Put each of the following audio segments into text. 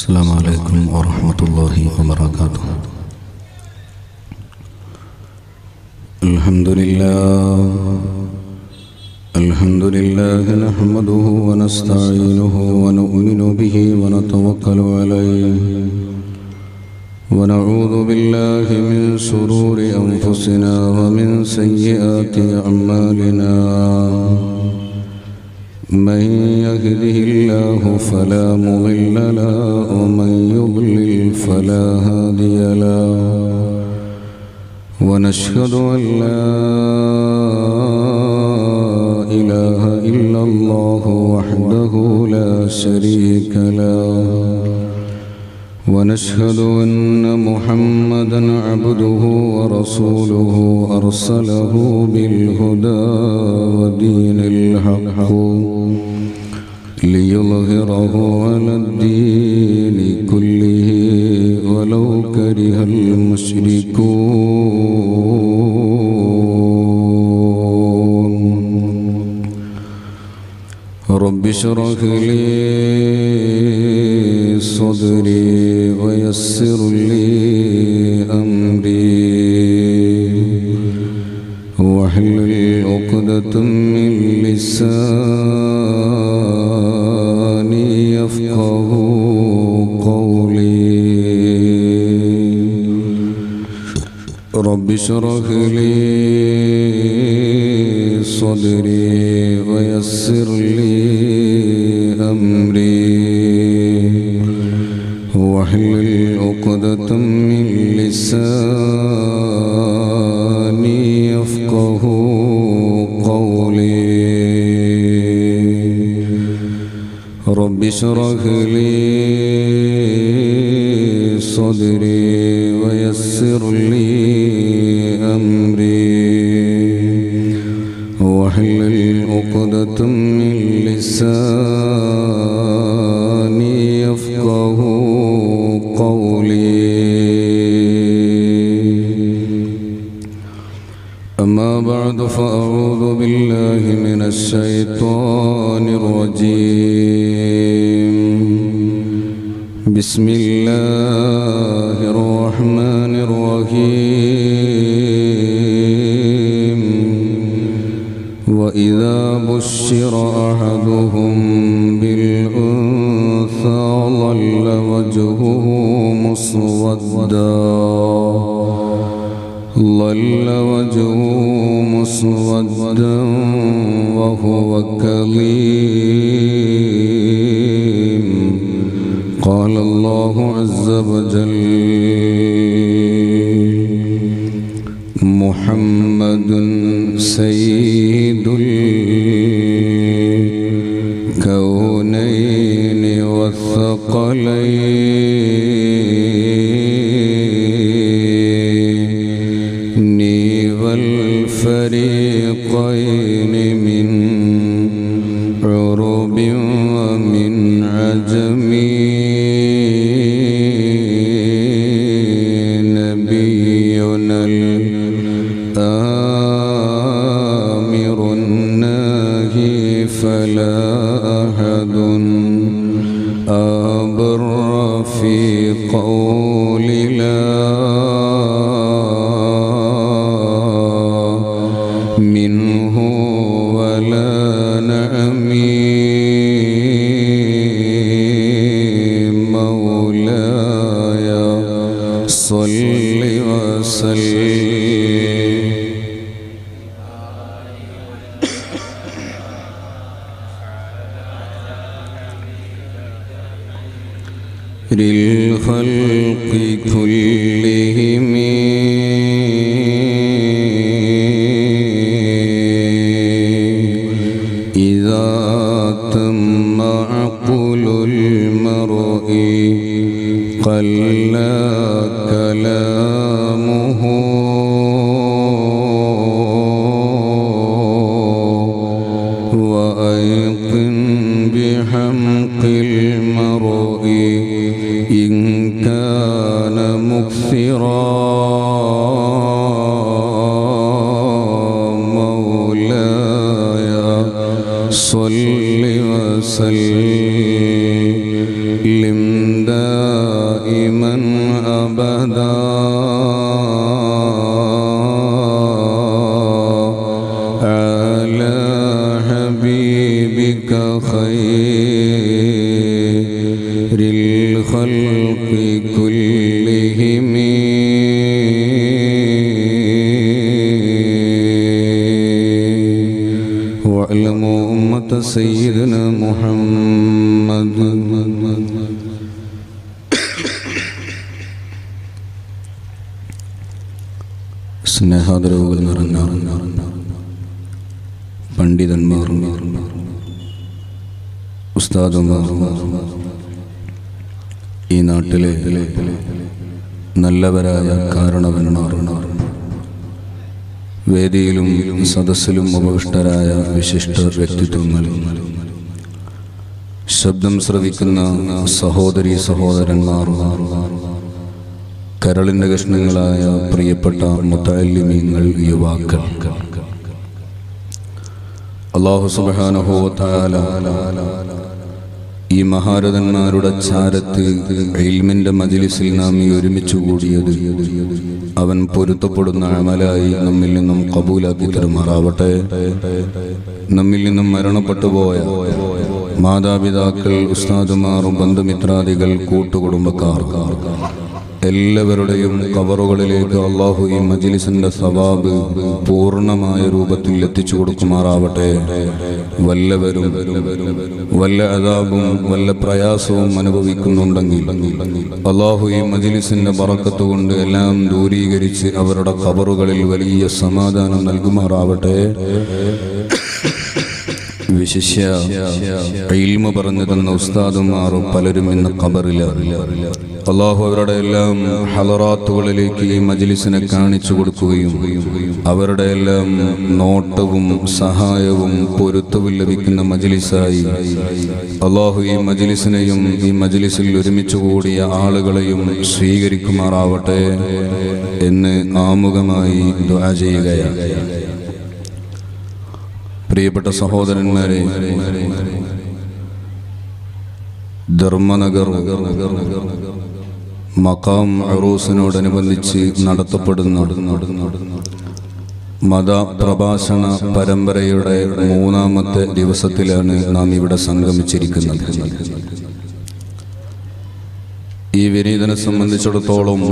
السلام عليكم ورحمة الله وبركاته الحمد لله الحمد لله نحمده ونستعينه ونؤمن به ونتوكل عليه ونعوذ بالله من شرور أنفسنا ومن سيئات أعمالنا من يهده الله فلا مضل له ومن يضلل فلا هادي له ونشهد أن لا إله إلا الله وحده لا شريك له ونشهد أن محمدا عبده ورسوله أرسله بالهدى ودين الحق ليظهره على الدين كله ولو كره المشركون رب اشرح لي صدري ويسر لي أمري واحلل عقدة من لساني يفقه قولي رب اشرح لي صدري ويسر لي أمري واحلل عقدة من لساني يفقه قولي رب اشرح لي صدري ويسر لي أمري واحلل عقدة من لساني يفقه قولي أما بعد فأعوذ بالله من الشيطان الرجيم بسم الله الرحمن الرحيم وإذا بشر أحدهم بالأنثى ظل وجهه مسودا ظل وجهه مسودا وهو كظيم قال الله عز وجل محمد سيد الكونين والثقلين والفريقين من عرب ومن عجم نبينا الآمر الناهي فلا أحد أبر في قول لا منه ولا نعمي مولاي صل وسلم للخلق كلهم إذا تم عقل المرء قل كلامه وأيقن بحمق المرء إن كان مكثرا مولاي صل وسلم وسلم دائما أبدا على حبيبك خير الخلق كلهم واعلموا أمة سيدنا محمد സ്നേഹാദരവുകൾ നിറഞ്ഞ പണ്ഡിതന്മാർ ഉസ്താദുമാർ ഈ നാട്ടിലെ നല്ലവരായ കാരണവന്മാർ വേദിയിലും സദസ്സിലും ഉപവിഷ്ടരായ വിശിഷ്ട വ്യക്തിത്വങ്ങൾ ശബ്ദം ശ്രവിക്കുന്ന സഹോദരി സഹോദരന്മാർ കരളിന്റെ കഷ്ണങ്ങളായ പ്രിയപ്പെട്ട മുത്തല്ലിമീങ്ങൾ യുവാക്കൾ അള്ളാഹു സുബാനഹോത്താല ഈ മഹാരഥന്മാരുടെ ചാരത്ത് ഇൽമിന്റെ മജിലിസിൽ നാം ഈ ഒരുമിച്ച് കൂടിയത് അവൻ പൊരുത്തപ്പെടുന്ന അമലായി നമ്മിൽ നിന്നും കബൂലാക്കി തരുമാറാവട്ടെ നമ്മിൽ നിന്നും മരണപ്പെട്ടു പോയ മാതാപിതാക്കൾ ഉസ്താദുമാറും ബന്ധുമിത്രാദികൾ കൂട്ടുകുടുംബക്കാർ എല്ലാവരുടെയും കവറുകളിലേക്ക് അള്ളാഹു ഈ മജിലിസിന്റെ സവാബ് പൂർണ്ണമായ രൂപത്തിൽ എത്തിച്ചു കൊടുക്കുമാറാവട്ടെ വല്ലവരും വല്ല അതാബും വല്ല പ്രയാസവും അനുഭവിക്കുന്നുണ്ടെങ്കിൽ അള്ളാഹു ഈ മജിലിസിന്റെ ബറക്കത്ത് കൊണ്ട് എല്ലാം ദൂരീകരിച്ച് അവരുടെ കവറുകളിൽ വലിയ സമാധാനം നൽകുമാറാവട്ടെ വിശിഷ്യ ഇൽമ പറഞ്ഞു തന്ന ഉസ്താദുമാറും പലരും ഇന്ന് ഖബറില്ല അള്ളാഹു അവരുടെ എല്ലാം ഹലറാത്തുകളിലേക്ക് ഈ മജ്ലിസിനെ കാണിച്ചു കൊടുക്കുകയും അവരുടെ എല്ലാം നോട്ടവും സഹായവും പൊരുത്തവും ലഭിക്കുന്ന മജ്ലിസായി അള്ളാഹു ഈ മജ്ലിസിനെയും ഈ മജ്ലിസിൽ ഒരുമിച്ച് കൂടിയ ആളുകളെയും സ്വീകരിക്കുമാറാവട്ടെ എന്ന് ആമുഖമായി ദ്വാ ചെയ്യുകയാണ് പ്രിയപ്പെട്ട സഹോദരന്മാരെ ധർമ്മനഗർ മക്കാം അറൂസിനോടനുബന്ധിച്ച് നടത്തപ്പെടുന്ന മതപ്രഭാഷണ പരമ്പരയുടെ മൂന്നാമത്തെ ദിവസത്തിലാണ് നാം ഇവിടെ സംഗമിച്ചിരിക്കുന്നത് ഈ വിനീതനെ സംബന്ധിച്ചിടത്തോളം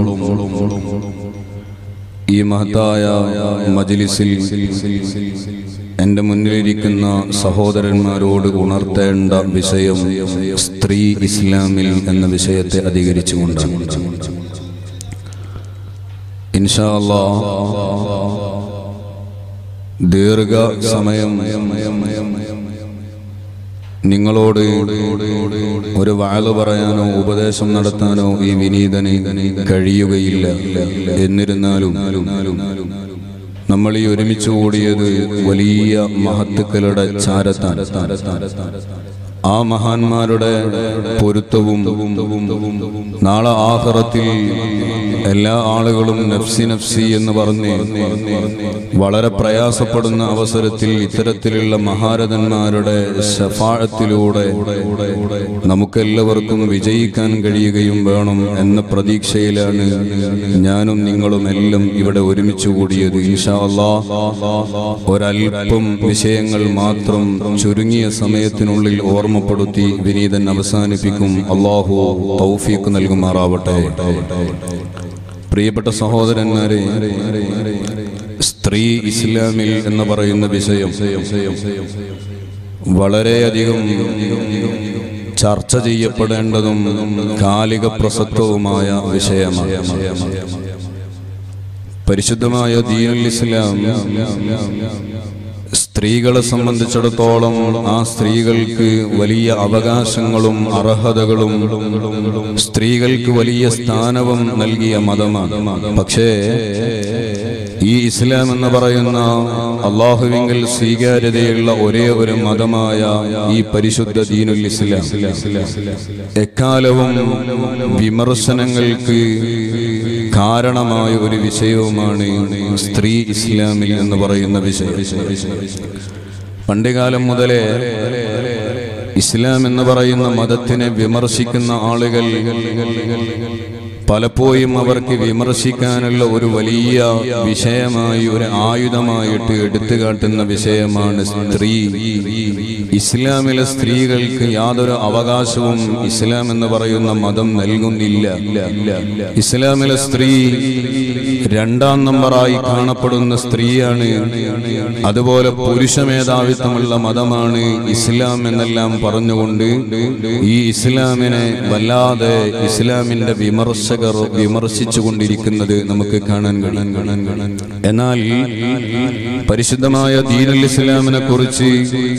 ഈ മഹത്തായ മജിലിസിൽ എൻ്റെ മുന്നിലിരിക്കുന്ന സഹോദരന്മാരോട് ഉണർത്തേണ്ട വിഷയം സ്ത്രീ ഇസ്ലാമിൽ എന്ന വിഷയത്തെ അധികരിച്ചുകൊണ്ടാണ് ഇൻഷാ അല്ലാ ദീർഘ സമയം നിങ്ങളോട് ഒരു വാഴ പറയാനോ ഉപദേശം നടത്താനോ ഈ വിനീതന് കഴിയുകയില്ല എന്നിരുന്നാലും നമ്മൾ ഈ ഒരുമിച്ച് കൂടിയത് വലിയ മഹത്തുക്കളുടെ ചാരത്താണ് ആ മഹാന്മാരുടെ പൊരുത്തവും നാളെ ആഹ്റത്തിൽ എല്ലാ ആളുകളും നഫ്സി നഫ്സി എന്ന് പറഞ്ഞ് വളരെ പ്രയാസപ്പെടുന്ന അവസരത്തിൽ ഇത്തരത്തിലുള്ള മഹാരഥന്മാരുടെ ശഫാഴത്തിലൂടെ നമുക്കെല്ലാവർക്കും വിജയിക്കാൻ കഴിയുകയും വേണം എന്ന പ്രതീക്ഷയിലാണ് ഞാനും നിങ്ങളും എല്ലാം ഇവിടെ ഒരുമിച്ച് കൂടിയത് ഇൻഷാ അല്ലാ ഒരൽപ്പം വിഷയങ്ങൾ മാത്രം ചുരുങ്ങിയ സമയത്തിനുള്ളിൽ ഓർമ്മപ്പെടുത്തി വിനീതൻ അവസാനിപ്പിക്കും അള്ളാഹു തൗഫീഖ് നൽകുമാറാവട്ടെ പ്രിയപ്പെട്ട സഹോദരന്മാരെ സ്ത്രീ ഇസ്ലാമിൽ എന്ന് പറയുന്ന വിഷയം വളരെയധികം ചർച്ച ചെയ്യപ്പെടേണ്ടതും കാലിക പ്രസക്തവുമായ വിഷയമാണ് പരിശുദ്ധമായ ദീനുൽ ഇസ്ലാം സ്ത്രീകളെ സംബന്ധിച്ചിടത്തോളം ആ സ്ത്രീകൾക്ക് വലിയ അവകാശങ്ങളും അർഹതകളും സ്ത്രീകൾക്ക് വലിയ സ്ഥാനവും നൽകിയ മതമാണ് പക്ഷേ ഈ ഇസ്ലാം എന്ന് പറയുന്ന അള്ളാഹുവിങ്കിൽ സ്വീകാര്യതയുള്ള ഒരേ ഒരു മതമായ ഈ പരിശുദ്ധ ദീനുൽ ഇസ്ലാം എക്കാലവും വിമർശനങ്ങൾക്ക് കാരണമായ ഒരു വിഷയവുമാണ് സ്ത്രീ ഇസ്ലാമിൽ എന്ന് പറയുന്ന വിഷയം പണ്ടുകാലം മുതലേ ഇസ്ലാം എന്ന് പറയുന്ന മതത്തിനെ വിമർശിക്കുന്ന ആളുകൾ പലപ്പോഴും അവർക്ക് വിമർശിക്കാനുള്ള ഒരു വലിയ വിഷയമായി ഒരു ആയുധമായിട്ട് എടുത്തു കാട്ടുന്ന വിഷയമാണ് സ്ത്രീ ഇസ്ലാമിലെ സ്ത്രീകൾക്ക് യാതൊരു അവകാശവും ഇസ്ലാം എന്ന് പറയുന്ന മതം നൽകുന്നില്ല ഇസ്ലാമിലെ സ്ത്രീ രണ്ടാം നമ്പറായി കാണപ്പെടുന്ന സ്ത്രീയാണ് അതുപോലെ പുരുഷ മേധാവിത്വമുള്ള മതമാണ് ഇസ്ലാം എന്നെല്ലാം പറഞ്ഞുകൊണ്ട് ഈ ഇസ്ലാമിനെ വല്ലാതെ ഇസ്ലാമിന്റെ വിമർശകർ വിമർശിച്ചു കൊണ്ടിരിക്കുന്നത് നമുക്ക് കാണാൻ കാണാൻ കാണാൻ കാണാൻ എന്നാൽ പരിശുദ്ധമായ ദീനുൽ ഇസ്ലാമിനെ കുറിച്ച്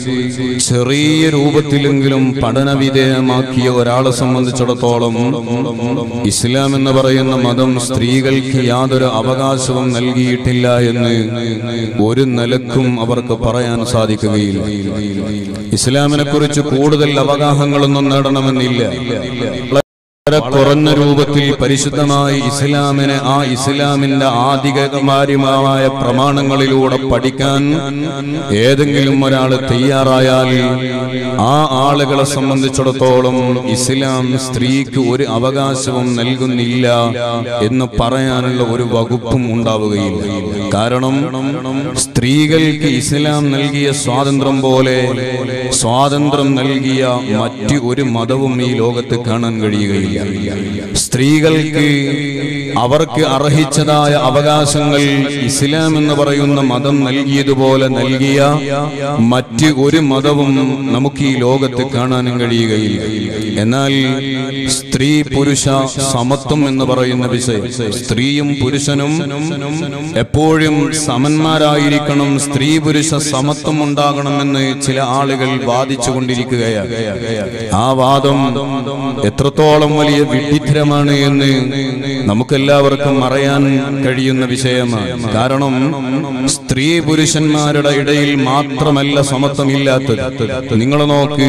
ചെറിയ രൂപത്തിലെങ്കിലും പഠനവിധേയമാക്കിയ ഒരാളെ സംബന്ധിച്ചിടത്തോളം ഇസ്ലാം എന്ന് പറയുന്ന മതം സ്ത്രീകൾക്ക് യാതൊരു അവകാശവും നൽകിയിട്ടില്ല എന്ന് ഒരു നിലക്കും അവർക്ക് പറയാൻ സാധിക്കുകയില്ല ഇസ്ലാമിനെ കുറിച്ച് കൂടുതൽ അവഗാഹങ്ങളൊന്നും നേടണമെന്നില്ല വളരെ കുറഞ്ഞ രൂപത്തിൽ പരിശുദ്ധമായ ഇസ്ലാമിനെ ആ ഇസ്ലാമിന്റെ ആധികാരികമായ പ്രമാണങ്ങളിലൂടെ പഠിക്കാൻ ഏതെങ്കിലും ഒരാൾ തയ്യാറായാൽ ആ ആളുകളെ സംബന്ധിച്ചിടത്തോളം ഇസ്ലാം സ്ത്രീക്ക് ഒരു അവകാശവും നൽകുന്നില്ല എന്ന് പറയാനുള്ള ഒരു വകുപ്പും ഉണ്ടാവുകയില്ല കാരണം സ്ത്രീകൾക്ക് ഇസ്ലാം നൽകിയ സ്വാതന്ത്ര്യം പോലെ സ്വാതന്ത്ര്യം നൽകിയ മറ്റു ഒരു മതവും ഈ ലോകത്ത് കാണാൻ കഴിയുകയില്ല സ്ത്രീകൾക്ക് അവർക്ക് അർഹിച്ചതായ അവകാശങ്ങൾ ഇസ്ലാം എന്ന് പറയുന്ന മതം നൽകിയതുപോലെ നൽകിയ മറ്റ് ഒരു മതവും നമുക്ക് ഈ ലോകത്ത് കാണാനും കഴിയുകയില്ല എന്നാൽ സ്ത്രീ പുരുഷ സമത്വം എന്ന് പറയുന്ന വിഷയം സ്ത്രീയും പുരുഷനും എപ്പോഴും സമന്മാരായിരിക്കണം സ്ത്രീ പുരുഷ സമത്വം ഉണ്ടാകണമെന്ന് ചില ആളുകൾ വാദിച്ചു കൊണ്ടിരിക്കുകയാണ് ആ വാദം എത്രത്തോളം വലിയ വിഡിത്തരമാണ് എന്ന് നമുക്കെല്ലാവർക്കും അറിയാൻ കഴിയുന്ന വിഷയമാണ് കാരണം സ്ത്രീ പുരുഷന്മാരുടെ ഇടയിൽ മാത്രമല്ല സമത്വമില്ലാത്തത് നിങ്ങൾ നോക്ക്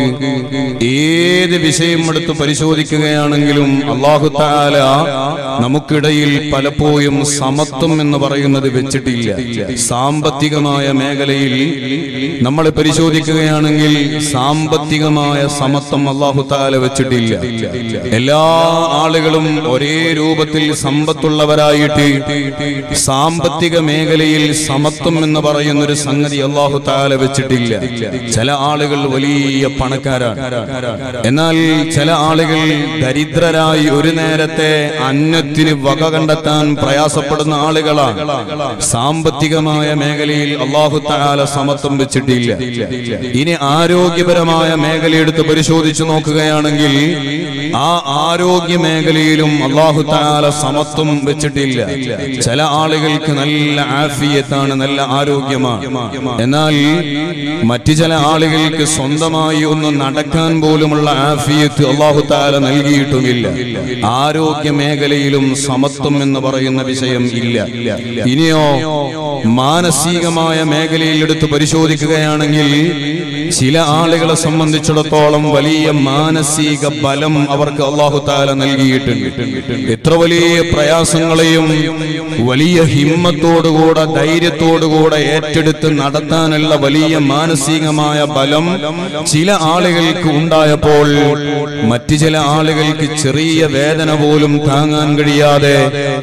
ഏത് വിഷയം എടുത്ത് പരിശോധിക്കുകയാണെങ്കിലും അള്ളാഹു താല നമുക്കിടയിൽ പലപ്പോഴും സമത്വം എന്ന് പറയുന്നത് വെച്ചിട്ടില്ല സാമ്പത്തികമായ മേഖലയിൽ നമ്മൾ പരിശോധിക്കുകയാണെങ്കിൽ സാമ്പത്തികമായ സമത്വം അള്ളാഹു താല വെച്ചിട്ടില്ല എല്ലാ ആളുകളും ഒരേ രൂപത്തിൽ സമ്പത്തുള്ളവരായിട്ട് സാമ്പത്തിക മേഖലയിൽ സമത്വം എന്ന് പറയുന്ന ഒരു സംഗതി അള്ളാഹു താല വെച്ചിട്ടില്ല ചില ആളുകൾ വലിയ പണക്കാരാണ് എന്നാൽ ചില ആളുകൾ ദരിദ്രരായി ഒരു നേരത്തെ അന്നത്തിന് വക കണ്ടെത്താൻ പ്രയാസപ്പെടുന്ന ആളുകളാണ് സാമ്പത്തികമായ മേഖലയിൽ അള്ളാഹു താല സമത്വം വെച്ചിട്ടില്ല ഇനി ആരോഗ്യപരമായ മേഖല എടുത്ത് പരിശോധിച്ചു നോക്കുകയാണെങ്കിൽ ആ ആരോഗ്യ മേഖലയിലും അള്ളാഹു താല സമത്വം വെച്ചിട്ടില്ല ചില ആളുകൾക്ക് നല്ല ആഫിയത്താണ് നല്ല ആരോഗ്യമാണ് എന്നാൽ മറ്റു ചില ആളുകൾക്ക് സ്വന്തമായി ഒന്ന് നടക്കാൻ പോലുമുള്ള ആഫിയത്ത് അള്ളാഹു താല നൽകിയിട്ടുമില്ല ആരോഗ്യ മേഖലയിലും സമത്വം എന്ന് പറയുന്ന വിഷയം ഇല്ല ഇനിയോ മാനസികമായ മേഖലയിൽ എടുത്ത് പരിശോധിക്കുകയാണെങ്കിൽ ചില ആളുകളെ സംബന്ധിച്ചിടത്തോളം വലിയ മാനസിക ബലം അവർക്ക് അള്ളാഹു താല നൽകിയിട്ടുണ്ട് എത്ര വലിയ പ്രയാസങ്ങളെയും വലിയ ഹിമ്മത്തോടുകൂടെ ധൈര്യത്തോടുകൂടെ ഏറ്റെടുത്ത് നടത്താനുള്ള വലിയ മാനസികമായ ബലം ചില ആളുകൾക്ക് ഉണ്ടായപ്പോൾ മറ്റു ചില ആളുകൾക്ക് ചെറിയ വേദന പോലും താങ്ങാൻ കഴിയാതെ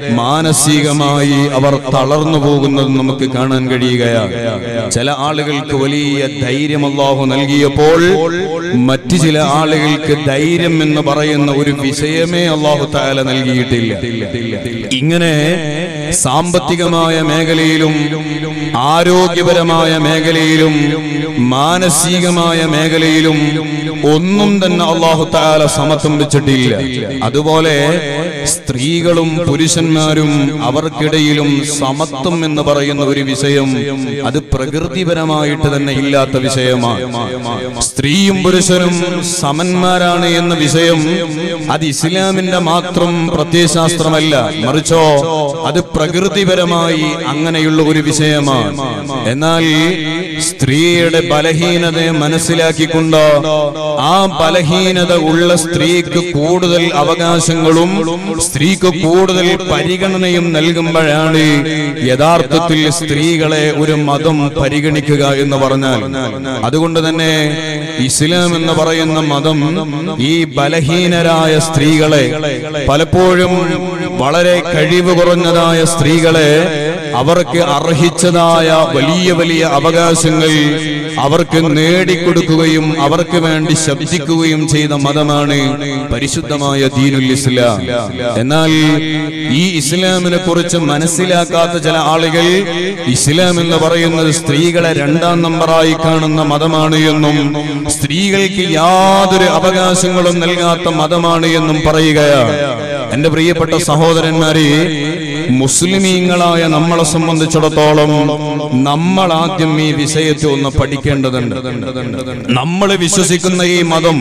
മാനസികമായി അവർ തളർന്നു പോകുന്നത് നമുക്ക് കാണാൻ കഴിയുകയാണ് ചില ആളുകൾക്ക് വലിയ ധൈര്യം അള്ളാഹു നൽകിയപ്പോൾ മറ്റു ചില ആളുകൾക്ക് ധൈര്യം എന്ന് പറയുന്ന ഒരു വിഷയമേ അള്ളാഹു താല നൽകിയിട്ടില്ല ഇങ്ങനെ സാമ്പത്തികമായ മേഖലയിലും ആരോഗ്യപരമായ മേഖലയിലും മാനസികമായ മേഖലയിലും ഒന്നും തന്നെ അള്ളാഹു താല സമത്വം വെച്ചിട്ടില്ല അതുപോലെ സ്ത്രീകളും പുരുഷന്മാരും അവർക്കിടയിലും സമത്വം എന്ന് പറയുന്ന ഒരു വിഷയം അത് പ്രകൃതിപരമായിട്ട് തന്നെ ഇല്ലാത്ത വിഷയമാണ് സ്ത്രീയും പുരുഷനും സമന്മാരാണ് എന്ന വിഷയം അത് ഇസ്ലാമിന്റെ മാത്രം പ്രത്യയശാസ്ത്രമല്ല മറിച്ചോ അത് പ്രകൃതിപരമായി അങ്ങനെയുള്ള ഒരു വിഷയമാണ് എന്നാൽ സ്ത്രീയുടെ ബലഹീനതയെ മനസ്സിലാക്കിക്കൊണ്ട് ആ ബലഹീനത ഉള്ള സ്ത്രീക്ക് കൂടുതൽ അവകാശങ്ങളും സ്ത്രീക്ക് കൂടുതൽ പരിഗണനയും നൽകുമ്പോഴാണ് യഥാർത്ഥത്തിൽ സ്ത്രീകളെ ഒരു മതം പരിഗണിക്കുക എന്ന് പറഞ്ഞാൽ അതുകൊണ്ട് തന്നെ ഇസ്ലാം എന്ന് പറയുന്ന മതം ഈ ബലഹീനരായ സ്ത്രീകളെ പലപ്പോഴും വളരെ കഴിവ് കുറഞ്ഞതായ സ്ത്രീകളെ അവർക്ക് അർഹിച്ചതായ വലിയ വലിയ അവകാശങ്ങൾ അവർക്ക് നേടിക്കൊടുക്കുകയും അവർക്ക് വേണ്ടി ശബ്ദിക്കുകയും ചെയ്ത മതമാണ് പരിശുദ്ധമായ ദീനുൽ ഇസ്ലാം എന്നാൽ ഈ ഇസ്ലാമിനെ കുറിച്ച് മനസ്സിലാക്കാത്ത ചില ആളുകൾ ഇസ്ലാം എന്ന് പറയുന്നത് സ്ത്രീകളെ രണ്ടാം നമ്പറായി കാണുന്ന മതമാണ് എന്നും സ്ത്രീകൾക്ക് യാതൊരു അവകാശങ്ങളും നൽകാത്ത മതമാണ് എന്നും പറയുകയാണ് എന്റെ പ്രിയപ്പെട്ട സഹോദരന്മാരെ മുസ്ലിമീങ്ങളായ നമ്മളെ സംബന്ധിച്ചിടത്തോളം നമ്മൾ ആദ്യം ഈ വിഷയത്തെ ഒന്ന് പഠിക്കേണ്ടതുണ്ട് നമ്മൾ വിശ്വസിക്കുന്ന ഈ മതം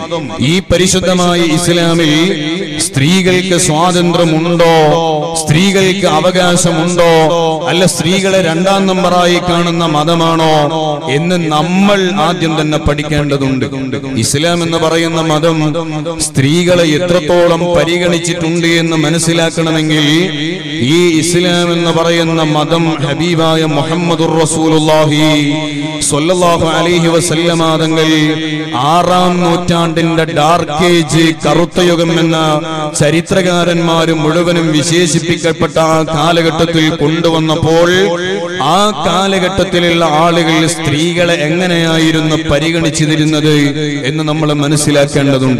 ഈ പരിശുദ്ധമായ ഇസ്ലാമിൽ സ്ത്രീകൾക്ക് സ്വാതന്ത്ര്യമുണ്ടോ സ്ത്രീകൾക്ക് അവകാശമുണ്ടോ അല്ല സ്ത്രീകളെ രണ്ടാം നമ്പറായി കാണുന്ന മതമാണോ എന്ന് നമ്മൾ ആദ്യം തന്നെ പഠിക്കേണ്ടതുണ്ട് ഇസ്ലാം എന്ന് പറയുന്ന മതം സ്ത്രീകളെ എത്രത്തോളം പരിഗണിച്ചിട്ടുണ്ട് എന്ന് മനസ്സിലാക്കണമെങ്കിൽ ഈ ഇസ്ലാം എന്ന് പറയുന്ന മതം ഹബീബായ മുഹമ്മദുർ റസൂലുള്ളാഹി സ്വല്ലല്ലാഹു അലൈഹി വസല്ലമ തങ്ങൾ ആറാം നൂറ്റാണ്ടിന്റെ ഡാർക്ക് ഏജ് കറുത്ത യുഗം എന്ന ചരിത്രകാരന്മാര് മുഴുവനും വിശേഷിപ്പിക്കപ്പെട്ട ആ കാലഘട്ടത്തിൽ കൊണ്ടുവന്നപ്പോൾ ആ കാലഘട്ടത്തിലുള്ള ആളുകൾ സ്ത്രീകളെ എങ്ങനെയായിരുന്നു പരിഗണിച്ചിരുന്നത് എന്ന് നമ്മൾ മനസ്സിലാക്കേണ്ടതുണ്ട്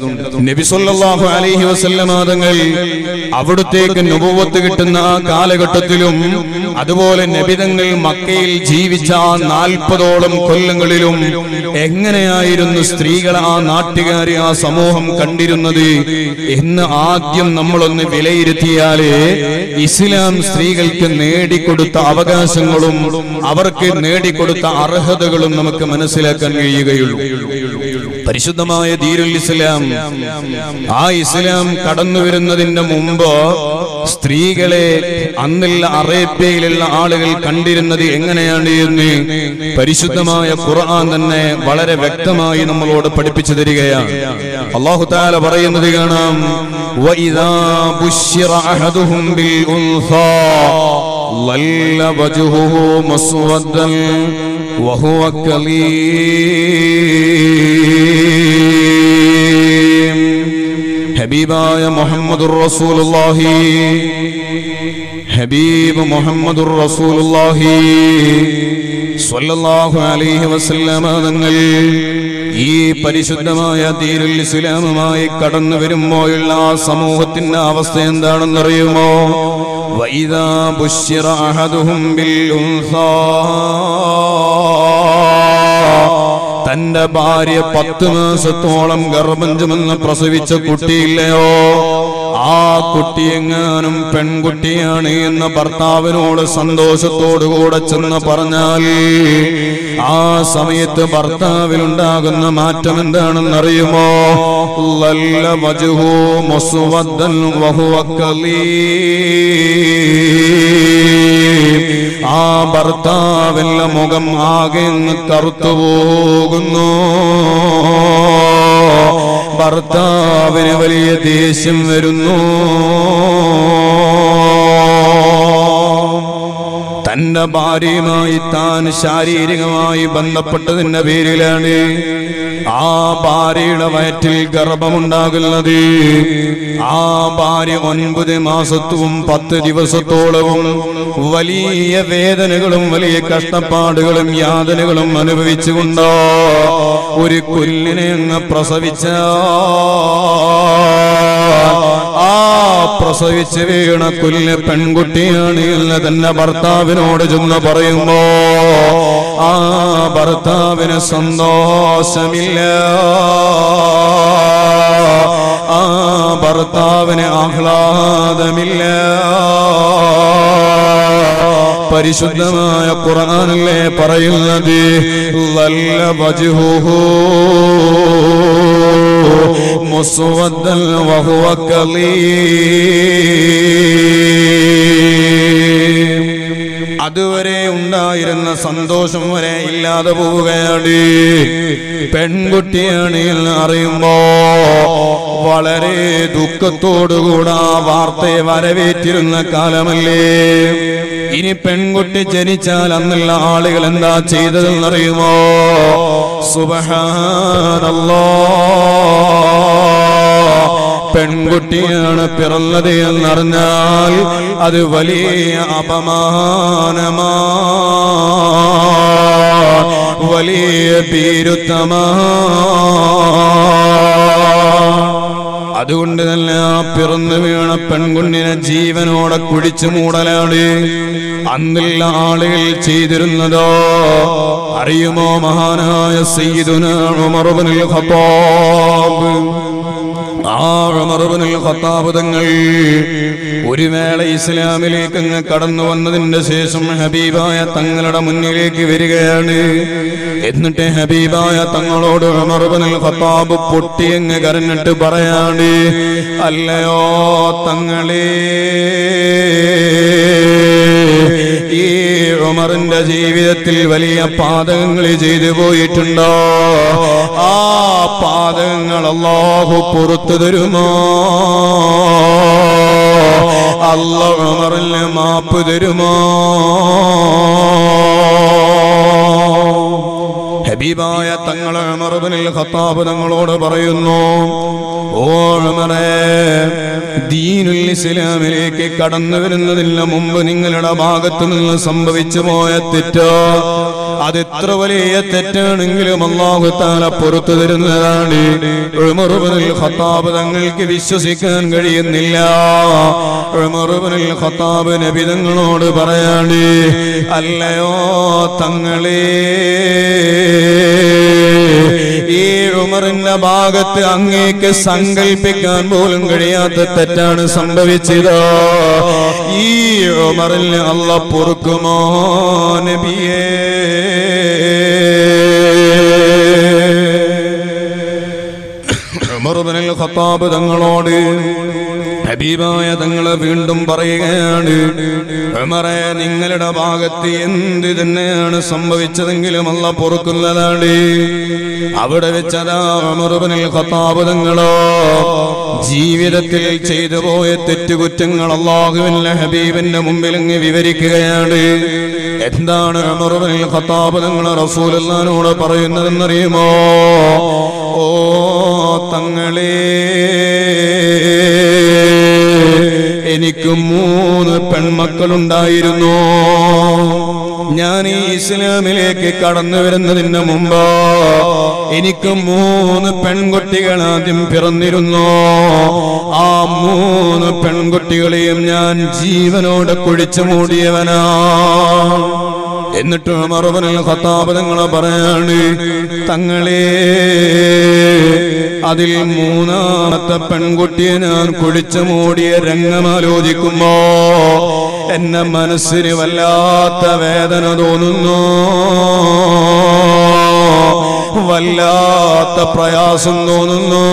നബി സല്ലല്ലാഹു അലൈഹി വസല്ലമ തങ്ങൾ അവിടുത്തേക്ക് നുബുവത്ത് കിട്ടുന്ന ആ കാലഘട്ടത്തിലും അതുപോലെ നബിതങ്ങൾ മക്കയിൽ ജീവിച്ച ആ നാൽപ്പതോളം കൊല്ലങ്ങളിലും എങ്ങനെയായിരുന്നു സ്ത്രീകളെ ആ നാട്ടുകാരെ ആ സമൂഹം കണ്ടിരുന്നത് എന്ന് ആദ്യം നമ്മളൊന്ന് വിലയിരുത്തിയാലേ ഇസ്ലാം സ്ത്രീകൾക്ക് നേടിക്കൊടുത്ത അവകാശങ്ങളും അവർക്ക് നേടിക്കൊടുത്ത അർഹതകളും നമുക്ക് മനസ്സിലാക്കാൻ കഴിയുകയുള്ളൂ പരിശുദ്ധമായ ദീരുൽ ഇസ്ലാം ആ ഇസ്ലാം കടന്നു വരുന്നതിന്റെ മുമ്പ് സ്ത്രീകളെ അന്നുള്ള അറേബ്യയിലുള്ള ആളുകൾ കണ്ടിരുന്നത് എങ്ങനെയാണ് എന്ന് പരിശുദ്ധമായ ഖുർആൻ തന്നെ വളരെ വ്യക്തമായി നമ്മളോട് പഠിപ്പിച്ചു തരികയാണ് അള്ളാഹു താല പറയുന്നത് കാണാം وَإِذَا بُشِّرَ أَحَدُهُم بِالْأُنثَى ظَلَّ وَجْهُهُ مُسْوَدًّا وَهُوَ كَظِيمٌ ഹബീബായ മുഹമ്മദുർ റസൂലുള്ളാഹി ഹബീബ് മുഹമ്മദുർ റസൂലുള്ളാഹി സ്വല്ലല്ലാഹു അലൈഹി വസല്ലമ തങ്ങൾ ഈ പരിശുദ്ധമായ ദീനുൽ ഇസ്ലാമുമായി കടന്നു വരുമ്പോഴുള്ള ആ സമൂഹത്തിന്റെ അവസ്ഥ എന്താണെന്നറിയുമോ വൈദാ ബുശ്ശിറ അഹദുഹും ബിൽ ഉൻസാ തന്റെ ഭാര്യ പത്ത് മാസത്തോളം ഗർഭം ചുമന്ന് പ്രസവിച്ച കുട്ടിയില്ലയോ ആ കുട്ടി എങ്ങാനും പെൺകുട്ടിയാണ് എന്ന് ഭർത്താവിനോട് സന്തോഷത്തോടുകൂടെ ചെന്ന് പറഞ്ഞാൽ ആ സമയത്ത് ഭർത്താവിനുണ്ടാകുന്ന മാറ്റം എന്താണെന്നറിയുമോ ലല്ല വജുഹു മുസ്വദ്ദൻ വഹുവ കലീം. ആ ഭർത്താവിന്റെ മുഖം ആകെ അങ്ങ് കറുത്തു പോകുന്നു ഭർത്താവിന് വലിയ ദേഷ്യം വരുന്നു തന്റെ ഭാര്യയുമായി താൻ ശാരീരികമായി ബന്ധപ്പെട്ടതിന്റെ പേരിലാണ് ആ ഭാര്യയുടെ വയറ്റിൽ ഗർഭമുണ്ടാകുന്നത് ആ ഭാര്യ ഒൻപത് മാസത്വവും പത്ത് ദിവസത്തോളവും വലിയ വേദനകളും വലിയ കഷ്ടപ്പാടുകളും യാതനകളും അനുഭവിച്ചുകൊണ്ടോ ഒരു കുല്ലിനെ അങ്ങ് പ്രസവിച്ച ആ പ്രസവിച്ച് വീണ കുല്ല് പെൺകുട്ടിയാണ് എന്ന് തന്നെ ഭർത്താവിനോട് ചെന്ന് പറയുമ്പോ ആ ഭർത്താവിന് സന്തോഷമില്ല ആ ഭർത്താവിന് ആഹ്ലാദമില്ല പരിശുദ്ധമായ ഖുർആനല്ലേ പറയുന്നത് ലല്ല വജ്ഹുഹു മുസ്വദ്ദൻ വഹുവ കലീം അതുവരെ ഉണ്ടായിരുന്ന എന്ന സന്തോഷം വരെ ഇല്ലാതെ പോവുകയാണ് പെൺകുട്ടിയാണ് എന്ന് അറിയുമ്പോ വളരെ ദുഃഖത്തോടുകൂടെ ആ വാർത്തയെ വരവേറ്റിരുന്ന കാലമല്ലേ ഇനി പെൺകുട്ടി ജനിച്ചാൽ അന്നുള്ള ആളുകൾ എന്താ ചെയ്തതെന്നറിയുമോ സുബഹാനല്ലാ പെൺകുട്ടിയാണ് പിറന്നത് എന്നറിഞ്ഞാൽ അത് വലിയ അപമാനമാ വലിയ ഭീരുത്തമാ അതുകൊണ്ട് തന്നെ ആ പിറന്നു വീണ പെൺകുഞ്ഞിനെ ജീവനോടെ കുടിച്ചു മൂടലാണ് അന്നുള്ള ആളുകൾ ചെയ്തിരുന്നതോ അറിയുമോ മഹാനായ സയ്യിദുന ഉമർ ഇബ്നുൽ ഖത്താബ് ആ ഉമറുബ്നുൽ ഖത്താബ് തങ്ങൾ ഒരു വേള ഇസ്ലാമിലേക്ക് അങ്ങ് കടന്നു വന്നതിന്റെ ശേഷം ഹബീബായ തങ്ങളുടെ മുന്നിലേക്ക് വരികയാണ് എന്നിട്ട് ഹബീബായ തങ്ങളോട് ഉമറുബ്നുൽ ഖത്താബ് പൊട്ടിയങ്ങ് കരഞ്ഞിട്ട് പറയാണ് അല്ലയോ തങ്ങളേ ഈ ഉമറിന്റെ ജീവിതത്തിൽ വലിയ പാതകങ്ങൾ ചെയ്തു പോയിട്ടുണ്ടോ ആ പാതകങ്ങൾ അള്ളാഹു പുറത്തു തരുമോ അല്ല ഉമറിന് മാപ്പ് തരുമോ ഹബീബായ തങ്ങൾ ഉമറുബിനിൽ ഖത്താബ് തങ്ങളോട് പറയുന്നു ഓ ഉമറേ ദീനുൽ ഇസ്ലാമിലേക്ക് കടന്നു വരുന്നതിന് മുമ്പ് നിങ്ങളുടെ ഭാഗത്തു നിന്ന് സംഭവിച്ചു പോയ തെറ്റോ അത് എത്ര വലിയ തെറ്റാണെങ്കിലും അള്ളാഹു താല പുറത്തു തരുന്നതാണ് ഉമറുബിനിൽ ഖത്താബ് തങ്ങൾക്ക് വിശ്വസിക്കാൻ കഴിയുന്നില്ല ഉമറുബിനിൽ ഖത്താബ് നബി തങ്ങളോട് പറയാണ് അല്ലയോ തങ്ങളേ ഈ ഉമറിന്റെ ഭാഗത്ത് അങ്ങേക്ക് സങ്കല്പിക്കാൻ പോലും കഴിയാത്ത തെറ്റാണ് സംഭവിച്ചത് ഈ ഉമറിന് അല്ല പൊറുക്കുമോ നബിയേ ഉമറുബിനിൽ ഖത്താബ് തങ്ങളോട് ഹബീബായ തങ്ങളെ വീണ്ടും പറയുകയാണ് ഉമറെ നിങ്ങളുടെ ഭാഗത്ത് എന്ത് തന്നെയാണ് സംഭവിച്ചതെങ്കിലും അല്ല പൊറുക്കുന്നതാണ് അവിടെ വെച്ചതാ ഉമറുബിനിൽ ഖത്താബ് തങ്ങളോ ജീവിതത്തിൽ ചെയ്തു പോയ തെറ്റുകുറ്റങ്ങൾ അള്ളാഹുവിന്റെ ഹബീബിന്റെ മുമ്പിൽ അങ്ങ് വിവരിക്കുകയാണ് എന്താണ് ഉമറുബിനിൽ ഖത്താബ് തങ്ങൾ റസൂലുള്ളാഹിനോട് പറയുന്നതെന്നറിയുമോ ഓ തങ്ങളേ എനിക്ക് മൂന്ന് പെൺമക്കളുണ്ടായിരുന്നു ഞാൻ ഈ ഇസ്ലാമിലേക്ക് കടന്നു വരുന്നതിന് മുമ്പ് എനിക്ക് മൂന്ന് പെൺകുട്ടികൾ ആദ്യം പിറന്നിരുന്നു ആ മൂന്ന് പെൺകുട്ടികളെയും ഞാൻ ജീവനോടെ കുഴിച്ചു മൂടിയവനാ എന്നിട്ട് മറുപടിൽ ഖത്താപതങ്ങളെ പറയാണ് തങ്ങളെ അതിൽ മൂന്നാമത്തെ പെൺകുട്ടിയെ ഞാൻ കുഴിച്ചു മൂടിയ രംഗം ആലോചിക്കുമ്പോ എന്നെ മനസ്സിന് വല്ലാത്ത വേദന തോന്നുന്നു വല്ലാത്ത പ്രയാസം തോന്നുന്നു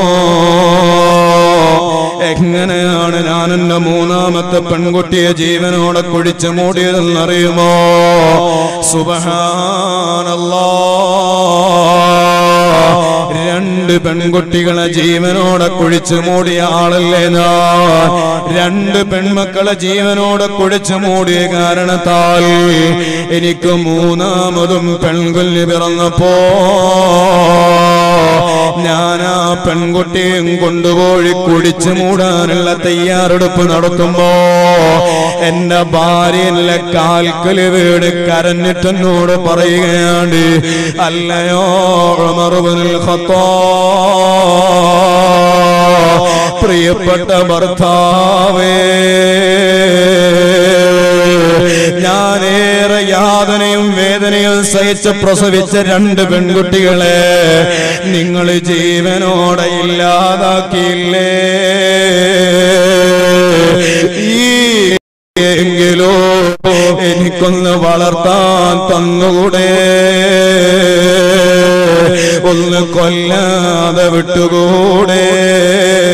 എങ്ങനെയാണ് ഞാൻ എന്റെ മൂന്നാമത്തെ പെൺകുട്ടിയെ ജീവനോടെ കുഴിച്ചു മൂടിയതെന്നറിയുമോ സുബഹാനല്ലാ രണ്ട് പെൺകുട്ടികളെ ജീവനോടെ കുഴിച്ചു മൂടിയ ആളല്ലേ ഞാൻ രണ്ട് പെൺമക്കളെ ജീവനോടെ കുഴിച്ചു മൂടിയ കാരണത്താൽ എനിക്ക് മൂന്നാമതും പെൺകുഞ്ഞ് പിറന്നപ്പോ ഞാൻ ആ പെൺകുട്ടിയും കൊണ്ടുപോയി കുടിച്ചു മൂടാനുള്ള തയ്യാറെടുപ്പ് നടത്തുമ്പോ എന്റെ ഭാര്യയിലെ കാൽക്കല് വീട് കരഞ്ഞിട്ടെന്നോട് പറയുകയാണ് അല്ലയോ ഉമറുബ്നുൽ ഖത്താബ് പ്രിയപ്പെട്ട ഭർത്താവേ ഞാനേറെ യാതനയും വേദനയും സഹിച്ച് പ്രസവിച്ച രണ്ട് പെൺകുട്ടികളെ നിങ്ങൾ ജീവനോടെ ഇല്ലാതാക്കിയില്ലേ ഈ എങ്കിലോ എനിക്കൊന്ന് വളർത്താൻ തന്നുകൂടെ ഒന്ന് കൊല്ലാതെ വിട്ടുകൂടെ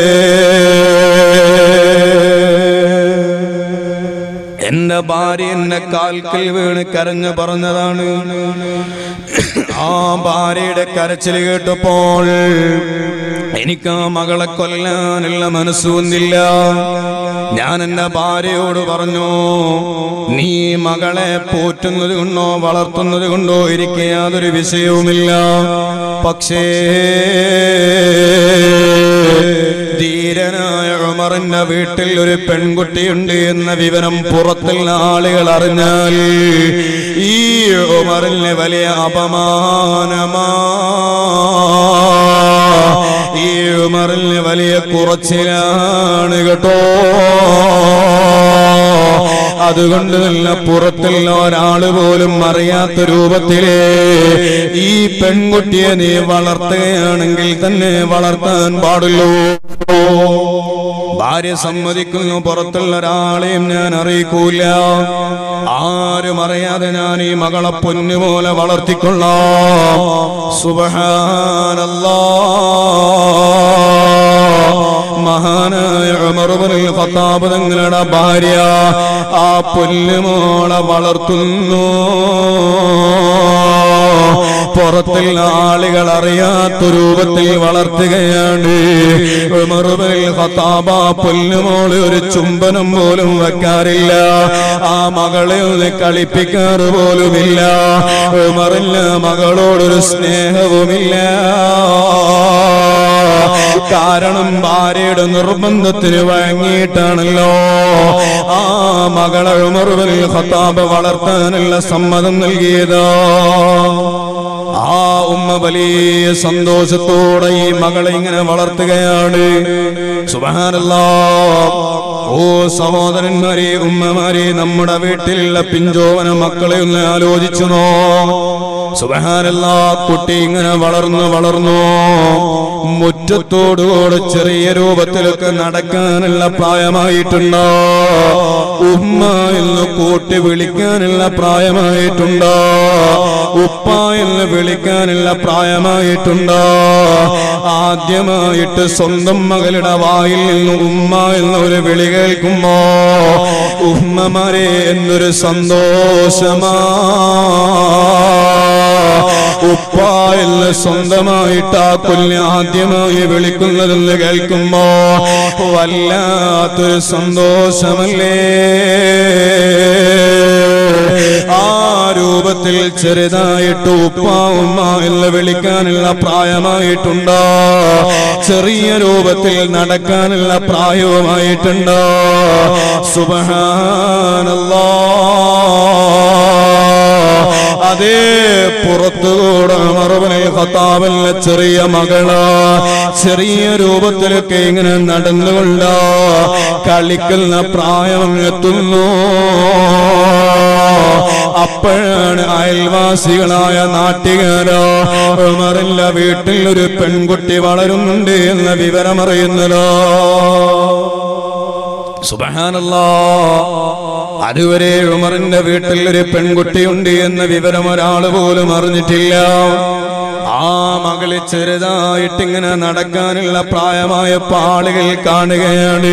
എന്റെ ഭാര്യ എന്നെ ഭാര്യന്റെ കാൽക്കൽ വീണ് കരഞ്ഞു പറഞ്ഞതാണ് ആ ഭാര്യയുടെ കരച്ചിൽ കേട്ടപ്പോൾ എനിക്ക് ആ മകളെ കൊല്ലാനുള്ള മനസ്സൊന്നില്ല ഞാൻ എന്റെ ഭാര്യയോട് പറഞ്ഞു നീ മകളെ പോറ്റുന്നത് കൊണ്ടോ വളർത്തുന്നത് കൊണ്ടോ എനിക്ക് യാതൊരു വിഷയവുമില്ല പക്ഷേ ധീരനായ ഉമറിന്റെ വീട്ടിൽ ഒരു പെൺകുട്ടിയുണ്ട് എന്ന വിവരം പുറത്തുള്ള ആളുകൾ അറിഞ്ഞാൽ ഈ ഉമറിന് വലിയ അപമാനമാ ഈ ഉമറിന് വലിയ കുറച്ചിലാണ് കേട്ടോ അതുകൊണ്ട് തന്നെ പുറത്തുള്ള ഒരാള് പോലും അറിയാത്ത രൂപത്തില് ഈ പെൺകുട്ടിയെ നീ വളർത്തുകയാണെങ്കിൽ തന്നെ വളർത്താൻ പാടുള്ളൂ ഭാര്യ സമ്മതിക്കുന്നു പുറത്തുള്ള ഒരാളെയും ഞാൻ അറിയിക്കൂല ആരും അറിയാതെ ഞാൻ ഈ മകളെ പൊന്നുപോലെ വളർത്തിക്കൊള്ളാം സുബഹാനല്ലാ മഹാനായ ഉമറുബനുൽ ഖത്താബ് തങ്ങളുടെ ഭാര്യ ആ പൊന്നുമോളെ വളർത്തുന്നു പുറത്തുള്ള ആളുകൾ അറിയാത്ത രൂപത്തിൽ വളർത്തുകയാണ് ഉമറുബനുൽ ഖത്താബ് ആ പൊന്നുമോള് ഒരു ചുംബനം പോലും വെക്കാറില്ല ആ മകളെ ഒന്ന് കളിപ്പിക്കാറ് പോലുമില്ല ഉമറില്ല മകളോടൊരു സ്നേഹവുമില്ല കാരണം ഭാര്യയുടെ നിർബന്ധത്തിന് വഴങ്ങിയിട്ടാണല്ലോ ആ മകളെ ഉമറുബൽ ഖത്താബ് വളർത്താനുള്ള സമ്മതം നൽകിയത് ആ ഉമ്മ വലിയ സന്തോഷത്തോടെ ഈ മകളെ ഇങ്ങനെ വളർത്തുകയാണ് സുബഹാനല്ലാ ഓ സഹോദരന്മാരെ ഉമ്മമാരെ നമ്മുടെ വീട്ടിലുള്ള പിഞ്ചോവന മക്കളെ ഒന്ന് ആലോചിച്ചു നോ സുബഹാനല്ലാ കുട്ടി ഇങ്ങനെ വളർന്നു വളർന്നു മുറ്റത്തോടുകൂടെ ചെറിയ രൂപത്തിലൊക്കെ നടക്കാനുള്ള പ്രായമായിട്ടുണ്ടോ ഉമ്മ എന്ന് കൂട്ടി വിളിക്കാനുള്ള പ്രായമായിട്ടുണ്ടോ ഉപ്പ എന്ന് വിളിക്കാനുള്ള പ്രായമായിട്ടുണ്ടോ ആദ്യമായിട്ട് സ്വന്തം മകളുടെ വായിൽ നിന്ന് ഉമ്മ എന്ന ഒരു വിളി കേൾക്കുമ്പോ ഉമ്മമാരെ എന്നൊരു സന്തോഷമാ ഉപ്പ എന്ന് സ്വന്തമായിട്ട് ആ കുഞ്ഞ് ആദ്യമായി വിളിക്കുന്നതെന്ന് കേൾക്കുമ്പോ വല്ലാത്തൊരു സന്തോഷമല്ലേ ആ രൂപത്തിൽ ചെറുതായിട്ട് ഉപ്പ ഉമ്മ എന്ന് വിളിക്കാനുള്ള പ്രായമായിട്ടുണ്ടോ ചെറിയ രൂപത്തിൽ നടക്കാനുള്ള പ്രായവുമായിട്ടുണ്ടോ സുബഹാനല്ലാ അതേ പുറത്തുകൂടെ മറുപടി ഖത്താബിലെ ചെറിയ മകള് ചെറിയ രൂപത്തിലൊക്കെ ഇങ്ങനെ നടന്നുകൊണ്ട് കളിക്കുന്ന പ്രായം എത്തുന്നു അപ്പോഴാണ് അയൽവാസികളായ നാട്ടുകാരോ ഉമറില്ല വീട്ടിൽ ഒരു പെൺകുട്ടി വളരുന്നുണ്ട് എന്ന വിവരമറിയുന്നല്ലോ സുബഹാനല്ലാ അതുവരെ ഉമറിന്റെ വീട്ടിൽ ഒരു പെൺകുട്ടിയുണ്ട് എന്ന വിവരം ഒരാൾ പോലും അറിഞ്ഞിട്ടില്ല ആ മകള് ചെറുതായിട്ട് ഇങ്ങനെ നടക്കാനുള്ള പ്രായമായ പാളുകൾ കാണുകയാണ്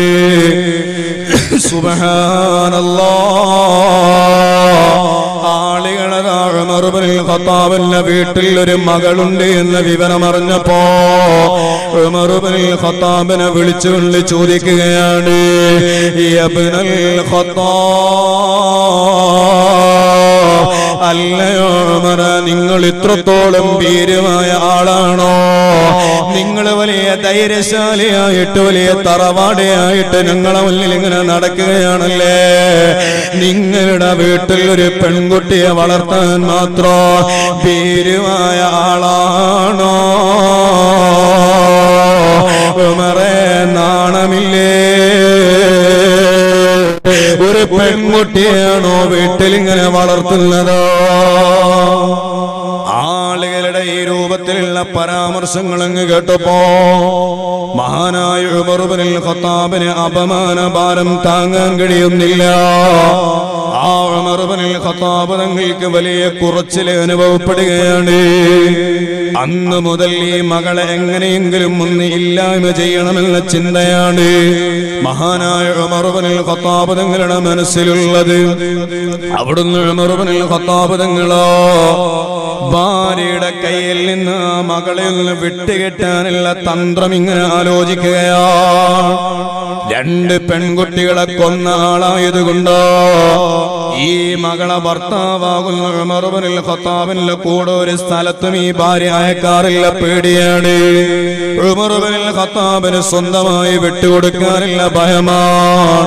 സുബഹാനല്ലാ ആളുകളെ ഉമറുബിൽ ഖത്താബിന്റെ വീട്ടിൽ ഒരു മകളുണ്ട് എന്ന വിവരം അറിഞ്ഞപ്പോ ഉമറുബിൽ ഖത്താബിനെ വിളിച്ചുകൊണ്ട് ചോദിക്കുകയാണ് യബ്നൽ ഖത്താബ് അല്ലയോ ഉമറ നിങ്ങൾ ഇത്രത്തോളം വീര്യമായ ആളാണോ നിങ്ങൾ വലിയ ധൈര്യശാലിയായിട്ട് വലിയ തറവാടയായിട്ട് ഞങ്ങളെ മുന്നിൽ ഇങ്ങനെ നടക്കുകയാണല്ലേ നിങ്ങളുടെ വീട്ടിൽ ഒരു പെൺകുട്ടിയെ വളർത്താൻ മാത്രം വീര്യമായ ആളാണോ ഉമറേ നാണമില്ലേ ഒരു പെൺകുട്ടിയാണോ വീട്ടിൽ ഇങ്ങനെ വളർത്തുന്നത് ആളുകളുടെ ഈ രൂപത്തിലുള്ള പരാമർശങ്ങൾ അങ്ങ് കേട്ടപ്പോ മഹാനായ ഉമറുബനിൽ ഖത്താബിന് അപമാന ഭാരം താങ്ങാൻ കഴിയുന്നില്ല ആ ഉമറുബനിൽ ഖത്താബ് തങ്ങൾക്ക് വലിയ കുറച്ചിൽ അനുഭവപ്പെടുകയാണ് അന്ന് മുതൽ ഈ മകളെ എങ്ങനെയെങ്കിലും ഒന്ന് ഇല്ലായ്മ ചെയ്യണമെന്ന ചിന്തയാണ് മഹാനായ ഉമറുബനിൽ ഖത്താബ് തങ്ങളുടെ മനസ്സിലുള്ളത് അവിടുന്ന് ഉമറുബനിൽ ഖത്താബ് തങ്ങളോ ഭാര്യയുടെ കയ്യിൽ നിന്ന് ആ മകളെ ഒന്ന് വിട്ടുകെട്ടാനുള്ള തന്ത്രം ഇങ്ങനെ ആലോചിക്കുകയാണ് രണ്ട് പെൺകുട്ടികളെ കൊന്ന ആളായതുകൊണ്ടോ ഈ മകളെ ഭർത്താവാകുന്ന ഉമറുബനിൽ ഖത്താബിന്റെ കൂടെ ഒരു സ്ഥലത്തും ഈ ഭാര്യ അയക്കാറില്ല പേടിയാണ് ഉമറുബനിൽ ഖത്താബിന് സ്വന്തമായി വിട്ടുകൊടുക്കാറില്ല ഭയമാണ്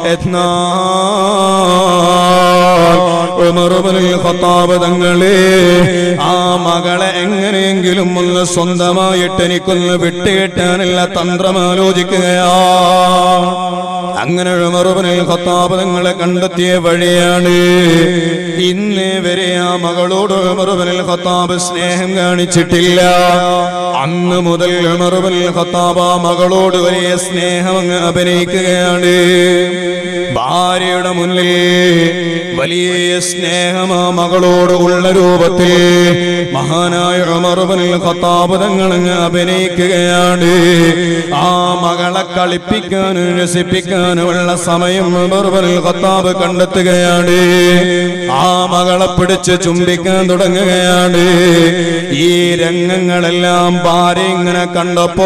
എന്നാൽ ഉമറുബനിൽ ഖത്താബ് തങ്ങളെ ആ മകളെ എങ്ങനെയെങ്കിലും ഒന്ന് സ്വന്തമായിട്ട് എനിക്കൊന്ന് വിട്ടുകെട്ടാനുള്ള തന്ത്രം ആലോചിക്കുകയാ അങ്ങനെ ഉമറുബനിൽ ഖത്താബ് തങ്ങളെ കണ്ടെത്തിയ വഴിയാണ് ഇന്നേ വരെ ആ മകളോട് ഉമറുബനിൽ ഖത്താബ് സ്നേഹം കാണിച്ചിട്ടില്ല അന്ന് മുതൽ ഉമറുബനിൽ ഖത്താബ് ആ മകളോട് വലിയ സ്നേഹം അങ്ങ് അഭിനയിക്കുകയാണ് ഭാര്യയുടെ മുന്നിൽ വലിയ സ്നേഹം ആ മകളോട് ഉള്ള രൂപത്തിൽ മഹാനായ ഉമറുബനിൽ ഖത്താബ് തങ്ങൾ അങ്ങ് അഭിനയിക്കുകയാണ് ആ മകളെ കളിപ്പിക്കാനും രസിപ്പിക്കാനുമുള്ള സമയം ഉമറുബനിൽ ഖത്താബ് കണ്ടെത്തുകയാണ് ആ മകളെ പിടിച്ച് ചുംബിക്കാൻ തുടങ്ങുകയാണ് ഈ രംഗങ്ങളെല്ലാം ഭാര്യ ഇങ്ങനെ കണ്ടപ്പോ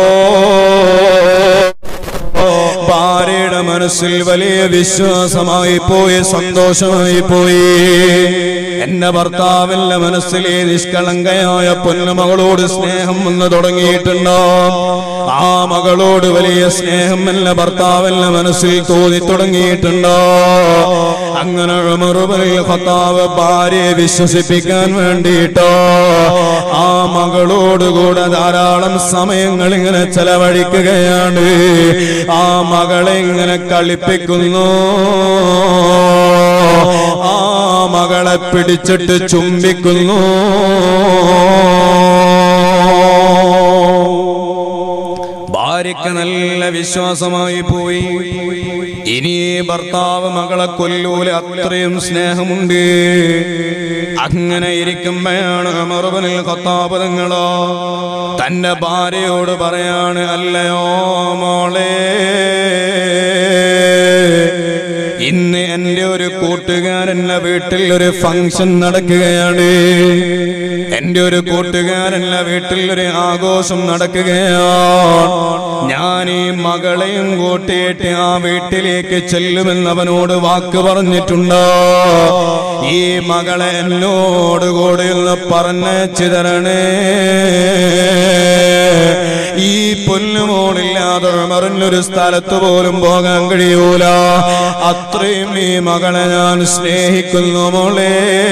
ഭാര്യയുടെ മനസ്സിൽ വലിയ വിശ്വാസമായി പോയി സന്തോഷമായി പോയി എന്റെ ഭർത്താവിന്റെ മനസ്സിലെ നിഷ്കളങ്കയായ പൊന്നുമകളോട് സ്നേഹം വന്ന് തുടങ്ങിയിട്ടുണ്ടോ ആ മകളോട് വലിയ സ്നേഹം എന്റെ ഭർത്താവിന്റെ മനസ്സിൽ തോന്നി തുടങ്ങിയിട്ടുണ്ടോ അങ്ങനെ ഉമറുബനിൽ ഖത്താബ് ഭാര്യയെ വിശ്വസിപ്പിക്കാൻ വേണ്ടിയിട്ടോ ആ മകളോടുകൂടെ ധാരാളം സമയങ്ങൾ ഇങ്ങനെ ചെലവഴിക്കുകയാണ് ആ മകളെ ഇങ്ങനെ കളിപ്പിക്കുന്നു ആ മകളെ പിടിച്ചിട്ട് ചുംബിക്കുന്നു ഭാര്യക്ക് നല്ല വിശ്വാസമായി പോയി ഇനി ഭർത്താവ് മകളെ കൊല്ലൂല അത്രയും സ്നേഹമുണ്ട് അങ്ങനെ ഇരിക്കുമ്പോഴാണ് മറുപനിൽ കത്താപതങ്ങളോ തന്റെ ഭാര്യയോട് പറയാണ് അല്ലയോ മോളെ ഇന്ന് എന്റെ ഒരു കൂട്ടുകാരന്റെ വീട്ടിൽ ഒരു ഫംഗ്ഷൻ നടക്കുകയാണ് എന്റെ ഒരു കൂട്ടുകാരന്റെ വീട്ടിൽ ഒരു ആഘോഷം നടക്കുകയാണ് ഞാൻ ഈ മകളെയും കൂട്ടിയിട്ട് ആ വീട്ടിലേക്ക് ചെല്ലുമെന്ന് അവനോട് വാക്ക് പറഞ്ഞിട്ടുണ്ടോ ഈ മകളെ എന്നോട് കൂടെ ഒന്ന് പറഞ്ഞയച്ചു തരണേ ഈ പൊന്നുമോളില്ലാതെ മറിഞ്ഞൊരു സ്ഥലത്ത് പോലും പോകാൻ കഴിയൂല അത്രയും ഈ മകളെ ഞാൻ സ്നേഹിക്കുന്നു മോളെ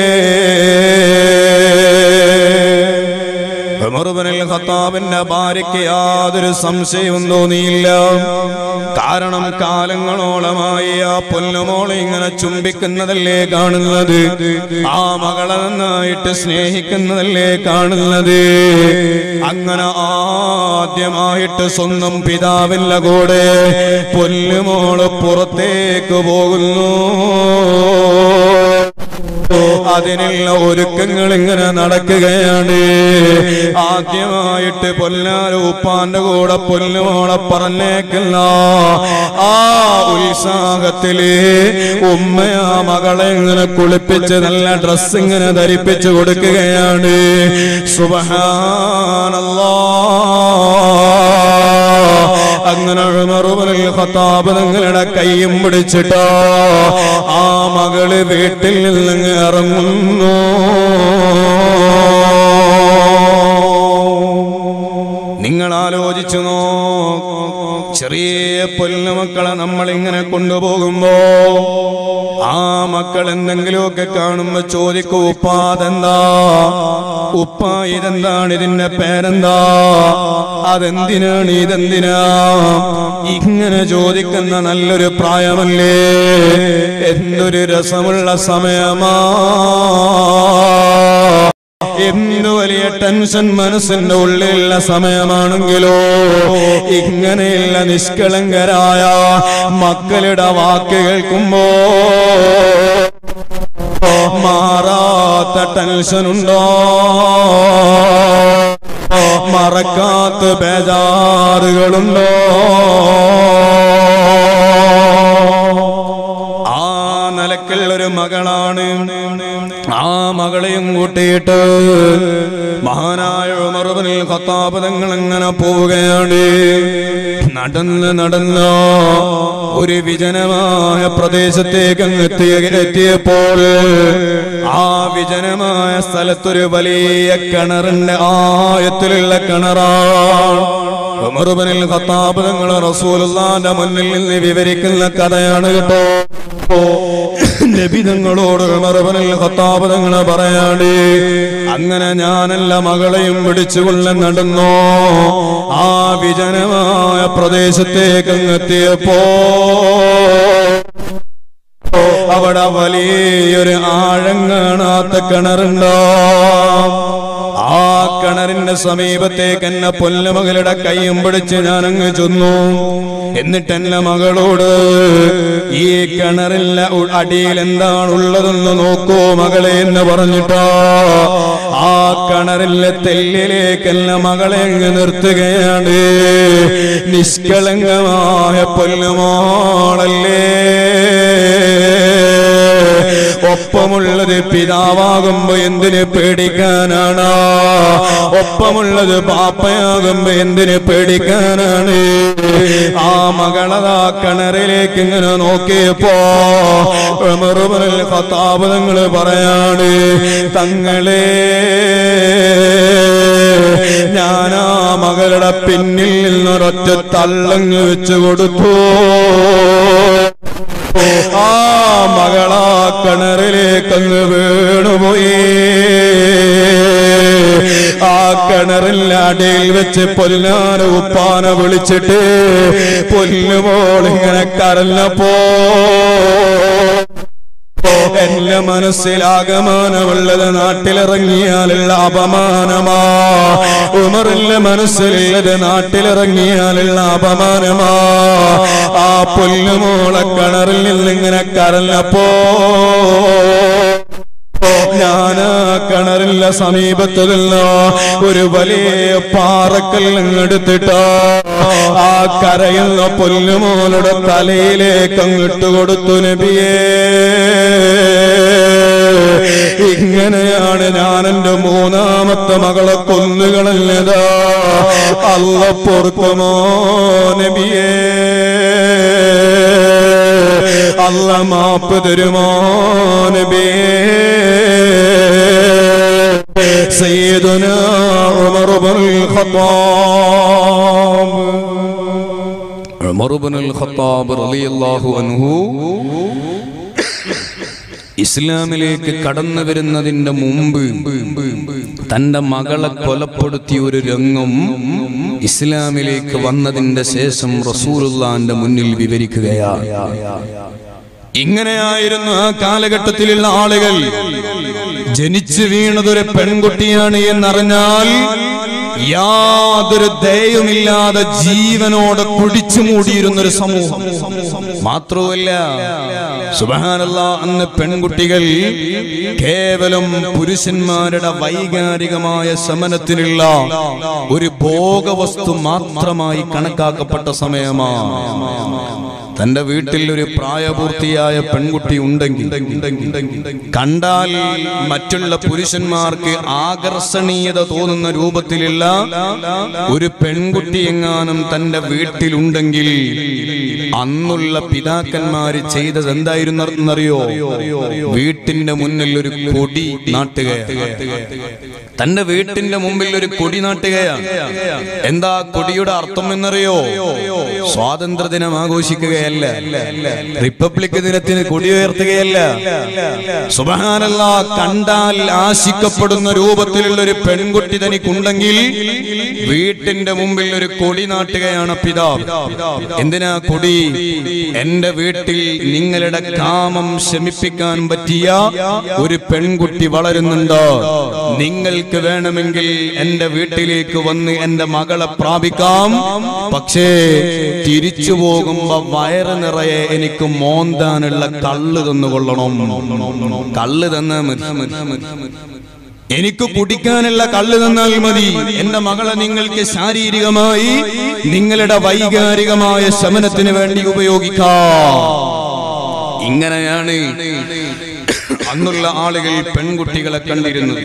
ഉമറുബനിൽ ഖത്താബിന്റെ ഭാര്യയ്ക്ക് യാതൊരു സംശയവും തോന്നിയില്ല കാരണം കാലങ്ങളോളമായി ആ പൊന്നുമോളെ ഇങ്ങനെ ചുംബിക്കുന്നതല്ലേ കാണുന്നത് ആ മകളെ നന്നായിട്ട് സ്നേഹിക്കുന്നതല്ലേ കാണുന്നത് അങ്ങനെ ആദ്യമായിട്ട് സ്വന്തം പിതാവിന്റെ കൂടെ പൊന്നുമോള് പുറത്തേക്ക് പോകുന്നു അതിനുള്ള ഒരുക്കങ്ങൾ ഇങ്ങനെ നടക്കുകയാണ് ആദ്യമായിട്ട് പൊന്നാര ഉപ്പാന്റെ കൂടെ പൊന്നുമോളെ പറഞ്ഞേക്കുന്ന ആ ഉത്സാഹത്തില് ഉമ്മയാ മകളെ ഇങ്ങനെ കുളിപ്പിച്ച് നല്ല ഡ്രസ് ഇങ്ങനെ ധരിപ്പിച്ചു കൊടുക്കുകയാണ് സുബഹാനല്ലാ അങ്ങനെ ഉമറുബനിൽ ഖത്താബ് നിങ്ങളുടെ കൈയും പിടിച്ചിട്ടോ ആ മകള് വീട്ടിൽ നിന്ന് ഇറങ്ങുന്നു നിങ്ങൾ ആലോചിച്ചു നോ ചെറിയ പൊന്നുമക്കളെ നമ്മൾ ഇങ്ങനെ കൊണ്ടുപോകുമ്പോ ആ മക്കൾ എന്തെങ്കിലുമൊക്കെ കാണുമ്പോ ചോദിക്കൂ ഉപ്പ അതെന്താ ഉപ്പ ഇതെന്താണ് ഇതിന്റെ പേരെന്താ അതെന്തിനാണ് ഇതെന്തിനാ ഇങ്ങനെ ചോദിക്കുന്ന നല്ലൊരു പ്രായമല്ലേ എന്തൊരു രസമുള്ള സമയമാ എന്ത് വലിയ ടെൻഷൻ മനസ്സിന്റെ ഉള്ളിലുള്ള സമയമാണെങ്കിലോ ഇങ്ങനെയുള്ള നിഷ്കളങ്കരായ മക്കളുടെ വാക്ക് കേൾക്കുമ്പോ മാറാത്ത ടെൻഷനുണ്ടോ മറക്കാത്ത ബേജാറുകളുണ്ടോ ആ നിലക്കുള്ള ഒരു മകളാണ് ആ മകളെയും കൂട്ടിയിട്ട് മഹാനായ ഉമർബനിൽ ഖത്താപതങ്ങൾ അങ്ങനെ പോവുകയാണ് നടന്ന് നടന്ന് ഒരു വിജനമായ പ്രദേശത്തേക്ക് അങ്ങ് എത്തിയ എത്തിയപ്പോൾ ആ വിജനമായ സ്ഥലത്തൊരു വലിയ കിണറിന്റെ ആയത്തിലുള്ള കിണറാണ് ഉമർബനിൽ ഖത്താബ് തങ്ങൾ റസൂലുള്ളാന്റെ മുന്നിൽ നിന്ന് വിവരിക്കുന്ന കഥയാണ് കേട്ടോ നബി തങ്ങളോട് ഉമർബനിൽ ഖത്താബ് തങ്ങൾ പറയാണ് അങ്ങനെ ഞാനല്ല മകളെയും പിടിച്ചുകൊണ്ട് നടന്നു ആ വിജനമായ പ്രദേശത്തേക്ക് അങ്ങ് എത്തിയപ്പോ അവിടെ വലിയൊരു ആഴം കാണാത്ത കിണറുണ്ടോ ആ കിണറിന്റെ സമീപത്തേക്ക് എന്നെ പൊന്നുമകളുടെ കൈയും പിടിച്ച് ഞാനങ്ങ് ചെന്നു എന്നിട്ട് എന്റെ മകളോട് ഈ കിണറിന്റെ ഉ- അടിയിൽ എന്താണ് ഉള്ളതെന്ന് നോക്കൂ മകളെ എന്ന് പറഞ്ഞിട്ടോ ആ കിണറിലെ തെല്ലിലേക്ക് എന്നെ മകളെ അങ്ങ് നിർത്തുകയാണ് നിഷ്കളങ്കമായ പൊല്ലുമോളല്ലേ ഒപ്പമുള്ളത് പിതാവാകുമ്പോ എന്തിന് പേടിക്കാനാണ് ഒപ്പമുള്ളത് പാപ്പയാകുമ്പോ എന്തിന് പേടിക്കാനാണ് ആ മകളതാ കിണറിലേക്ക് ഇങ്ങനെ നോക്കിയപ്പോ ഉമറുബ്നുൽ ഖത്താബ് തങ്ങൾ പറയാണ് തങ്ങളെ ഞാൻ ആ മകളുടെ പിന്നിൽ നിന്നൊരൊറ്റ തള്ളങ്ങ് വെച്ചു കൊടുത്തു ആ മകളാ കിണറിലേക്കങ്ങ് വീണുപോയി ആ കിണറിന്റെ അടിയിൽ വെച്ച് പൊന്നാന ഉപ്പാന വിളിച്ചിട്ട് പൊന്നുപോൾ ഇങ്ങനെ കരഞ്ഞപ്പോ എന്റെ മനസ്സിലാകമാനമുള്ളത് നാട്ടിലിറങ്ങിയാലുള്ള അപമാനമാ ഉമറിന്റെ മനസ്സിലുള്ളത് നാട്ടിലിറങ്ങിയാലുള്ള അപമാനമാ ആ പുല്ലുമോളെ കിണറിൽ നിന്നിങ്ങനെ കരഞ്ഞപ്പോ ഞാൻ ആ കിണറിന്റെ സമീപത്ത് നിന്ന് ഒരു വലിയ പാറക്കല്ലെടുത്തിട്ട് ആ കരയുന്ന പൊല്ലുമോളുടെ തലയിലേക്ക് അങ്ങിട്ട് കൊടുത്തു നബിയേ ഇങ്ങനെയാണ് ഞാൻ എന്റെ മൂന്നാമത്തെ മകളെ കൊന്നുകളഞ്ഞത് അല്ല പൊറുക്കുമോ നബിയേ അല്ല മാപ്പ് തരുമോ നബിയേ سيدنا عمر بن الخطاب ഉമർ ഇബ്നുൽ ഖത്താബ് റളിയല്ലാഹു അൻഹു ഇസ്ലാമിലേക്ക് കടന്നു വരുന്നതിന്റെ മുമ്പ് തന്റെ മകളെ കൊലപ്പെടുത്തിയ ഒരു രംഗം ഇസ്ലാമിലേക്ക് വന്നതിന്റെ ശേഷം റസൂലുള്ളാന്റെ മുന്നിൽ വിവരിക്കുകയാണ് ഇങ്ങനെയായിരുന്നു ആ കാലഘട്ടത്തിലുള്ള ആളുകൾ ജനിച്ചു വീണതൊരു പെൺകുട്ടിയാണ് എന്നറിഞ്ഞാൽ യാതൊരു ദയവുമില്ലാതെ ജീവനോടെ കുടിച്ചു മൂടിയിരുന്നൊരു സമൂഹം മാത്രവുമല്ല സുബഹാനല്ല അന്ന് പെൺകുട്ടികൾ കേവലം പുരുഷന്മാരുടെ വൈകാരികമായ ശമനത്തിനുള്ള ഒരു ഭോഗവസ്തു മാത്രമായി കണക്കാക്കപ്പെട്ട സമയമാണ് തന്റെ വീട്ടിൽ ഒരു പ്രായപൂർത്തിയായ പെൺകുട്ടി ഉണ്ടെങ്കിൽ കണ്ടാൽ മറ്റുള്ള പുരുഷന്മാർക്ക് ആകർഷണീയത തോന്നുന്ന രൂപത്തിലുള്ള ഒരു പെൺകുട്ടി എങ്ങാനും തന്റെ വീട്ടിലുണ്ടെങ്കിൽ അന്നുള്ള പിതാക്കന്മാര് ചെയ്തത് എന്തായിരുന്നറിയോ വീട്ടിന്റെ മുന്നിൽ ഒരു കൊടി നാട്ടുകയാണ് തന്റെ വീട്ടിന്റെ മുമ്പിൽ ഒരു കൊടി നാട്ടുകയാണ് എന്താ കൊടിയുടെ അർത്ഥം എന്നറിയോ സ്വാതന്ത്ര്യ ദിനം ആഘോഷിക്കുകയല്ല റിപ്പബ്ലിക് ദിനത്തിന് കൊടി ഉയർത്തുകയല്ല സുബഹാനല്ല കണ്ടാൽ ആശിക്കപ്പെടുന്ന രൂപത്തിലുള്ള ഒരു പെൺകുട്ടി തനിക്കുണ്ടെങ്കിൽ വീട്ടിന്റെ മുമ്പിൽ ഒരു കൊടി നാട്ടുകയാണ് പിതാവ് എന്തിനാ കൊടി എന്റെ വീട്ടിൽ നിങ്ങളുടെ കാമം ശമിപ്പിക്കാൻ പറ്റിയ ഒരു പെൺകുട്ടി വളരുന്നുണ്ട് നിങ്ങൾ നിങ്ങൾക്ക് വേണമെങ്കിൽ എന്റെ വീട്ടിലേക്ക് വന്ന് എന്റെ മകളെ പ്രാപിക്കാം പക്ഷേ തിരിച്ചു പോകുമ്പോ വയറ് നിറയെ എനിക്ക് മോന്താനുള്ള കള്ള് തന്നുകൊള്ളണം കള്ള് തന്നാ മതി എനിക്ക് കുടിക്കാനുള്ള കള്ള് തന്നാൽ മതി എന്റെ മകളെ നിങ്ങൾക്ക് ശാരീരികമായി നിങ്ങളുടെ വൈകാരികമായ ശമനത്തിന് വേണ്ടി ഉപയോഗിക്കാം ഇങ്ങനെയാണ് അന്നുള്ള ആളുകൾ പെൺകുട്ടികളെ കണ്ടിരുന്നത്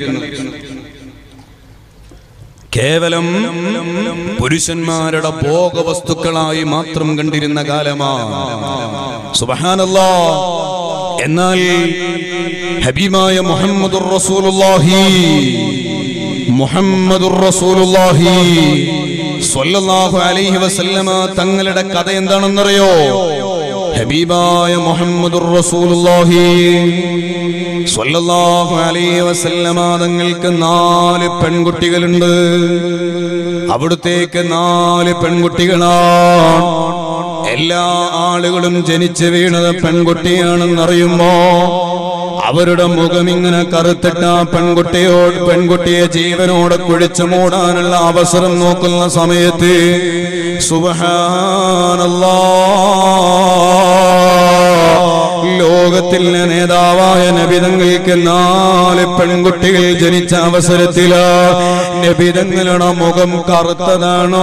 കേവലം പുരുഷന്മാരുടെ ഭോഗവസ്തുക്കളായി മാത്രം കണ്ടിരുന്ന കാലമാണ് സുബഹാനല്ലാ എന്നാൽ ഹബീബായ മുഹമ്മദുർ റസൂലുള്ളാഹി മുഹമ്മദുർ റസൂലുള്ളാഹി സ്വല്ലല്ലാഹു അലൈഹി വസല്ലമ തങ്ങളുടെ കഥ എന്താണെന്നറിയോ ഹബീബായ മുഹമ്മദുർ റസൂലുള്ളാഹി സ്വല്ലല്ലാഹു അലൈഹി വസല്ലമ തങ്ങൾക്ക് നാല് പെൺകുട്ടികളുണ്ട് അവിടുത്തേക്ക് നാല് പെൺകുട്ടികളാണ് എല്ലാ ആളുകളും ജനിച്ചു വീണത് പെൺകുട്ടിയാണെന്നറിയുമ്പോ അവരുടെ മുഖം ഇങ്ങനെ കറുത്തിട്ട ആ പെൺകുട്ടിയോട് പെൺകുട്ടിയെ ജീവനോട് കുഴിച്ചു മൂടാനുള്ള അവസരം നോക്കുന്ന സമയത്ത് സുബഹാനല്ലാ ലോകത്തിലെ നേതാവായ നബിതങ്ങൾക്ക് നാല് പെൺകുട്ടികൾ ജനിച്ച അവസരത്തില് നബിതങ്ങളുടെ മുഖം കറുത്തതാണോ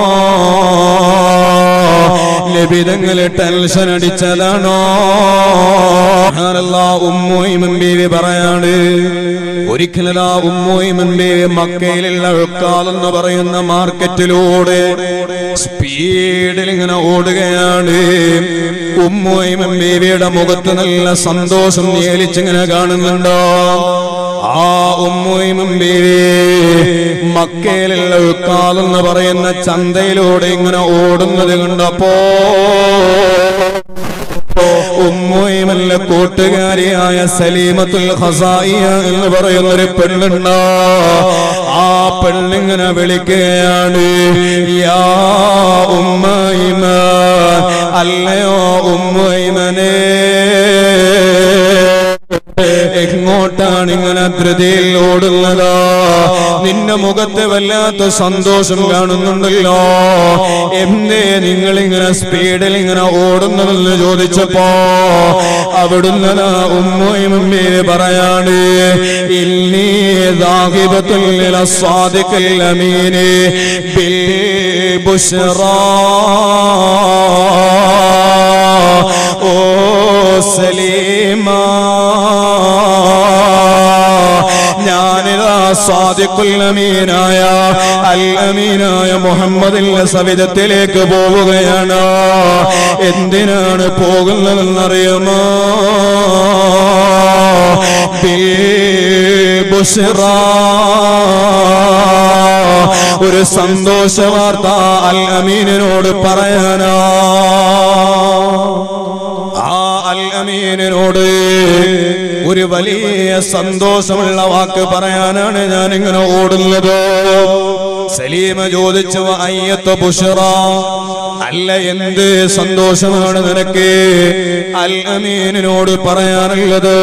ലഭിതങ്ങളെ ടെൻഷൻ അടിച്ചതാണോ ഉമ്മോയിമൻ ബീവി പറയാണ് ഒരിക്കലതാ ഉമ്മോയിമൻ ബീവി മക്കയിലുള്ള ഉക്കാൽ എന്ന് പറയുന്ന മാർക്കറ്റിലൂടെ സ്പീഡിൽ ഇങ്ങനെ ഓടുകയാണ് ഉമ്മോയിമൻ ബീവിയുടെ മുഖത്ത് നല്ല സന്തോഷം നിയലിച്ചിങ്ങനെ കാണുന്നുണ്ടോ ആ ഉമ്മയും ബീവി മക്കയിലുള്ള ഉക്കാൽ എന്ന് പറയുന്ന ചന്തയിലൂടെ ഇങ്ങനെ ഓടുന്നത് കണ്ടപ്പോ ഉമ്മയുമല്ല കൂട്ടുകാരിയായ സലീമത്തുൽ ഹസായിയ എന്ന് പറയുന്ന ഒരു പെണ്ണുണ്ടോ ആ പെണ്ണിങ്ങനെ വിളിക്കുകയാണ് യാ ഉമ്മയിമ അല്ലയോ ഉമ്മയിമനേ എങ്ങോട്ടാണ് ഇങ്ങനെ ധൃതിയിൽ ഓടുന്നത് നിന്റെ മുഖത്ത് വല്ലാത്ത സന്തോഷം കാണുന്നുണ്ടല്ലോ എന്തേ നിങ്ങൾ ഇങ്ങനെ സ്പീഡിൽ ഇങ്ങനെ ഓടുന്നതെന്ന് ചോദിച്ചപ്പോ അവിടുന്ന് ഉമ്മയും ഉമ്മയെ പറയാണ് ഇന്നീ ദാഹിബത്തുൽ സ്വാദിക്കൽ അമീനെ ബിൽ ബുശ്റാ ഓ സലീമ ഞാനിതാ സാദിഖുല്ലമീനായ അൽ അമീനായ മുഹമ്മദിന്റെ സവിധത്തിലേക്ക് പോവുകയാണ് എന്തിനാണ് പോകുന്നതെന്നറിയുമോ ബിൽ ബുശ്റാ ഒരു സന്തോഷ വാർത്ത അൽ അമീനിനോട് പറയാനാ ആ അൽ അമീനിനോട് ഒരു വലിയ സന്തോഷമുള്ള വാക്ക് പറയാനാണ് ഞാൻ ഇങ്ങനെ ഓടുന്നത് സലീമ ചോദിച്ചു അയ്യത്ത ബുഷറ അല്ല എന്ത് സന്തോഷമാണ് നിനക്ക് അൽ അമീനിനോട് പറയാനുള്ളത്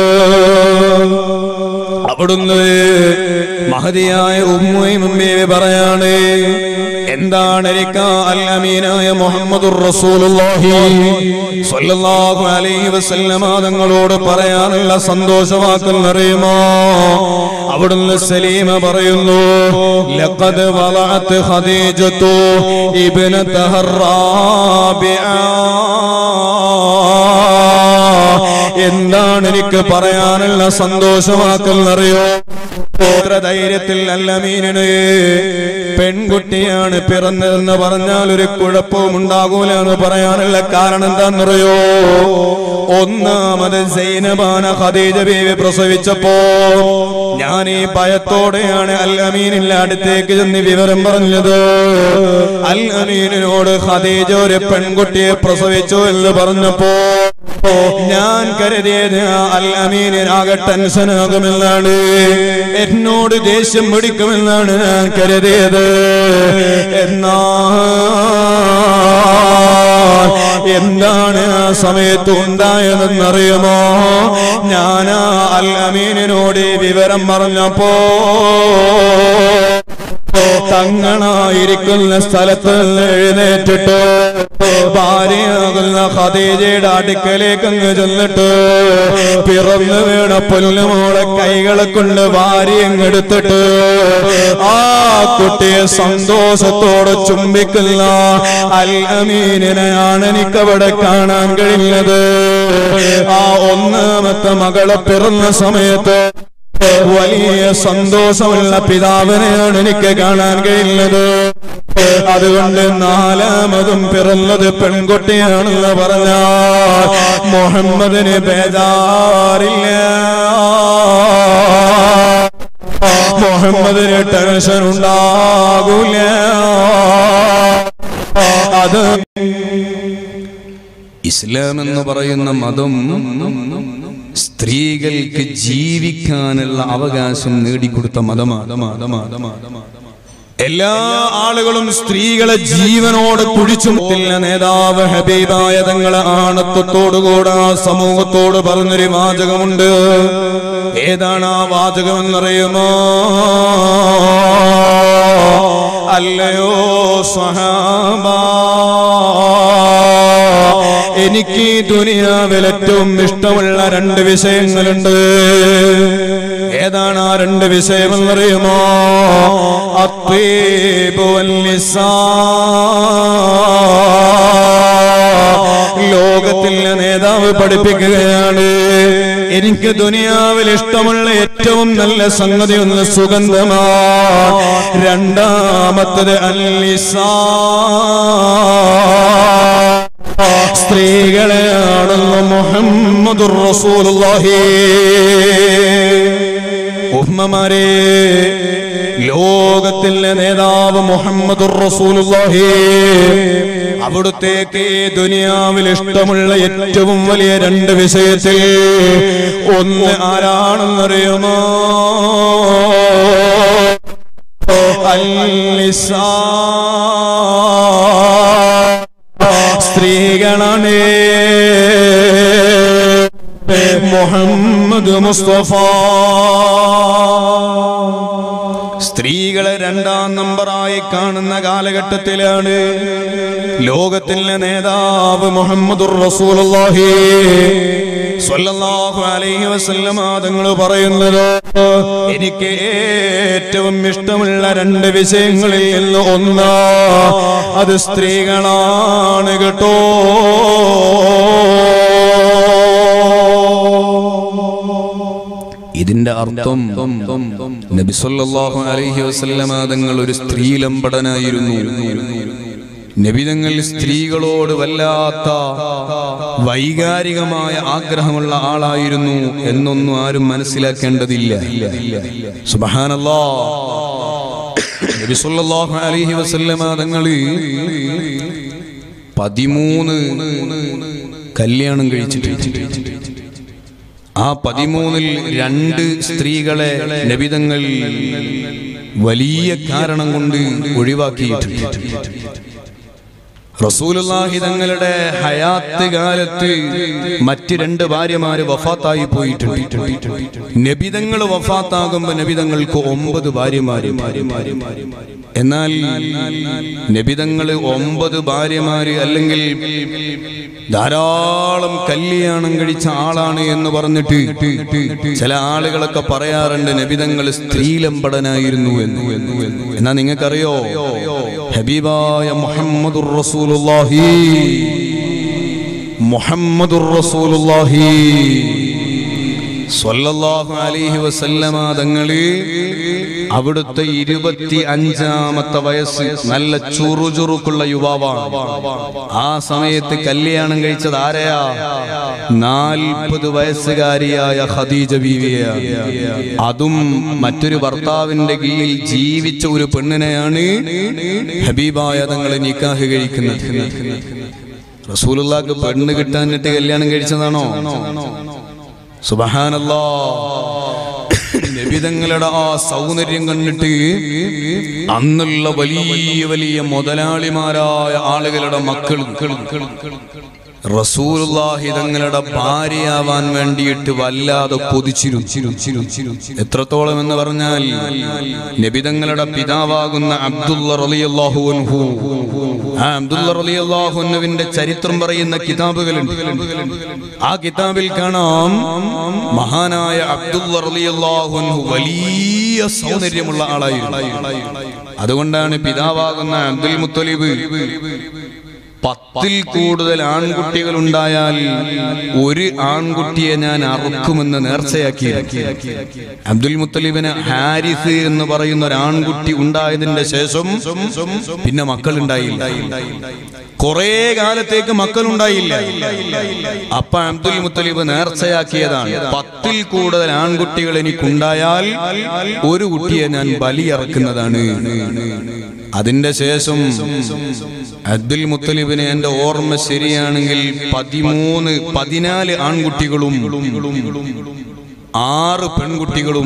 അവിടുന്ന് മഹതിയായ ഉമ്മയും ഉമ്മയെ പറയാണ് എന്താണ് എനിക്ക് അൽ അമീനായ മുഹമ്മദുർ റസൂലുള്ളാഹി സ്വല്ലല്ലാഹു അലൈഹി വസല്ലമ തങ്ങളോട് പറയാനുള്ള സന്തോഷവാക്കൾ അറിയുമോ അവിടുന്ന് സലീമ പറയുന്നു ലഖദ് വളഅത്ത് ഖദീജത്തു ഇബ്നതഹ എന്താണ് എനിക്ക് പറയാനുള്ള സന്തോഷവാക്കൾ അറിയോ എത്ര ധൈര്യത്തിൽ അല്ലമീനന് പെൺകുട്ടിയാണ് പിറന്നതെന്ന് പറഞ്ഞാൽ ഒരു കുഴപ്പവും ഉണ്ടാകൂല എന്ന് പറയാനുള്ള കാരണം എന്താണെന്നറിയോ ഒന്നാമത് സൈനബാന ഖദീജ ബീവി പ്രസവിച്ചപ്പോ ഞാൻ ഈ ഭയത്തോടെയാണ് അൽ അമീനിന്റെ അടുത്തേക്ക് ചെന്ന് വിവരം പറഞ്ഞത് അൽ അമീനിനോട് ഖദീജ ഒരു പെൺകുട്ടിയെ പ്രസവിച്ചു എന്ന് പറഞ്ഞപ്പോ ഞാൻ കരുതിയത് അൽ അമീനാകെ ടെൻഷനാകുമെന്നാണ് എന്നോട് ദേഷ്യം പിടിക്കുമെന്നാണ് ഞാൻ കരുതിയത് എന്നാ എന്താണ് ആ സമയത്ത് ഉണ്ടായതെന്നറിയുമോ ഞാനാ അൽ അമീനിനോട് ഈ വിവരം പറഞ്ഞപ്പോ തങ്ങളായിരിക്കുന്ന സ്ഥലത്ത് നിന്ന് എഴുന്നേറ്റിട്ട് ഭാര്യയാകുന്ന ഖദീജയുടെ അടുക്കലേക്ക് അങ്ങ് ചെന്നിട്ട് പിറന്നു വീണ പുല്ലുമോളെ കൈകളെ കൊണ്ട് ഭാര്യ എടുത്തിട്ട് ആ കുട്ടിയെ സന്തോഷത്തോടെ ചുംബിക്കുന്ന അൽ അമീനിനെയാണ് എനിക്കവിടെ കാണാൻ കഴിയുന്നത് ആ ഒന്നാമത്തെ മകളെ പിറന്ന സമയത്ത് വലിയ സന്തോഷമുള്ള പിതാവിനെയാണ് എനിക്ക് കാണാൻ കഴിയുന്നത് അതുകൊണ്ട് നാലാമതും പിറന്നത് പെൺകുട്ടിയാണെന്ന് പറഞ്ഞാൽ മുഹമ്മദിന് ബേജാറില്ല മുഹമ്മദിന് ടെൻഷൻ ഉണ്ടാകൂല അത് ഇസ്ലാം എന്ന് പറയുന്ന മതം സ്ത്രീകൾക്ക് ജീവിക്കാനുള്ള അവകാശം നേടിക്കൊടുത്ത മതമാണ് എല്ലാ ആളുകളും സ്ത്രീകളെ ജീവനോട് കുഴിച്ചുമുട്ടില്ല നേതാവ് ഹബീബായ തങ്ങളെ ആണത്വത്തോടുകൂടെ ആ സമൂഹത്തോട് പറഞ്ഞൊരു വാചകമുണ്ട് ഏതാണ് ആ വാചകം എന്നറിയുമോ അല്ലയോ സഹാബ എനിക്ക് ഈ ദുനിയാവിൽ ഏറ്റവും ഇഷ്ടമുള്ള രണ്ട് വിഷയങ്ങളുണ്ട് ഏതാണ് ആ രണ്ട് വിഷയം എന്നറിയുമോ അത്വീബ് വന്നിസാ. ലോകത്തിലെ നേതാവ് പഠിപ്പിക്കുകയാണ് എനിക്ക് ദുനിയാവിൽ ഇഷ്ടമുള്ള ഏറ്റവും നല്ല സംഗതി ഒന്ന് സുഗന്ധമാ രണ്ടാമത്തത് അല്ലിസാ സ്ത്രീകളെയാണെന്ന് മുഹമ്മദുർ റസൂലുള്ളാഹി ഉമ്മമാരെ ലോകത്തിലെ നേതാവ് മുഹമ്മദുർ റസൂലുള്ളാഹി അവിടുത്തേക്ക് ഈ ദുനിയാവിൽ ഇഷ്ടമുള്ള ഏറ്റവും വലിയ രണ്ട് വിഷയത്തിൽ ഒന്ന് ആരാണെന്നറിയുമോ അല്ലിസാ സ്ത്രീകളാണ് മുഹമ്മദ് മുസ്തഫ സ്ത്രീകളെ രണ്ടാം നമ്പറായി കാണുന്ന കാലഘട്ടത്തിലാണ് ലോകത്തിലെ നേതാവ് മുഹമ്മദുർ റസൂലുള്ളാഹി സ്വല്ലല്ലാഹു അലൈഹി വസല്ലമ തങ്ങൾ പറയുന്നത് എനിക്ക് ഏറ്റവും ഇഷ്ടമുള്ള രണ്ട് വിഷയങ്ങളിൽ നിന്ന് ഒന്ന് അത് സ്ത്രീകളാണ് കേട്ടോ ഇതിന്റെ അർത്ഥം നബി സല്ലല്ലാഹു അലൈഹി വസല്ലമ തങ്ങൾ ഒരു സ്ത്രീലമ്പടനായിരുന്നു നബിതങ്ങൾ സ്ത്രീകളോട് വല്ലാത്ത വൈകാരികമായ ആഗ്രഹമുള്ള ആളായിരുന്നു എന്നൊന്നും ആരും മനസ്സിലാക്കേണ്ടതില്ല സുബ്ഹാനല്ലാ നബി സല്ലല്ലാഹു അലൈഹി വസല്ലമ തങ്ങൾ പതിമൂന്ന് കല്യാണം കഴിച്ചിട്ടുണ്ട് ആ പതിമൂന്നിൽ രണ്ട് സ്ത്രീകളെ നബിതങ്ങൾ വലിയ കാരണം കൊണ്ട് ഒഴിവാക്കിയിട്ടുണ്ട് റസൂലുള്ളാഹി തങ്ങളുടെ ഹയാത്ത് കാലത്ത് മറ്റ് രണ്ട് ഭാര്യമാര് വഫാത്തായി പോയിട്ടുണ്ട് നബിതങ്ങൾ വഫാത്താകുമ്പോ നബിതങ്ങൾക്ക് ഒമ്പത് ഭാര്യമാര് എന്നാൽ നബിതങ്ങള് ഒമ്പത് ഭാര്യമാര് അല്ലെങ്കിൽ ധാരാളം കല്യാണം കഴിച്ച ആളാണ് എന്ന് പറഞ്ഞിട്ട് ചില ആളുകളൊക്കെ പറയാറുണ്ട് നബിതങ്ങൾ സ്ത്രീലമ്പടനായിരുന്നു എന്ന് എന്നാ നിങ്ങൾക്കറിയോ ഹബീബായ മുഹമ്മദുർ റസൂലുള്ളാഹി മുഹമ്മദുർ റസൂലുള്ളാഹി സ്വല്ലല്ലാഹു അലൈഹി വസല്ലമ തങ്ങള് അവിടുത്തെ ഇരുപത്തി അഞ്ചാമത്തെ വയസ്സ് നല്ല ചുറുചുറുക്കുള്ള യുവാവാണ് ആ സമയത്ത് കല്യാണം കഴിച്ചത് ആരെയാ നാൽപ്പത് വയസ്സുകാരിയായ ഖദീജ ബീവിയാണ് അതും മറ്റൊരു ഭർത്താവിന്റെ കീഴിൽ ജീവിച്ച ഒരു പെണ്ണിനെയാണ് ഹബീബായ തങ്ങൾ നിക്കാഹ് കഴിക്കുന്നത് റസൂലുള്ളാക്ക് പെണ്ണ് കിട്ടാനിട്ട് കല്യാണം കഴിച്ചതാണോ സുബഹാനല്ലാ നബിതങ്ങളുടെ ആ സൗന്ദര്യം കണ്ടിട്ട് അന്നുള്ള വലിയ വലിയ മുതലാളിമാരായ ആളുകളുടെ മക്കൾ റസൂലുള്ളാഹി തങ്ങളുടെ ഭാര്യയാവാൻ വേണ്ടിയിട്ട് വല്ലാതെ കൊതിച്ചിരുന്നു എത്രത്തോളം എന്ന് പറഞ്ഞാൽ നബിതങ്ങളുടെ പിതാവാകുന്ന അബ്ദുള്ള റളിയല്ലാഹു അൻഹു ആ അബ്ദുള്ള റളിയല്ലാഹു അൻഹുവിന്റെ ചരിത്രം പറയുന്ന കിതാബുകളുണ്ട് ആ കിതാബിൽ കാണാം മഹാനായ അബ്ദുള്ള റളിയല്ലാഹു അൻഹു വലിയ സൗന്ദര്യമുള്ള ആളായിരുന്നു അതുകൊണ്ടാണ് പിതാവാകുന്ന അബ്ദുൽ മുത്തലിബ് പത്തിൽ കൂടുതൽ ആൺകുട്ടികൾ ഉണ്ടായാൽ ഒരു ആൺകുട്ടിയെ ഞാൻ അറുക്കുമെന്ന് നേർച്ചയാക്കി അബ്ദുൽ മുത്തലിബിന് ഹാരിസ് എന്ന് പറയുന്ന ഒരു ആൺകുട്ടി ഉണ്ടായതിന്റെ ശേഷം പിന്നെ മക്കൾ ഉണ്ടായില്ല കുറെ കാലത്തേക്ക് മക്കൾ ഉണ്ടായില്ല അപ്പ അബ്ദുൽ മുത്തലിബ് നേർച്ചയാക്കിയതാണ് പത്തിൽ കൂടുതൽ ആൺകുട്ടികൾ എനിക്കുണ്ടായാൽ ഒരു കുട്ടിയെ ഞാൻ ബലിയറക്കുന്നതാണ് അതിന്റെ ശേഷം അബ്ദുൽ മുത്തലിബിന് എന്റെ ഓർമ്മ ശരിയാണെങ്കിൽ പതിമൂന്ന് പതിനാല് ആൺകുട്ടികളും ആറ് പെൺകുട്ടികളും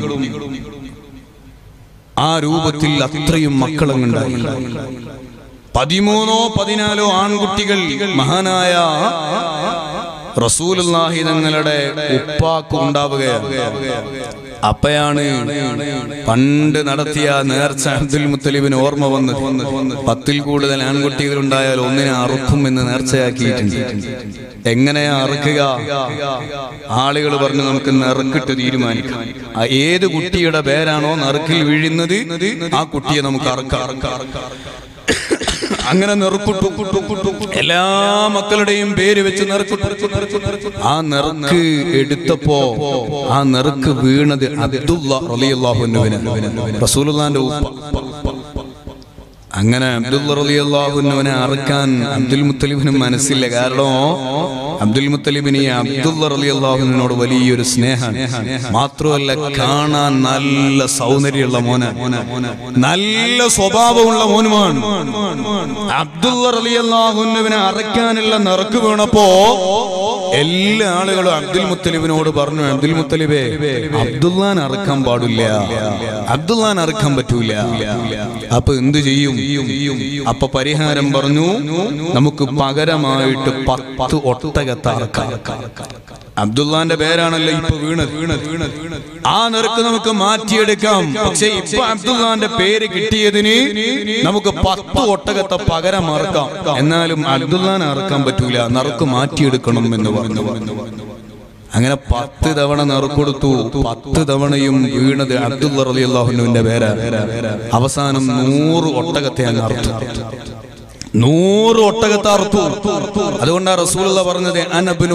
ആ രൂപത്തിൽ അത്രയും മക്കളുണ്ടായി പതിമൂന്നോ പതിനാലോ ആൺകുട്ടികൾ മഹാനായ റസൂലുള്ളാഹി തങ്ങളുടെ ഉപ്പാക്ക് ഉണ്ടാവുകയാണ് അപ്പയാണ് പണ്ട് നടത്തിയ നേർച്ച അബ്ദുൽ മുത്തലിബിന് ഓർമ്മ വന്ന് പത്തിൽ കൂടുതൽ ആൺകുട്ടികൾ ഉണ്ടായാൽ ഒന്നിനെ അറുക്കും എന്ന് നേർച്ചയാക്കിയിട്ടുണ്ട് എങ്ങനെയാ അറുക്കുക ആളുകൾ പറഞ്ഞു നമുക്ക് നെറുക്കിട്ട് തീരുമാനിക്കാം ആ ഏത് കുട്ടിയുടെ പേരാണോ നെറുക്കിൽ വീഴുന്നത് ആ കുട്ടിയെ നമുക്ക് അറക്കാം അങ്ങനെ നെറുക്കിട്ടു എല്ലാ മക്കളുടെയും പേര് വെച്ച് നെറുക്കിട്ടു ആ നെറുക്ക് എടുത്തപ്പോ ആ നെറുക്ക് വീണത് അബ്ദുള്ള റളിയല്ലാഹുവിന് റസൂലുള്ളാന്റെ ഉപ്പ അങ്ങനെ അബ്ദുൽ റളിയല്ലാഹുവിനെ അറക്കാൻ അബ്ദുൽ മുത്തലിബിന് മനസ്സില്ല കാരണം അബ്ദുൽ മുത്തലിബിന് ഈ അബ്ദുൽ റളിയല്ലാഹുവിനോട് വലിയൊരു സ്നേഹമാണ് മാത്രമല്ല കാണാൻ നല്ല സൗന്ദര്യമുള്ള മോന നല്ല സ്വഭാവമുള്ള മോനുമാണ് അബ്ദുൽ റളിയല്ലാഹുവിനെ അറക്കാനുള്ള നിറക്ക് വീണപ്പോ എല്ലാ ആളുകളും അബ്ദുൽ മുത്തലിബിനോട് പറഞ്ഞു അബ്ദുൽ മുത്തലിബേ അബ്ദുല്ലാൻ അറക്കാൻ പാടില്ല അബ്ദുല്ലാൻ അറക്കാൻ പറ്റൂല അപ്പൊ എന്തു ചെയ്യും അപ്പൊ പരിഹാരം പറഞ്ഞു നമുക്ക് പകരമായിട്ട് പത്ത് ഒട്ടകത്ത് അറക്കാം അബ്ദുല്ലാന്റെ പേരാണല്ലോ ഇപ്പൊ വീണത് വീണത് ആ നിരക്ക് നമുക്ക് മാറ്റിയെടുക്കാം പക്ഷെ ഇപ്പൊ അബ്ദുല്ലാന്റെ പേര് കിട്ടിയതിന് നമുക്ക് പത്ത് ഒട്ടകത്തെ പകരം അറക്കാം എന്നാലും അബ്ദുല്ലാൻ അറക്കാൻ പറ്റൂല നറുക്ക് മാറ്റിയെടുക്കണം എന്ന് പറഞ്ഞു അങ്ങനെ പത്ത് തവണ നെറുക്കൊടുത്തു പത്ത് തവണയും വീണത് അബ്ദുള്ള റലി അള്ളാഹുനുവിന്റെ പേര അവസാനം നൂറ് ഒട്ടകത്തെ അങ്ങ് അറുത്തു നൂറ് ഒട്ടകത്തെ അറുത്തു അതുകൊണ്ടാണ് റസൂലുള്ള പറഞ്ഞത് അനബിനു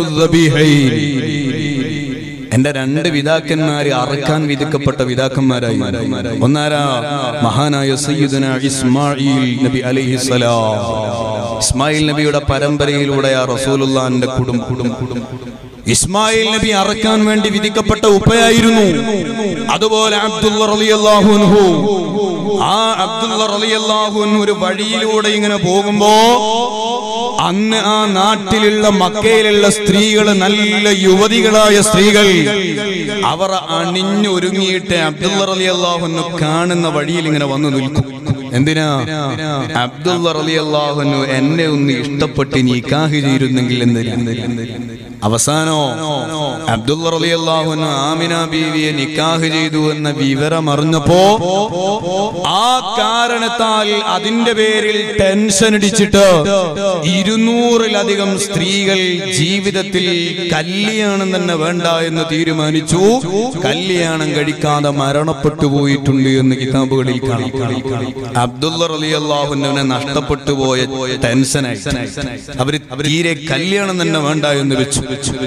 എന്റെ രണ്ട് പിതാക്കന്മാര് അറക്കാൻ വിധിക്കപ്പെട്ട പിതാക്കന്മാരായി ഒന്നാരാ മഹാനായ സയ്യിദുന ഇസ്മായിൽ നബി അലൈഹിസ്സലാം ഇസ്മായിൽ നബിയുടെ പരമ്പരയിലൂടെ ആ റസൂലുള്ളാന്റെ കുടുംബം ഇസ്മായിൽ നബി അറക്കാൻ വേണ്ടി വിധിക്കപ്പെട്ട ഉപ്പയായിരുന്നു അതുപോലെ അബ്ദുള്ള റളിയല്ലാഹു അൻഹു ആ അബ്ദുള്ള റളിയല്ലാഹു അൻഹു ഒരു വഴിയിലൂടെ ഇങ്ങനെ പോകുമ്പോ അന്ന് ആ നാട്ടിലുള്ള മക്കയിലുള്ള സ്ത്രീകൾ നല്ല യുവതികളായ സ്ത്രീകൾ അവർ അണിഞ്ഞൊരുങ്ങിയിട്ട് അബ്ദുള്ള റളിയല്ലാഹു അൻഹു കാണുന്ന വഴിയിൽ ഇങ്ങനെ വന്നു നിൽക്കും എന്തിനാ അബ്ദുള്ള റളിയല്ലാഹു എന്നെ ഒന്ന് ഇഷ്ടപ്പെട്ട് നിക്കാഹ് ചെയ്തിരുന്നെങ്കിൽ എന്തിനാ അവസാനോ അബ്ദുള്ള റളിയല്ലാഹു അൻഹു ആമിന ബീവിയെ നിക്കാഹ് ചെയ്തു എന്ന വിവരം അറിഞ്ഞപ്പോ ആ കാരണത്താൽ അതിന്റെ പേരിൽ ടെൻഷൻ അടിച്ചിട്ട് ഇരുന്നൂറിലധികം സ്ത്രീകൾ ജീവിതത്തിൽ കല്യാണം തന്നെ വേണ്ട എന്ന് തീരുമാനിച്ചു കല്യാണം കഴിക്കാതെ മരണപ്പെട്ടു പോയിട്ടുണ്ട് എന്ന് കിതാബുകളിൽ കാണാം അബ്ദുള്ള റളിയല്ലാഹുവിനെ നഷ്ടപ്പെട്ടു പോയ ടെൻഷനായി അവര് തീരെ കല്യാണം തന്നെ വേണ്ട എന്ന് വെച്ചു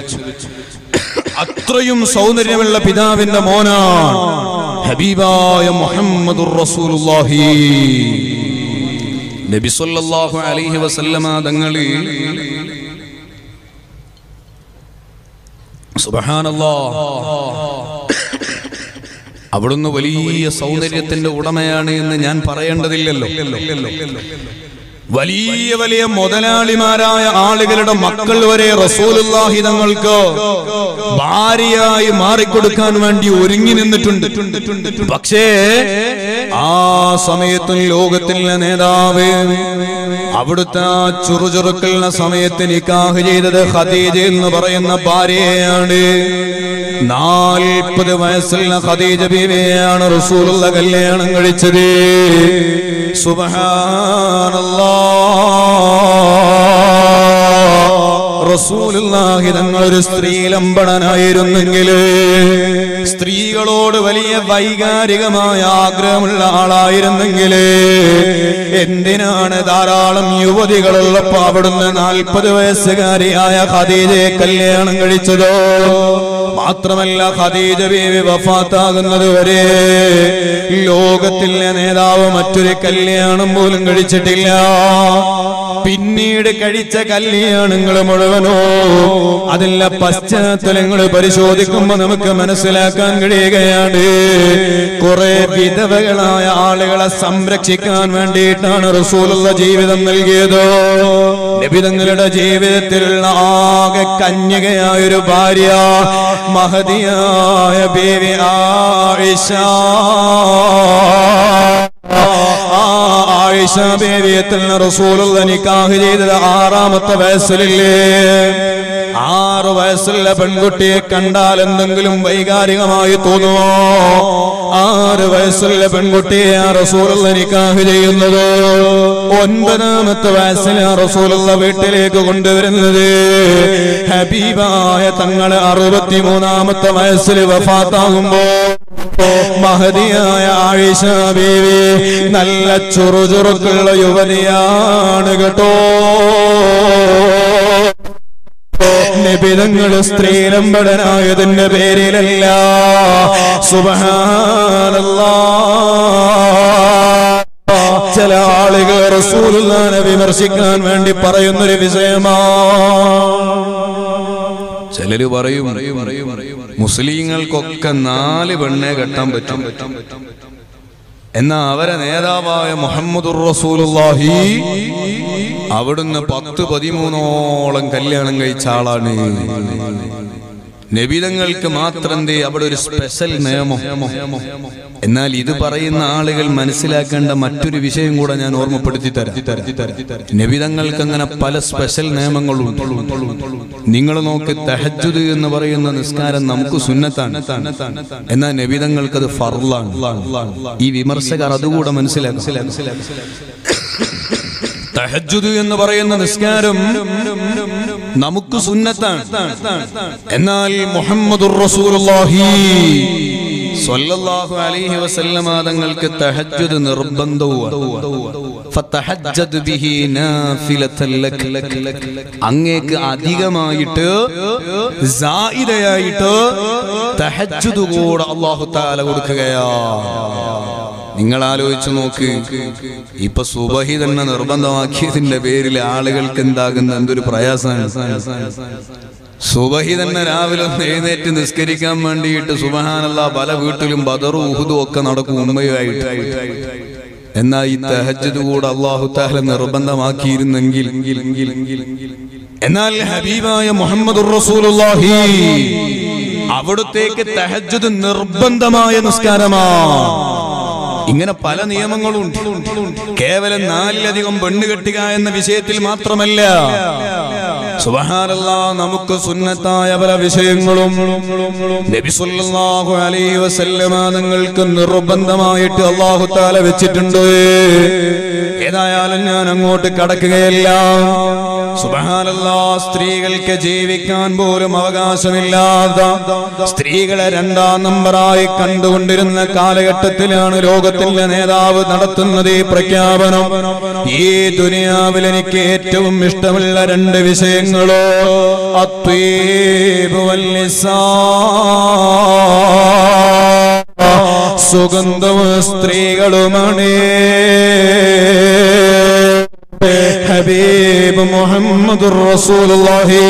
അത്രയും സൗന്ദര്യമുള്ള പിതാവിന്റെ മോനാണ് ഹബീബായ മുഹമ്മദുർ റസൂലുള്ളാഹി നബി സല്ലല്ലാഹു അലൈഹി വസല്ലമ തങ്ങള് അവിടുന്ന് വലിയ സൗന്ദര്യത്തിന്റെ ഉടമയാണ് എന്ന് ഞാൻ പറയേണ്ടതില്ലല്ലോ വലിയ വലിയ മുതലാളിമാരായ ആളുകളുടെ മക്കൾ വരെ റസൂലുള്ളാഹി തങ്ങൾക്ക് ഭാര്യയായി മാറിക്കൊടുക്കാൻ വേണ്ടി ഒരുങ്ങി നിന്നിട്ടുണ്ട് പക്ഷേ ആ സമയത്തും ലോകത്തിലെ നേതാവ് അവിടുത്തെ ആ ചുറുചുറുക്കുന്ന സമയത്ത് നിക്കാഹ് ചെയ്തത് ഖദീജ എന്ന് പറയുന്ന ഭാര്യയാണ് നാൽപ്പത് വയസ്സുള്ള ഖദീജ ബീവിയെയാണ് റസൂലുള്ള കല്യാണം കഴിച്ചത് സുബ്ഹാനല്ലാഹ് റസൂലുള്ളാഹി തങ്ങളൊരു സ്ത്രീലമ്പടനായിരുന്നെങ്കിൽ സ്ത്രീകളോട് വലിയ വൈകാരികമായ ആഗ്രഹമുള്ള ആളായിരുന്നെങ്കിൽ എന്തിനാണ് ധാരാളം യുവതികളുള്ളപ്പോ അവിടുന്ന് നാൽപ്പത് വയസ്സുകാരിയായ ഖദീജയെ കല്യാണം കഴിച്ചതോ മാത്രമല്ല ഖദീജ ബീവി വഫാത്താകുന്നത് വരെ ലോകത്തിലെ നേതാവ് മറ്റൊരു കല്യാണം പോലും കഴിച്ചിട്ടില്ല പിന്നീട് കഴിച്ച കല്യാണങ്ങൾ മുഴുവനോ അതിലെ പശ്ചാത്തലങ്ങൾ പരിശോധിക്കുമ്പോൾ നമുക്ക് മനസ്സിലാക്കാൻ കഴിയുകയാണ് കുറെ വിധവകളായ ആളുകളെ സംരക്ഷിക്കാൻ വേണ്ടിയിട്ടാണ് റസൂലുള്ള ജീവിതം നൽകിയത് നബിതങ്ങളുടെ ജീവിതത്തിലുള്ള ആകെ കന്യകയായൊരു ഭാര്യ മഹതിയായ ബേബി ആയിഷ ആ ആയിഷ ബേബിയത്തിൽ റസൂലുള്ള നിക്കാഹ് ചെയ്തത് ആറാമത്തെ വയസ്സിലില്ലേ ആറ് വയസ്സുള്ള പെൺകുട്ടിയെ കണ്ടാൽ എന്തെങ്കിലും വൈകാരികമായി തോന്നുമോ ആറ് വയസ്സുള്ള പെൺകുട്ടിയെ ആ റസൂലുള്ള നിക്കാഹ് ചെയ്യുന്നത് ഒൻപതാമത്തെ വയസ്സിൽ ആ റസൂലുള്ള വീട്ടിലേക്ക് കൊണ്ടുവരുന്നത് ഹബീബായ തങ്ങളെ അറുപത്തിമൂന്നാമത്തെ വയസ്സിൽ വഫാത്താകുമ്പോ മഹതിയായ ആയിഷ ബീവി നല്ല ചുറുചുറുക്കുള്ള യുവതിയാണ് കേട്ടോ നിബിതങ്ങൾ സ്ത്രീലമ്പടനായതിന്റെ പേരിലല്ല സുബഹാനല്ലാ ചില ആളുകൾ റസൂലുള്ളാനെ വിമർശിക്കാൻ വേണ്ടി പറയുന്നൊരു വിഷയമാ ചിലര് പറയും മുസ്ലിങ്ങൾക്കൊക്കെ നാല് പെണ്ണെ കെട്ടാൻ പറ്റും എന്നാ അവരെ നേതാവായ മുഹമ്മദുർ റസൂലുള്ളാഹി അവിടുന്ന് പത്ത് പതിമൂന്നോളം കല്യാണം കഴിച്ച ആളാണ് നബിതങ്ങൾക്ക് മാത്രം എന്തേ അവിടെ ഒരു സ്പെഷ്യൽ നിയമം എന്നാൽ ഇത് പറയുന്ന ആളുകൾ മനസ്സിലാക്കേണ്ട മറ്റൊരു വിഷയം കൂടെ ഞാൻ ഓർമ്മപ്പെടുത്തി തരാം നബിതങ്ങൾക്ക് അങ്ങനെ പല സ്പെഷ്യൽ നിയമങ്ങളുണ്ട് നിങ്ങൾ നോക്ക് തഹജുദ് എന്ന് പറയുന്ന നിസ്കാരം നമുക്ക് സുന്നത്താണ് എന്നാൽ നബിതങ്ങൾക്ക് അത് ഫർലാണ് ഈ വിമർശകർ അതുകൂടെ മനസ്സിലാക്കും തഹജുദ് എന്ന് പറയുന്ന നിസ്കാരം നമുക്ക് സുന്നത്താണ് എന്നാൽ മുഹമ്മദുർ റസൂലുള്ളാഹി സ്വല്ലല്ലാഹു അലൈഹി വസല്ലമ തങ്ങൾക്ക് തഹജ്ജുദ് നിർബന്ധവുമാണ് ഫതഹജ്ജദ് ബിഹി നാഫിലതൻ ലക അങ്ങേക്ക് അധികമായിട്ട് സായിദയായിട്ട് തഹജ്ജുദ് കൂടെ അല്ലാഹു തആല കൊടുക്കുകയാ നിങ്ങൾ ആലോചിച്ചു നോക്ക് ഇപ്പൊ സുബഹി തന്നെ നിർബന്ധമാക്കിയതിന്റെ പേരിൽ ആളുകൾക്ക് എന്താകുന്ന എന്തൊരു പ്രയാസമാണ് സുബഹി തന്നെ രാവിലെ ഒന്ന് എഴുന്നേറ്റ് നിസ്കരിക്കാൻ വേണ്ടിയിട്ട് സുബഹാനല്ല പല വീട്ടിലും ബദറും ഉഹുദും ഒക്കെ നടക്കും ഉമ്മയുമായിട്ട് എന്നാൽ ഈ തഹജ്ജദ് കൂടെ അള്ളാഹു താല നിർബന്ധമാക്കിയിരുന്നെങ്കിൽ എന്നാൽ ഹബീബായ മുഹമ്മദ് റസൂലുള്ളാഹി അവിടുത്തേക്ക് തഹജ്ജദ് നിർബന്ധമായ നിസ്കാരമാണ് ഇങ്ങനെ പല നിയമങ്ങളും ഉണ്ട് കേവലം നാലിലധികം പെണ്ണ് കെട്ടുക എന്ന വിഷയത്തിൽ മാത്രമല്ല സുബഹാനല്ലാ നമുക്ക് സുന്നത്തായ പല വിഷയങ്ങളും നബി സല്ലല്ലാഹു അലൈഹി വസല്ലമ നിങ്ങൾക്ക് നിർബന്ധമായിട്ട് അല്ലാഹു തആല വെച്ചിട്ടുണ്ട് ഏതായാലും ഞാൻ അങ്ങോട്ട് കടക്കുകയല്ല സുബഹാനല്ലാ സ്ത്രീകൾക്ക് ജീവിക്കാൻ പോലും അവകാശമില്ലാത്ത സ്ത്രീകളെ രണ്ടാം നമ്പറായി കണ്ടുകൊണ്ടിരുന്ന കാലഘട്ടത്തിലാണ് ലോകത്തിന്റെ നേതാവ് നടത്തുന്നത് ഈ പ്രഖ്യാപനം ഈ ദുനിയാവിൽ എനിക്ക് ഏറ്റവും ഇഷ്ടമുള്ള രണ്ട് വിഷയങ്ങളോ അത്വീബ് വല്ലിസാ സുഗന്ധവും സ്ത്രീകളുമാണ് ഹബീബ് മുഹമ്മദ് റസൂലുള്ളാഹി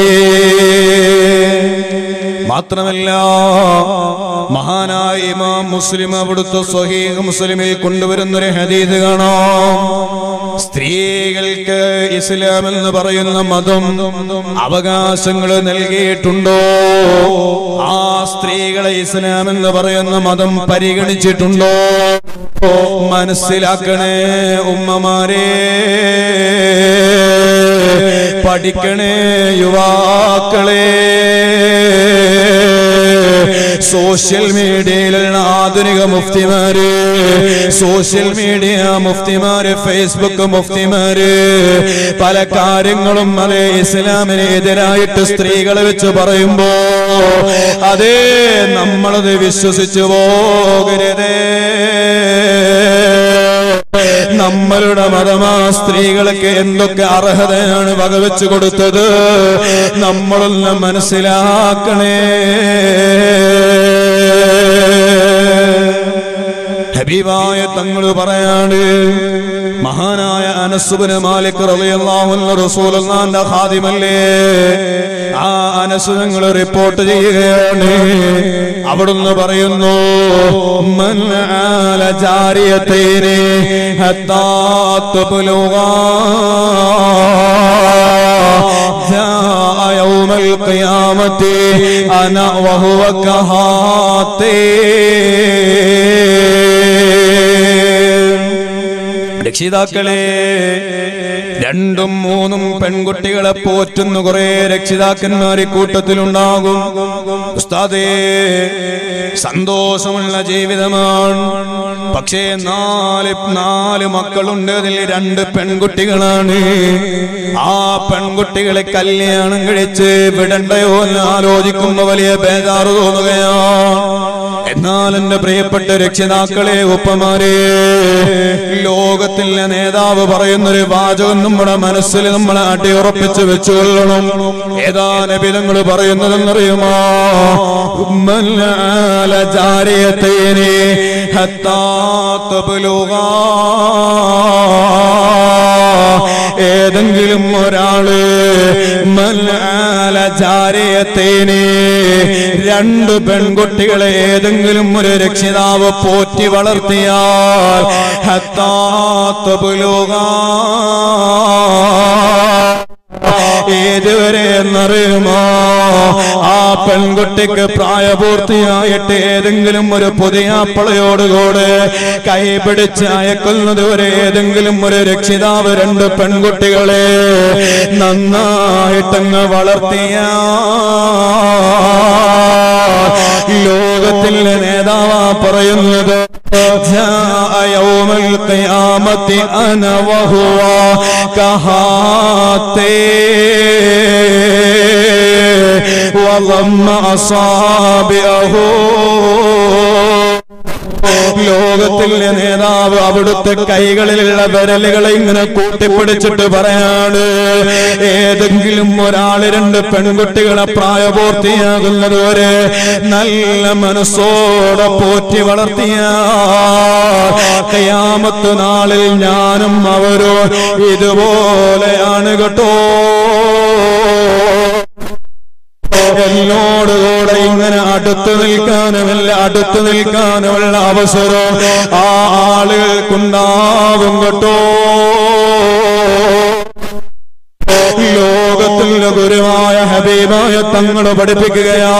മാത്രമല്ല മഹാനായ ഇമാം മുസ്ലിം അവിടുത്തെ സ്വഹീഹ് മുസ്ലിമിൽ കൊണ്ടുവരുന്ന ഒരു ഹദീസ് കാണാം സ്ത്രീകൾക്ക് ഇസ്ലാം എന്ന് പറയുന്ന മതം അവകാശങ്ങൾ നൽകിയിട്ടുണ്ടോ ആ സ്ത്രീകളെ ഇസ്ലാം എന്ന് പറയുന്ന മതം പരിഗണിച്ചിട്ടുണ്ടോ മനസ്സിലാക്കണേ ഉമ്മമാരെ പഠിക്കണേ യുവാക്കളെ സോഷ്യൽ മീഡിയയിലുള്ള ആധുനിക മുഫ്തിമാര് സോഷ്യൽ മീഡിയ മുഫ്തിമാര് ഫേസ്ബുക്ക് മുഫ്തിമാര് പല കാര്യങ്ങളും അതേ ഇസ്ലാമിന് എതിരായിട്ട് സ്ത്രീകളെ വെച്ച് പറയുമ്പോ അതേ നമ്മളത് വിശ്വസിച്ചു പോകരുതേ നമ്മളുടെ മതമാ സ്ത്രീകൾക്ക് എന്തൊക്കെ അർഹതയാണ് വകവെച്ചു കൊടുത്തത് നമ്മളൊന്ന് മനസ്സിലാക്കണേ ഹബീബായ തങ്ങൾ പറയാണ് മഹാനായ അനസുബിന് മാലിക് റളിയല്ലാഹു അൻഹു റസൂലുള്ളാഹിന്റെ ഖാദിമല്ലേ ആ അനസ് ഞങ്ങൾ റിപ്പോർട്ട് ചെയ്യുകയാണ് അവിടുന്ന് പറയുന്നു മൻ ആല ജാരിയതൈനി ഹത്താ തുബ്ലുഗാ جاء يوم القيامة أنا وهو كهاتين രക്ഷിതാക്കളെ രണ്ടും മൂന്നും പെൺകുട്ടികളെ പോറ്റുന്ന കുറെ രക്ഷിതാക്കന്മാർ ഈ കൂട്ടത്തിലുണ്ടാകും ഉസ്താദേ സന്തോഷമുള്ള ജീവിതമാണ് പക്ഷേ നാല് നാല് മക്കളുണ്ട് അതിൽ രണ്ട് പെൺകുട്ടികളാണ് ആ പെൺകുട്ടികളെ കല്യാണം കഴിച്ച് വിടണ്ടയോ എന്ന് ആലോചിക്കുമ്പോ വലിയ ബേജാറ് തോന്നുകയാണ് എന്നാൽ എന്റെ പ്രിയപ്പെട്ട രക്ഷിതാക്കളെ ഉപ്പമാരെ ലോകത്തിലെ നേതാവ് പറയുന്നൊരു വാചകം നമ്മുടെ മനസ്സിൽ നമ്മൾ അടിയുറപ്പിച്ച് വെച്ചുകൊള്ളണം ഏതാ നബിതങ്ങൾ പറയുന്നതെന്നറിയുമോ ഉമ്മല്ലാല ജാരിയത്തേനെ ഹത്താ തബ്ലുഗാ. ഏതെങ്കിലും ഒരാള് മല്ലാല ജാരിയത്തേനെ രണ്ട് പെൺകുട്ടികളെ ഏതെങ്കിലും ഒരു രക്ഷിതാവ് പോറ്റി വളർത്തിയാൽ ഹത്താ തബ്ലുഗാ. ഏതുവരെ എന്നറിയുമോ ആ പെൺകുട്ടിക്ക് പ്രായപൂർത്തിയായിട്ട് ഏതെങ്കിലും ഒരു പുതിയ അപ്പളയോടുകൂടെ കൈ പിടിച്ച് അയക്കുന്നത് വരെ ഏതെങ്കിലും ഒരു രക്ഷിതാവ് രണ്ട് പെൺകുട്ടികളെ നന്നായിട്ടങ്ങ് വളർത്തിയ ലോകത്തിലെ നേതാവാ പറയുന്നത് جاء يوم القيامة أنا وهو كهاتين وضم أصابعه ലോകത്തിലെ നേതാവ് അവിടുത്തെ കൈകളിലുള്ള വിരലുകളെ ഇങ്ങനെ കൂട്ടിപ്പിടിച്ചിട്ട് പറയാണ് ഏതെങ്കിലും ഒരാൾ രണ്ട് പെൺകുട്ടികളെ പ്രായപൂർത്തിയാകുന്നത് വരെ നല്ല മനസ്സോടെ പോറ്റി വളർത്തിയ കയാമത്ത് നാളിൽ ഞാനും അവരോ ഇതുപോലെയാണ് കേട്ടോ എന്നോടുകൂടെ ഇങ്ങനെ അടുത്ത് നിൽക്കാനുമല്ല അടുത്ത് നിൽക്കാനുമുള്ള അവസരം ആ ആളുകൾക്കുണ്ടാവും കേട്ടോ ലോകത്തിലെ ഗുരുവായ ഹബീബായ തങ്ങൾ പഠിപ്പിക്കുകയാ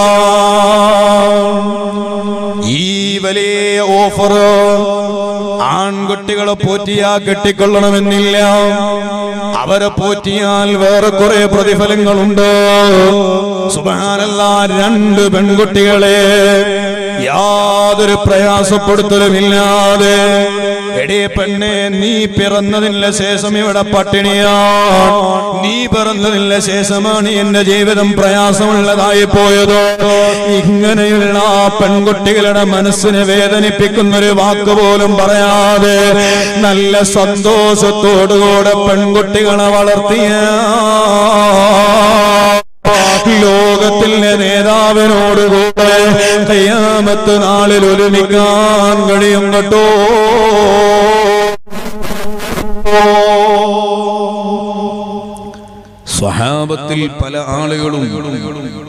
ഈ വലിയ ഓഫർ ആൺകുട്ടികളെ പോറ്റിയാ കെട്ടിക്കൊള്ളണമെന്നില്ല അവരെ പോറ്റിയാൽ വേറെ കുറെ പ്രതിഫലങ്ങളുണ്ട് സുബാനല്ല രണ്ട് പെൺകുട്ടികളെ യാതൊരു പ്രയാസപ്പെടുത്തലുമില്ലാതെ എടേ പെണ്ണെ നീ പിറന്നതിന് ശേഷം ഇവിടെ പട്ടിണിയാണ് നീ പിറന്നതിന് ശേഷമാണ് എന്റെ ജീവിതം പ്രയാസമുള്ളതായി പോയതോ ഇങ്ങനെയുള്ള ആ പെൺകുട്ടികളുടെ മനസ്സിനെ വേദനിപ്പിക്കുന്ന ഒരു വാക്ക് പോലും പറയാതെ നല്ല സന്തോഷത്തോടുകൂടെ പെൺകുട്ടികളെ വളർത്തിയ ലോകത്തിലെ നേതാവിനോടുകൂടെ കയ്യാമത്ത് നാളിൽ ഒരുമിക്കാൻ കഴിയും കേട്ടോ സ്വഹാബത്തിൽ പല ആളുകളും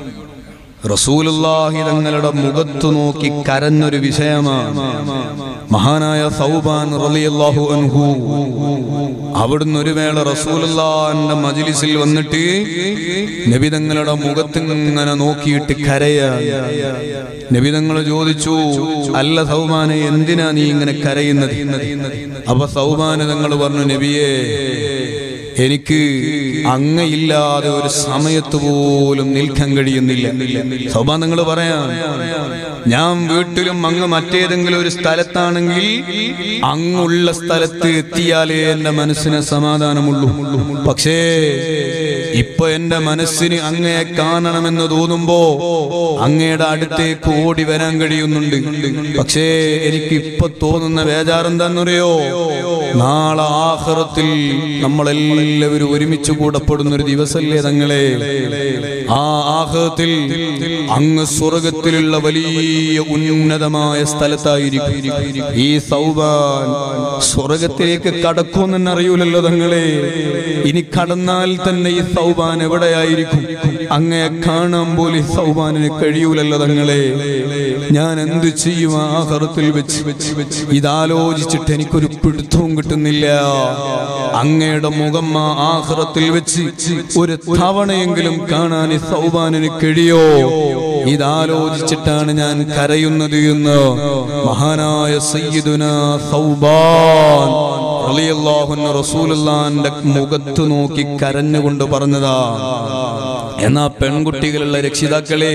റസൂലുള്ളാഹി തങ്ങളുടെ മുഖത്തു നോക്കി കരഞ്ഞൊരു വിഷയമാണ് മഹാനായ സൗബാൻ റളിയല്ലാഹു അൻഹു അവിടുന്ന് ഒരു വേള റസൂലുള്ളാന്റെ മജ്ലിസിൽ വന്നിട്ട് നബിതങ്ങളുടെ മുഖത്തിങ്ങനെ നോക്കിയിട്ട് കരയാ നബിതങ്ങൾ ചോദിച്ചു അല്ല സൗബാനെ എന്തിനാ നീ ഇങ്ങനെ കരയുന്നത് അപ്പൊ സൗബാന് തങ്ങൾ പറഞ്ഞു നബിയേ എനിക്ക് അങ്ങയില്ലാതെ ഒരു സമയത്ത് പോലും നിൽക്കാൻ കഴിയുന്നില്ല സൗബാൻ നിങ്ങൾ പറയാം ഞാൻ വീട്ടിലും അങ്ങ് മറ്റേതെങ്കിലും ഒരു സ്ഥലത്താണെങ്കിൽ അങ്ങുള്ള സ്ഥലത്ത് എത്തിയാലേ എന്റെ മനസ്സിന് സമാധാനമുള്ളൂ പക്ഷേ ഇപ്പൊ എന്റെ മനസ്സിന് അങ്ങയെ കാണണമെന്ന് തോന്നുമ്പോ അങ്ങയുടെ അടുത്തേക്ക് ഓടി വരാൻ കഴിയുന്നുണ്ട് പക്ഷേ എനിക്ക് ഇപ്പൊ തോന്നുന്ന ബേജാറെന്താന്നറിയോ നാളെ ആഹ്റത്തിൽ നമ്മളെല്ലാവരും ഒരുമിച്ച് കൂടപ്പെടുന്ന ഒരു ദിവസല്ലേ തങ്ങളെ ആ ആഹ്റത്തിൽ അങ്ങ് സ്വർഗത്തിലുള്ള വലിയ ഉന്നതമായ സ്ഥലത്തായിരിക്കും ഈ സൗബാൻ സ്വർഗത്തിലേക്ക് കടക്കുമെന്ന് അറിയൂലല്ലോ തങ്ങളെ ഇനി കടന്നാൽ തന്നെ ഈ സൗബാൻ എവിടെയായിരിക്കും അങ്ങയെ കാണാൻ പോലും ഈ സൗബാനിന് കഴിയൂലല്ലോ തങ്ങളെ ഞാൻ എന്ത് ചെയ്യും ആഹാരത്തിൽ വെച്ച് ഇതാലോചിച്ചിട്ട് എനിക്കൊരു പിടുത്തവും കിട്ടുന്നില്ല അങ്ങയുടെ മുഖം ആ ആഹ്റത്തിൽ വെച്ച് ഒരു തവണയെങ്കിലും കാണാൻ ഈ സൗബാനിന് കഴിയോ ഇതാലോചിച്ചിട്ടാണ് ഞാൻ കരയുന്നത് എന്ന് മഹാനായ സയ്യിദുന സൗബാൻ റളിയല്ലാഹുന്ന റസൂലുള്ളാന്റെ മുഖത്ത് നോക്കി കരഞ്ഞുകൊണ്ട് പറഞ്ഞതാ എന്നാ പെൺകുട്ടികളുള്ള രക്ഷിതാക്കളെ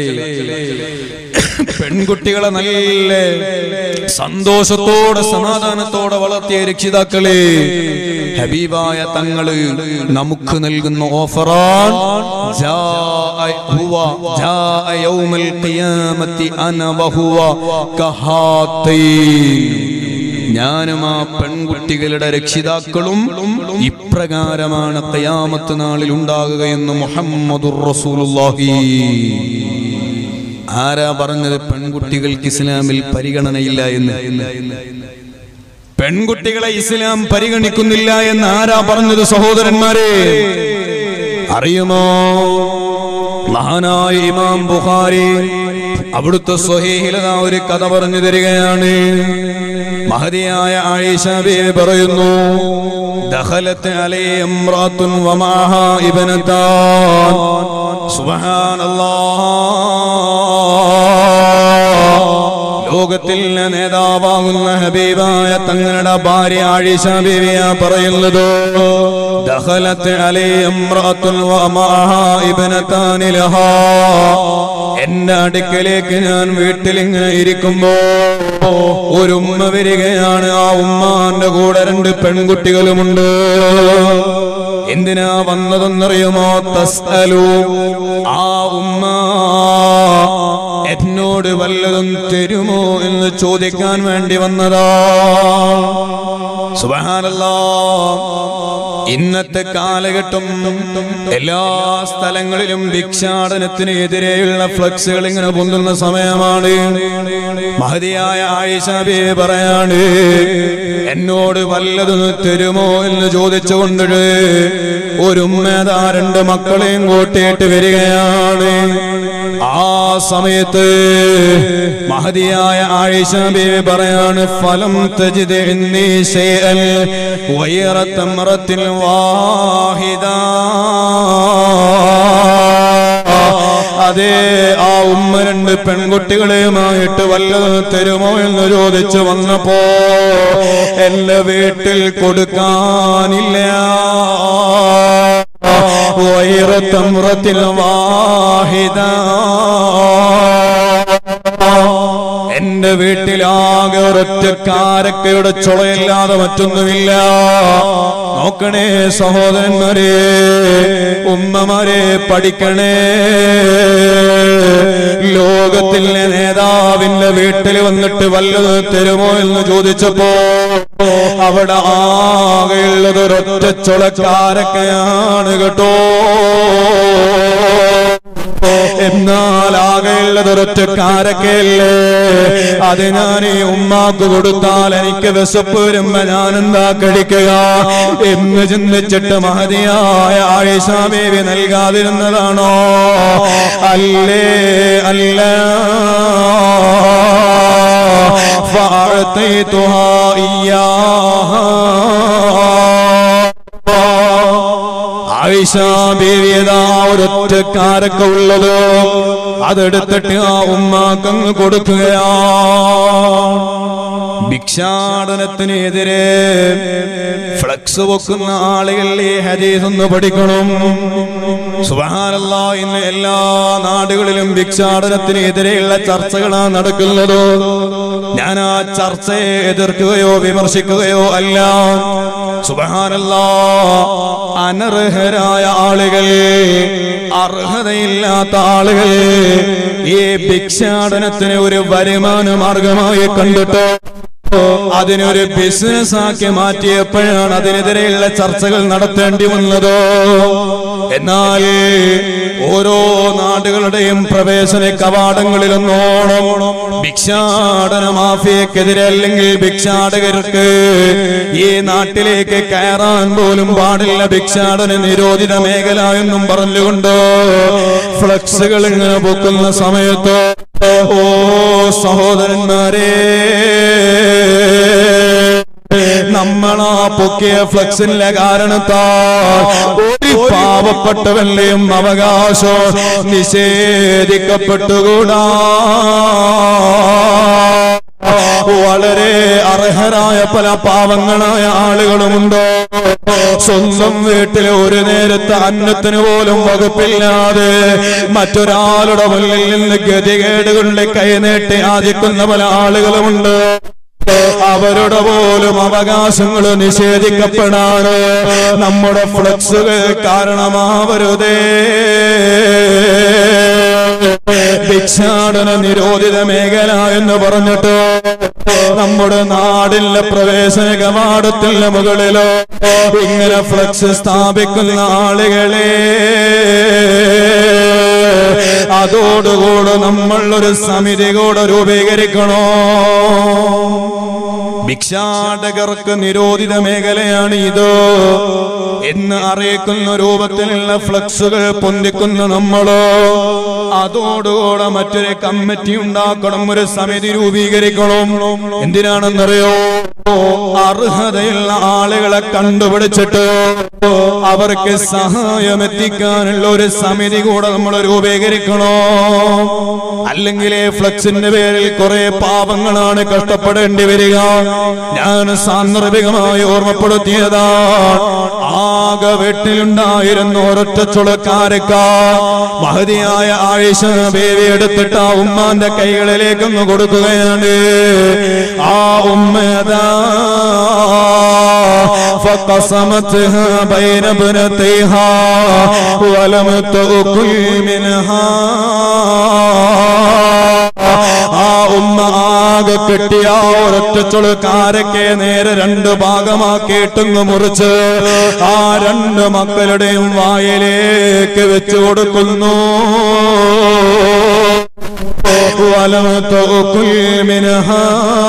പെൺകുട്ടികളെ നല്ല സന്തോഷത്തോടെ സമാധാനത്തോടെ വളർത്തിയ രക്ഷിതാക്കളെ ഹബീബായ തങ്ങള് നമുക്ക് നൽകുന്ന ഓഫറാൻ ജാഅ ഹുവ ജാഅ യൗമൽ ഖിയാമത്തി അന വഹുവ കഹാത്തൈൻ ഞാനും ആ പെൺകുട്ടികളുടെ രക്ഷിതാക്കളും ഇപ്രകാരമാണ് കയാമത്ത് നാളിൽ ഉണ്ടാകുകയെന്ന് മുഹമ്മദുർ റസൂലുള്ളാഹി ആരാ പറഞ്ഞത് പെൺകുട്ടികൾക്ക് ഇസ്ലാമിൽ പരിഗണനയില്ല എന്ന് പെൺകുട്ടികളെ ഇസ്ലാം പരിഗണിക്കുന്നില്ല എന്ന് ആരാ പറഞ്ഞത് സഹോദരന്മാരെ അറിയുമോ മഹാനായ ഇമാം ബുഖാരി അവിടുത്തെ സ്വഹീലത ഒരു കഥ പറഞ്ഞു തരികയാണ് മഹതിയായ ആയിഷ ബീവി പറയുന്നു ദഖലത്ത് അലൈ ഇംറാത്തുൻ വമാഹ ഇബ്നതാൻ സുബ്ഹാനല്ലാഹ് ലോകത്തിൽ നേതാവാകുന്ന ഹബീബായ തങ്ങളുടെ ഭാര്യ ആയിഷ ബീവിയ പറയുന്നത് ദഖലത്ത് അലൈ ഇംറാത്തുൻ വമാഹ ഇബ്നതാൻ ലഹാ എന്റെ അടുക്കലേക്ക് ഞാൻ വീട്ടിൽ ഇങ്ങനെ ഇരിക്കുമ്പോ ഒരു ഉമ്മ വരികയാണ് ആ ഉമ്മാന്റെ കൂടെ രണ്ട് പെൺകുട്ടികളുമുണ്ട് എന്തിനാ വന്നതെന്നറിയുമോ തസ്അലു ആ ഉമ്മ എന്നോട് വല്ലതും തരുമോ എന്ന് ചോദിക്കാൻ വേണ്ടി വന്നതാ സുബഹാനല്ലാ ഇന്നത്തെ കാലഘട്ടം എല്ലാ സ്ഥലങ്ങളിലും ഭിക്ഷാടനത്തിന് എതിരെയുള്ള ഫ്ലക്സുകൾ ഇങ്ങനെ പൊന്തുന്ന സമയമാണ് മഹതിയായ ആയിഷാബി പറയാണ് എന്നോട് വല്ലതും തരുമോ എന്ന് ചോദിച്ചുകൊണ്ട് ഒരു ഉമ്മേതാ രണ്ട് മക്കളെയും കൂട്ടിയിട്ട് വരികയാണ് ആ സമയത്ത് മഹതിയായ ആയിഷ ബീവി പറയാണ് ഫലം തജിദ് ഇന്നി ശൈഅൻ വൈറ തമറത്തിൽ വാഹിദ അതെ ആ ഉമ്മ രണ്ട് പെൺകുട്ടികളെയുമായിട്ട് വല്ലതും തരുമോ എന്ന് ചോദിച്ചു വന്നപ്പോ എന്റെ വീട്ടിൽ കൊടുക്കാനില്ല വൈറ തമ്രത്തിൽ വാഹിദ എന്റെ വീട്ടിലാകെ ഒരൊറ്റ കാരക്കയുടെ ചുളയില്ലാതെ മറ്റൊന്നുമില്ല നോക്കണേ സഹോദരന്മാരെ ഉമ്മമാരെ പഠിക്കണേ ലോകത്തിലെ നേതാവിന്റെ വീട്ടിൽ വന്നിട്ട് വല്ലത് തരുമോ എന്ന് ചോദിച്ചപ്പോ അവിടെ ആകെയുള്ളത് ഒരൊറ്റ ചുളക്കാരൊക്കെയാണ് കേട്ടോ എന്നാൽ ആകെയുള്ളത് ഒരൊറ്റക്കാരൊക്കെയല്ലേ അത് ഞാൻ ഈ ഉമ്മാക്ക് കൊടുത്താൽ എനിക്ക് വിശപ്പ് വരുമ്പോ ഞാൻ എന്താ കഴിക്കുക എന്ന് ചിന്തിച്ചിട്ട് മഹതിയായ ആയിഷ ബേബി നൽകാതിരുന്നതാണോ അല്ലേ അല്ല فأعطيتها إياها ആയിഷ ബീവിയതാ ഒരൊറ്റക്കാരൊക്കെ ഉള്ളത് അതെടുത്തിട്ട് ആ ഉമ്മാക്കങ്ങ് കൊടുക്കുകയാ ഭിക്ഷാടനത്തിനെതിരെ ഫ്ലക്സ് വെക്കുന്ന ആളുകൾ ഈ ഹദീസ് ഒന്ന് പഠിക്കണം സുബഹാനല്ല ഇന്ന് എല്ലാ നാടുകളിലും ഭിക്ഷാടനത്തിനെതിരെയുള്ള ചർച്ചകളാണ് നടക്കുന്നത് ഞാൻ ആ ചർച്ചയെ എതിർക്കുകയോ വിമർശിക്കുകയോ അല്ല സുബഹാനല്ല അനർഹരായ ആളുകൾ അർഹതയില്ലാത്ത ആളുകൾ ഈ ഭിക്ഷാടനത്തിന് ഒരു വരുമാന മാർഗമായി കണ്ടിട്ട് അതിനൊരു ബിസിനസ് ആക്കി മാറ്റിയപ്പോഴാണ് അതിനെതിരെയുള്ള ചർച്ചകൾ നടത്തേണ്ടി വന്നത് എന്നാൽ ഓരോ നാടുകളുടെയും പ്രവേശന കവാടങ്ങളിലൊന്നോണം ഭിക്ഷാടന മാഫിയക്കെതിരെ അല്ലെങ്കിൽ ഭിക്ഷാടകർക്ക് ഈ നാട്ടിലേക്ക് കയറാൻ പോലും പാടില്ല ഭിക്ഷാടന നിരോധിത മേഖല എന്നും പറഞ്ഞുകൊണ്ട് ഫ്ലക്സുകൾ ഇങ്ങനെ പൊക്കുന്ന സമയത്ത് ഓ സഹോദരന്മാരെ നമ്മളാ പൊക്കിയ ഫ്ലക്സിന്റെ കാരണത്താൽ ഒരു പാവപ്പെട്ടവന്റെയും അവകാശം നിഷേധിക്കപ്പെട്ടുകൂടാ വളരെ അർഹരായ പല പാവങ്ങളായ ആളുകളുമുണ്ട് സ്വന്തം വീട്ടിലെ ഒരു നേരത്തെ അന്നത്തിന് പോലും വകുപ്പില്ലാതെ മറ്റൊരാളുടെ മുന്നിൽ നിന്ന് ഗതികേട് കൊണ്ട് കൈനീട്ടി ആദിക്കുന്ന പല ആളുകളുമുണ്ട് അവരുടെ പോലും അവകാശങ്ങൾ നിഷേധിക്കപ്പെടാണ് നമ്മുടെ ഫ്ലക്സുകൾ കാരണമാവരുതേ ഭിക്ഷാടന നിരോധിത മേഖല എന്ന് പറഞ്ഞിട്ട് നമ്മുടെ നാടിലെ പ്രവേശന കവാടത്തിന്റെ മുകളിലോ ഇങ്ങനെ ഫ്ലക്സ് സ്ഥാപിക്കുന്ന ആളുകളെ അതോടുകൂടെ നമ്മൾ ഒരു സമിതി കൂടെ രൂപീകരിക്കണോ ഭിക്ഷാടകർക്ക് നിരോധിത മേഖലയാണ് ഇത് എന്ന് അറിയിക്കുന്ന രൂപത്തിലുള്ള ഫ്ലക്സുകൾ പൊന്തിക്കുന്ന നമ്മളോ അതോടുകൂടെ മറ്റൊരു കമ്മിറ്റി ഉണ്ടാക്കണം ഒരു സമിതി രൂപീകരിക്കണം എന്തിനാണെന്നറിയോ അർഹതയുള്ള ആളുകളെ കണ്ടുപിടിച്ചിട്ട് അവർക്ക് സഹായം എത്തിക്കാനുള്ള ഒരു സമിതി കൂടെ നമ്മൾ രൂപീകരിക്കണോ അല്ലെങ്കിൽ ഫ്ലക്സിന്റെ പേരിൽ കുറെ പാപങ്ങളാണ് കഷ്ടപ്പെടേണ്ടി വരിക ഞാൻ സാന്ദർഭികമായി ഓർമ്മപ്പെടുത്തിയതാണ് ആകെ വീട്ടിലുണ്ടായിരുന്ന ഒരൊറ്റ ചുളക്കാരക്ക മഹതിയായ ആയിഷ ബേബി എടുത്തിട്ട് ആ ഉമ്മാന്റെ കൈകളിലേക്കൊന്ന് കൊടുക്കുകയാണ് ആ ഉമ്മതാ فقسمتها بين ابنتيها ولم تأكل منها ആ ഉമ്മ ആകെ കെട്ടിയ ആ ഒരൊറ്റ ചുളുക്കാരൊക്കെ നേരെ രണ്ട് ഭാഗമാക്കിയിട്ടങ്ങ് മുറിച്ച് ആ രണ്ട് മക്കളുടെയും വായിലേക്ക് വെച്ചു കൊടുക്കുന്നു വലം തഅകുൽ മിൻഹാ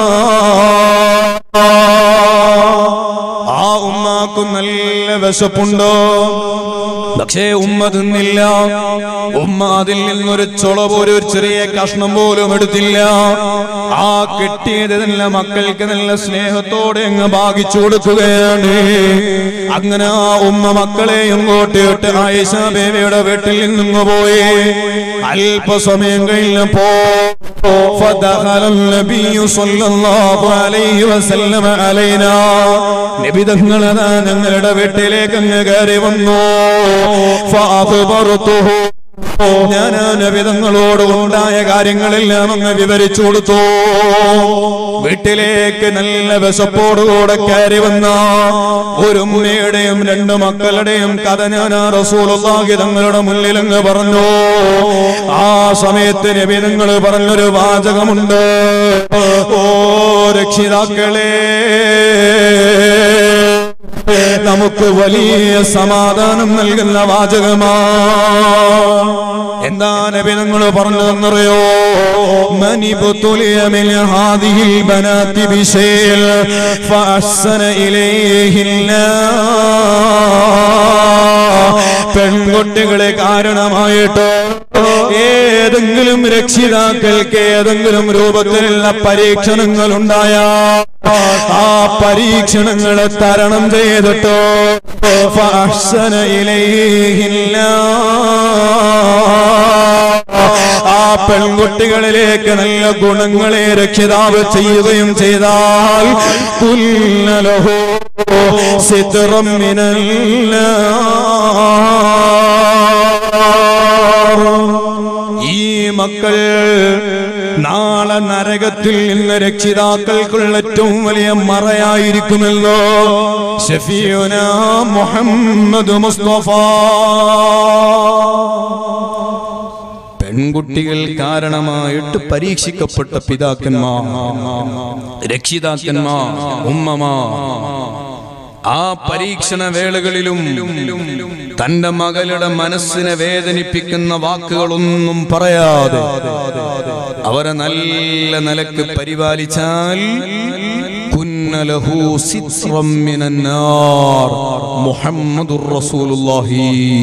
ആ ഉമ്മാക്ക് നല്ല വിശപ്പുണ്ടോ പക്ഷേ ഉമ്മ തിന്നില്ല ഉമ്മ അതിൽ നിന്നൊരു ചുള പോലും ഒരു ചെറിയ കഷ്ണം പോലും എടുത്തില്ല ആ കിട്ടിയത് നല്ല മക്കൾക്ക് നല്ല സ്നേഹത്തോടെ അങ്ങ് ഭാഗിച്ചു കൊടുക്കുകയാണ് അങ്ങനെ ആ ഉമ്മ മക്കളെയും കോട്ടിയിട്ട് ആയിഷ ബേബിയുടെ വീട്ടിൽ നിന്നു പോയി അല്പസമയം കഴിഞ്ഞപ്പോ فدخل النبي صلى الله عليه وسلم علينا നബി തങ്ങളതാ ഞങ്ങളുടെ വീട്ടിലേക്ക് അങ്ങ് കയറി വന്നു ഫഅഖ്ബർതുഹു ഞാൻ ആ നബിതങ്ങളോട് ഉണ്ടായ കാര്യങ്ങളെല്ലാം അങ്ങ് വിവരിച്ചു കൊടുത്തു വീട്ടിലേക്ക് നല്ല വിശപ്പോടുകൂടെ കയറി വന്ന ഒരു ഉമ്മയുടെയും രണ്ട് മക്കളുടെയും കഥ ഞാൻ ആ റസൂലുള്ളാഹി തങ്ങളുടെ മുന്നിൽ അങ്ങ് പറഞ്ഞു ആ സമയത്ത് നബിതങ്ങൾ പറഞ്ഞൊരു വാചകമുണ്ട് ഓ രക്ഷിതാക്കളെ നമുക്ക് വലിയ സമാധാനം നൽകുന്ന വാചകമാ എന്താ നബി നിങ്ങൾ പറഞ്ഞതെന്നറിയോ മനിബുത്തുലിയ മിൻ ഹാദിഹിൽ ബനാതി ബിശൈൽ ഫഅഹ്സന ഇലൈഹില്ല പെൺകുട്ടികളെ കാരണമായിട്ട് ഏതെങ്കിലും രക്ഷിതാക്കൾക്ക് ഏതെങ്കിലും രൂപത്തിലുള്ള പരീക്ഷണങ്ങൾ ഉണ്ടായ ആ പരീക്ഷണങ്ങളെ തരണം ചെയ്തിട്ടോ ഫഅഹ്സന ഇലൈഹില്ല ആ പെൺകുട്ടികളിലേക്ക് നല്ല ഗുണങ്ങളെ രക്ഷിതാവ് ചെയ്യുകയും ചെയ്താൽ കുല്ലലഹോ സിദ്റം ഈ മക്കൾ നാളെ നരകത്തിൽ നിന്ന് രക്ഷിതാക്കൾക്കുള്ള ഏറ്റവും വലിയ മറയായിരിക്കുമല്ലോ ഷഫീന മുഹമ്മദ് മുസ്തഫ പെൺകുട്ടികൾ കാരണമായിട്ട് പരീക്ഷിക്കപ്പെട്ട പിതാക്കന്മാർ രക്ഷിതാക്കന്മാർ ഉമ്മമാ ആ പരീക്ഷണ വേളകളിലും തന്റെ മകളുടെ മനസ്സിനെ വേദനിപ്പിക്കുന്ന വാക്കുകളൊന്നും പറയാതെ അവരെ നല്ല നിലക്ക് പരിപാലിച്ചാൽ കുന്നലഹു സിത്രം മിനന്നാർ മുഹമ്മദുർ റസൂലുള്ളാഹി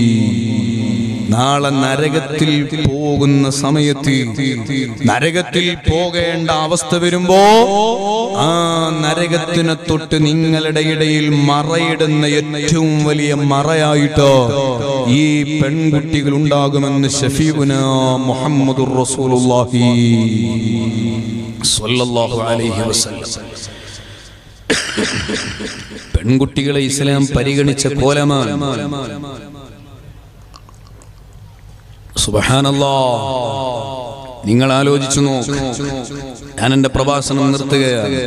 നാളെ നരകത്തിൽ പോകുന്ന സമയത്ത് നരകത്തിൽ പോകേണ്ട അവസ്ഥ വരുമ്പോ ആ നരകത്തിനെ തൊട്ട് നിങ്ങളുടെ ഇടയിൽ മറയിടുന്ന ഏറ്റവും വലിയ മറയായിട്ട് ഈ പെൺകുട്ടികൾ ഉണ്ടാകുമെന്ന് ഷഫീബുന മുഹമ്മദുർ റസൂലുള്ളാഹി സ്വല്ലല്ലാഹു അലൈഹി വസല്ലം പെൺകുട്ടികളെ ഇസ്ലാം പരിഗണിച്ച കോലമാണ് സുബഹാനല്ലാ നിങ്ങൾ ആലോചിച്ചു നോക്ക് ഞാൻ എന്റെ പ്രഭാഷണം നിർത്തുകയാണ്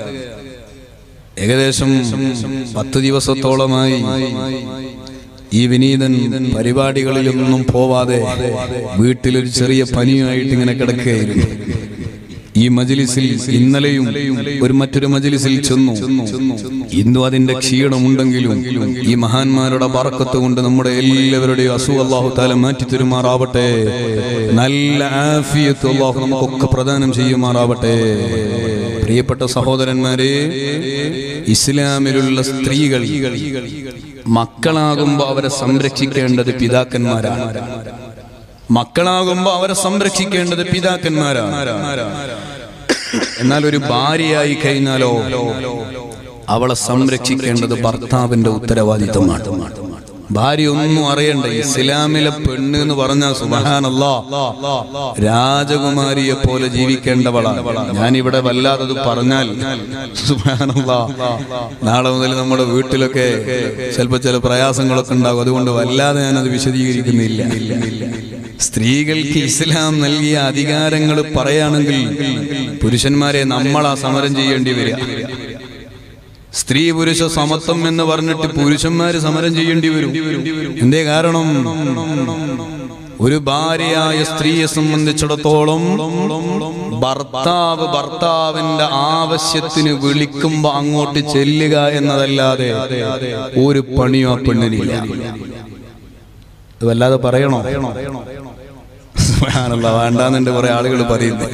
ഏകദേശം പത്ത് ദിവസത്തോളമായി ഈ വിനീതൻ പരിപാടികളിലൊന്നും പോവാതെ വീട്ടിലൊരു ചെറിയ പനിയുമായിട്ട് ഇങ്ങനെ കിടക്കുകയായിരുന്നു ഈ മജിലിസിൽ ഇന്നലെയും ഒരു മറ്റൊരു മജിലിസിൽ ചെന്നു ഇന്നും അതിന്റെ ക്ഷീണമുണ്ടെങ്കിലും ഈ മഹാന്മാരുടെ പറക്കത്ത് കൊണ്ട് നമ്മുടെ എല്ലാവരുടെയും അസുഖ അള്ളാഹു താല മാറ്റി തരുമാറാവട്ടെ നല്ല ആഫിയത്ത് അള്ളാഹു നമുക്കൊക്കെ പ്രദാനം ചെയ്യുമാറാവട്ടെ പ്രിയപ്പെട്ട സഹോദരന്മാരെ ഇസ്ലാമിലുള്ള സ്ത്രീകൾ മക്കളാകുമ്പോൾ അവരെ സംരക്ഷിക്കേണ്ടത് പിതാക്കന്മാരാണ് മക്കളാകുമ്പോൾ അവരെ സംരക്ഷിക്കേണ്ടത് പിതാക്കന്മാരാണ് എന്നാൽ ഒരു ഭാര്യയായി കഴിഞ്ഞാലോ അവളെ സംരക്ഷിക്കേണ്ടത് ഭർത്താവിന്റെ ഉത്തരവാദിത്തമാണ് ഭാര്യ ഒന്നും അറിയണ്ട ഇസ്ലാമിലെ പെണ്ണ് എന്ന് പറഞ്ഞാൽ സുബഹാനല്ലാ രാജകുമാരിയെ പോലെ ജീവിക്കേണ്ടവളാണ് ഞാൻ ഇവിടെ വല്ലാതത് പറഞ്ഞാൽ സുബഹാനല്ലാ നാളെ മുതൽ നമ്മുടെ വീട്ടിലൊക്കെ ചിലപ്പോൾ ചില പ്രയാസങ്ങളൊക്കെ ഉണ്ടാകും അതുകൊണ്ട് വല്ലാതെ ഞാനത് വിശദീകരിക്കുന്നില്ല സ്ത്രീകൾക്ക് ഇസ്ലാം നൽകിയ അധികാരങ്ങൾ പറയുകയാണെങ്കിൽ പുരുഷന്മാരെ നമ്മളാ സമരം ചെയ്യേണ്ടി വരിക സ്ത്രീ പുരുഷ സമത്വം എന്ന് പറഞ്ഞിട്ട് പുരുഷന്മാര് സമരം ചെയ്യേണ്ടി വരും എന്തേ കാരണം ഒരു ഭാര്യയായ സ്ത്രീയെ സംബന്ധിച്ചിടത്തോളം ഭർത്താവ് ഭർത്താവിന്റെ ആവശ്യത്തിന് വിളിക്കുമ്പോ അങ്ങോട്ട് ചെല്ലുക എന്നതല്ലാതെ ഒരു പണിയോ ആ പെണ്ണിനില്ല ഇത് വല്ലാതെ പറയണോ സുബ്ഹാനല്ലാ, വേണ്ടാന്നെന്റെ കുറെ ആളുകൾ പറയുന്നു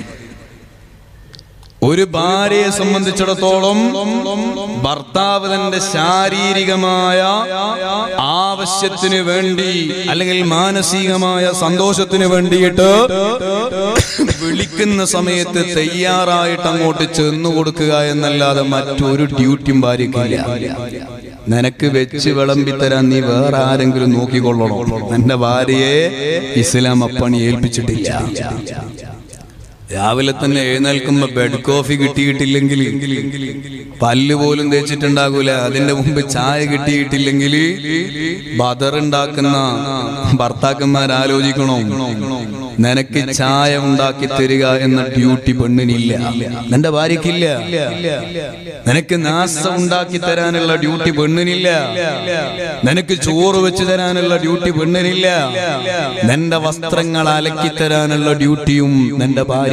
ഒരു ഭാര്യയെ സംബന്ധിച്ചിടത്തോളം ഭർത്താവ് തന്റെ ശാരീരികമായ ആവശ്യത്തിന് വേണ്ടി അല്ലെങ്കിൽ മാനസികമായ സന്തോഷത്തിന് വേണ്ടിയിട്ട് വിളിക്കുന്ന സമയത്ത് തയ്യാറായിട്ട് അങ്ങോട്ട് ചെന്നു കൊടുക്കുക എന്നല്ലാതെ മറ്റൊരു ഡ്യൂട്ടിയും ഭാര്യക്കില്ല നിനക്ക് വെച്ച് വിളമ്പിത്തരാൻ നീ വേറെ ആരെങ്കിലും നോക്കിക്കൊള്ളണോ എന്റെ ഭാര്യയെ ഇസ്ലാം അപ്പണി ഏൽപ്പിച്ചിട്ടില്ല രാവിലെ തന്നെ എഴുന്നേൽക്കുമ്പോ ബെഡ് കോഫി കിട്ടിയിട്ടില്ലെങ്കിൽ പല്ല് പോലും തേച്ചിട്ടുണ്ടാകൂല അതിന്റെ മുമ്പ് ചായ കിട്ടിയിട്ടില്ലെങ്കിൽ ബദറുണ്ടാക്കുന്ന ഭർത്താക്കന്മാർ ആലോചിക്കണോ നിനക്ക് ചായ ഉണ്ടാക്കി തരിക എന്ന ഡ്യൂട്ടി പെണ്ണിനില്ല നിന്റെ ഭാര്യക്കില്ല നിനക്ക് നാസം ഉണ്ടാക്കി തരാനുള്ള ഡ്യൂട്ടി പെണ്ണിനില്ല നിനക്ക് ചോറ് വെച്ച് തരാനുള്ള ഡ്യൂട്ടി പെണ്ണിനില്ല നിന്റെ വസ്ത്രങ്ങൾ അലക്കി തരാനുള്ള ഡ്യൂട്ടിയും നിന്റെ ഭാര്യക്കില്ല